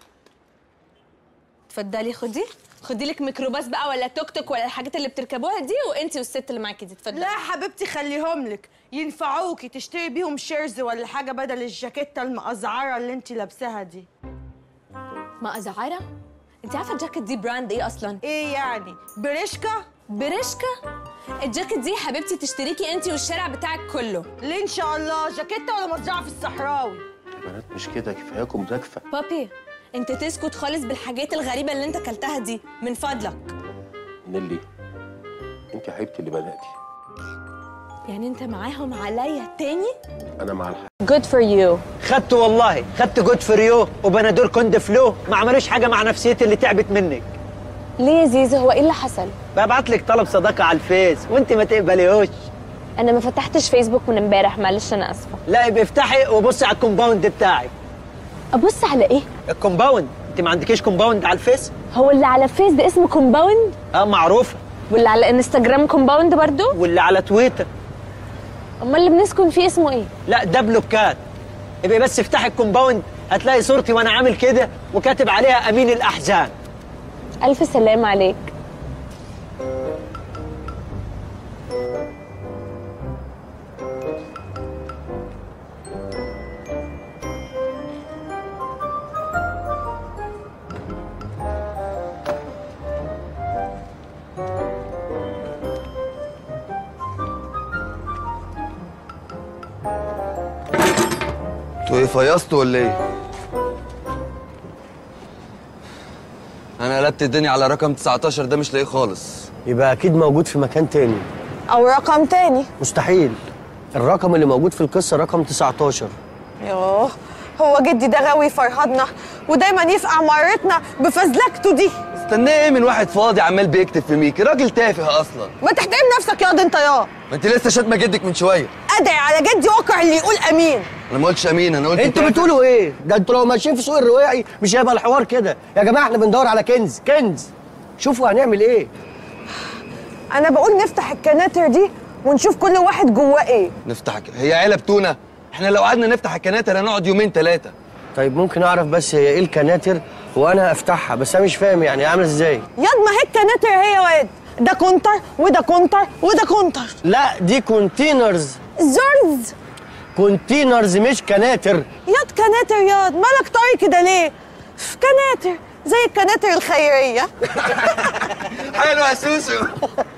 اتفضلي خدي خدي لك ميكروباص بقى ولا توك توك ولا الحاجات اللي بتركبوها دي وانت والست اللي معاكي دي اتفضلي لا يا حبيبتي خليهم لك ينفعوكي تشتري بيهم شيرز ولا حاجه بدل الجاكيته المقزعره اللي انت لابساها دي ما ازعاره انت عارفه الجاكيت دي براند ايه اصلا ايه يعني بريشكا بريشكا الجاكيت دي حبيبتي تشتريكي انت والشارع بتاعك كله ليه ان شاء الله جاكيته ولا مضيعه في الصحراوي يا بنات مش كده كفاياكم مزاكفه بابي انت تسكت خالص بالحاجات الغريبه اللي انت اكلتها دي من فضلك نيلي انت حبيبتي اللي بداتي يعني انت معاهم عليا تاني انا مع الحق جود فور يو خدت والله خدت جود فور يو وبنادول كوند فلو ما عملوش حاجه مع نفسيتي اللي تعبت منك ليه يا زيزو هو ايه اللي حصل ببعت لك طلب صداقه على الفيس وانت ما تقبليهوش انا ما فتحتش فيسبوك من امبارح معلش انا اسفه لا يبقى افتحي وبصي على الكومباوند بتاعك ابص على ايه الكومباوند انت ما عندكيش كومباوند على الفيس هو اللي على فيس ده اسمه كومباوند اه معروفه واللي على انستجرام كومباوند برضو واللي على تويتر امال اللي بنسكن فيه اسمه ايه لا ده بلوكات يبقى بس افتحي الكومباوند هتلاقي صورتي وانا عامل كده وكاتب عليها امين الاحزان الف سلام عليك انتوا ايه فيصتوا ولا ايه؟ انا قلبت الدنيا على رقم 19 ده مش لاقيه خالص يبقى اكيد موجود في مكان تاني او رقم تاني مستحيل الرقم اللي موجود في القصه رقم 19 يوه هو جدي ده غاوي فرهدنا ودايما يفقع مرتنا بفزلكته دي استناه ايه من واحد فاضي عمال بيكتب في ميكي راجل تافه اصلا ما تحترم نفسك ياض انت يا ما انت لسه شاتمه جدك من شويه ادعي على جدي واقع اللي يقول امين انا ما قلتش امين انا قلت انتوا تافه. بتقولوا ايه ده انتوا لو ماشيين في سوق الرواعي مش هيبقى الحوار كده يا جماعه احنا بندور على كنز كنز شوفوا هنعمل ايه انا بقول نفتح الكناتر دي ونشوف كل واحد جواه ايه نفتح ك- هي علب تونه احنا لو قعدنا نفتح الكناتر هنقعد يومين ثلاثه طيب ممكن اعرف بس هي ايه الكناتر وانا افتحها بس انا مش فاهم يعني عامله ازاي ياض ما هي الكناتر هي واد ده كونتر وده كونتر وده كونتر لا دي كونتينرز زرز كونتينرز مش كناتر ياض كناتر ياض مالك طري كده ليه في كناتر زي الكناتر الخيريه حلو يا سوسو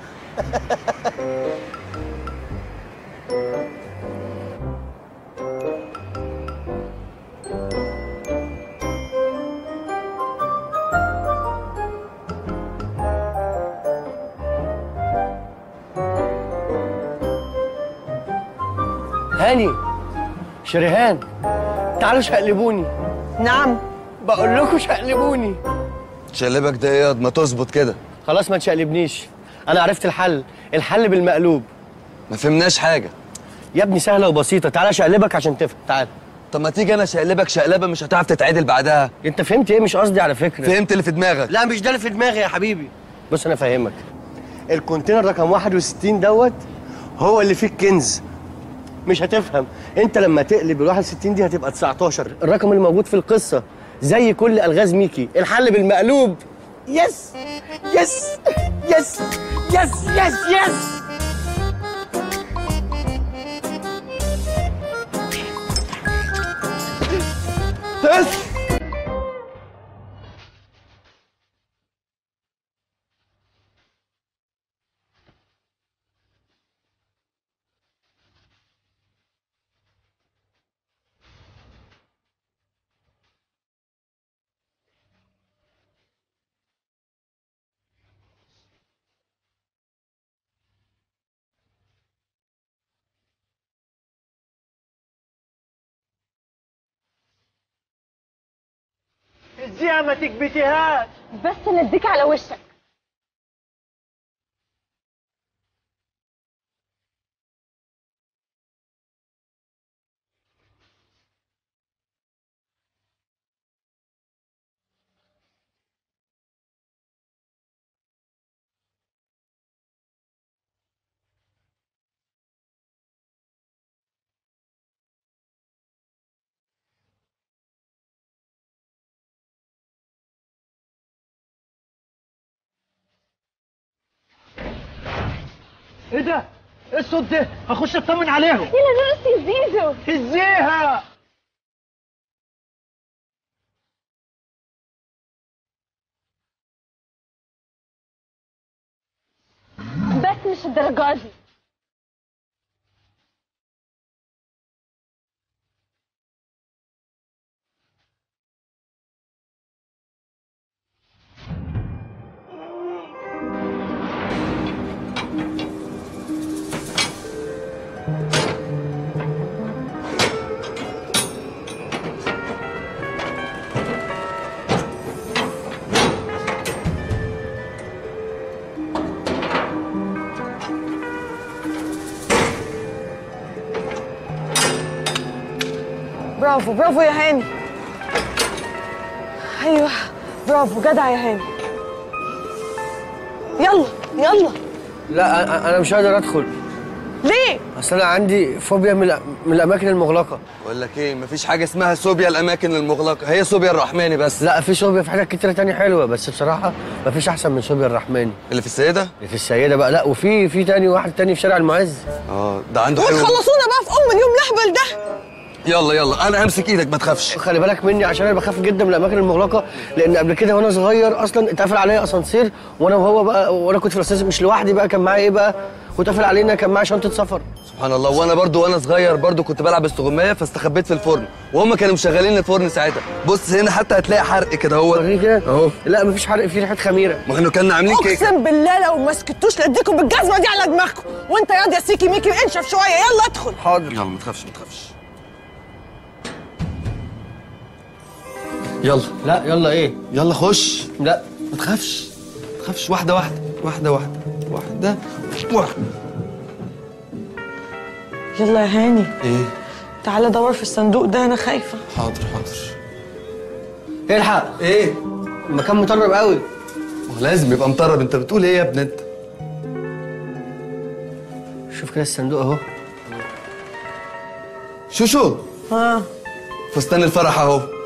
هاني شريهان تعالوا شقلبوني نعم بقول لكم شقلبوني شقلبك ده ايه ما تظبط كده خلاص ما تشقلبنيش انا عرفت الحل الحل بالمقلوب ما فهمناش حاجه يا ابني سهله وبسيطه تعالى شقلبك عشان تفهم تعال طب ما تيجي انا شقلبك شقلبه مش هتعرف تتعدل بعدها انت فهمت ايه مش قصدي على فكره فهمت اللي في دماغك لا مش ده اللي في دماغي يا حبيبي بص انا فاهمك الكونتينر رقم 61 دوت هو اللي فيه الكنز مش هتفهم انت لما تقلب ال 61 دي هتبقى 19 الرقم اللي موجود في القصه زي كل الغاز ميكي الحل بالمقلوب يس يس يس يس يس يس بس اديها ما تكبتيهاش بس نديك على وشك ايه ده؟ ايه الصوت ده؟ هخش اطمن عليهم يلا نقص يا زيزو ازيها بس مش الدرجه دي برافو برافو يا هاني ايوه برافو جدع يا هاني يلا يلا لا أنا- انا مش قادر ادخل ليه اصل انا عندي فوبيا من الأ- من الاماكن المغلقه بقول لك ايه مفيش حاجه اسمها صوبيا الاماكن المغلقه هي صوبيا الرحماني بس لا في صوبيا في حاجات كتيره تانية حلوه بس بصراحه مفيش احسن من صوبيا الرحماني اللي في السيده اللي في السيده بقى لا وفي في تاني واحد تاني في شارع المعز اه ده عنده حلو وتخلصونا بقى في ام اليوم الاهبل ده يلا يلا انا همسك ايدك ما تخافش خلي بالك مني عشان انا بخاف جدا من الاماكن المغلقه لان قبل كده وانا صغير اصلا اتقفل عليا اسانسير وانا وهو بقى وانا كنت في الاسانسير مش لوحدي بقى كان معايا ايه بقى واتقفل علينا كان معايا شنطه سفر سبحان الله وانا برضو وانا صغير برضو كنت بلعب استغمايه فاستخبيت في الفرن وهم كانوا مشغلين الفرن ساعتها بص هنا حتى هتلاقي حرق كده هو كده اهو لا مفيش حرق في ريحه خميره ما احنا كنا عاملين كيكه اقسم بالله لو ما سكتوش لاديكم بالجزمه دي على دماغكم وانت ياض يا سيكي ميكي انشف شويه يلا ادخل حاضر يلا ما تخافش ما تخافش يلا لا يلا ايه يلا خش لا ما تخافش ما تخافش واحده واحده واحده واحده واحده واحده يلا يا هاني ايه تعالى دور في الصندوق ده انا خايفه حاضر حاضر الحق ايه المكان مطرب قوي ما هو لازم يبقى مطرب انت بتقول ايه يا ابني انت شوف كده الصندوق اهو شوشو اه فستان الفرح اهو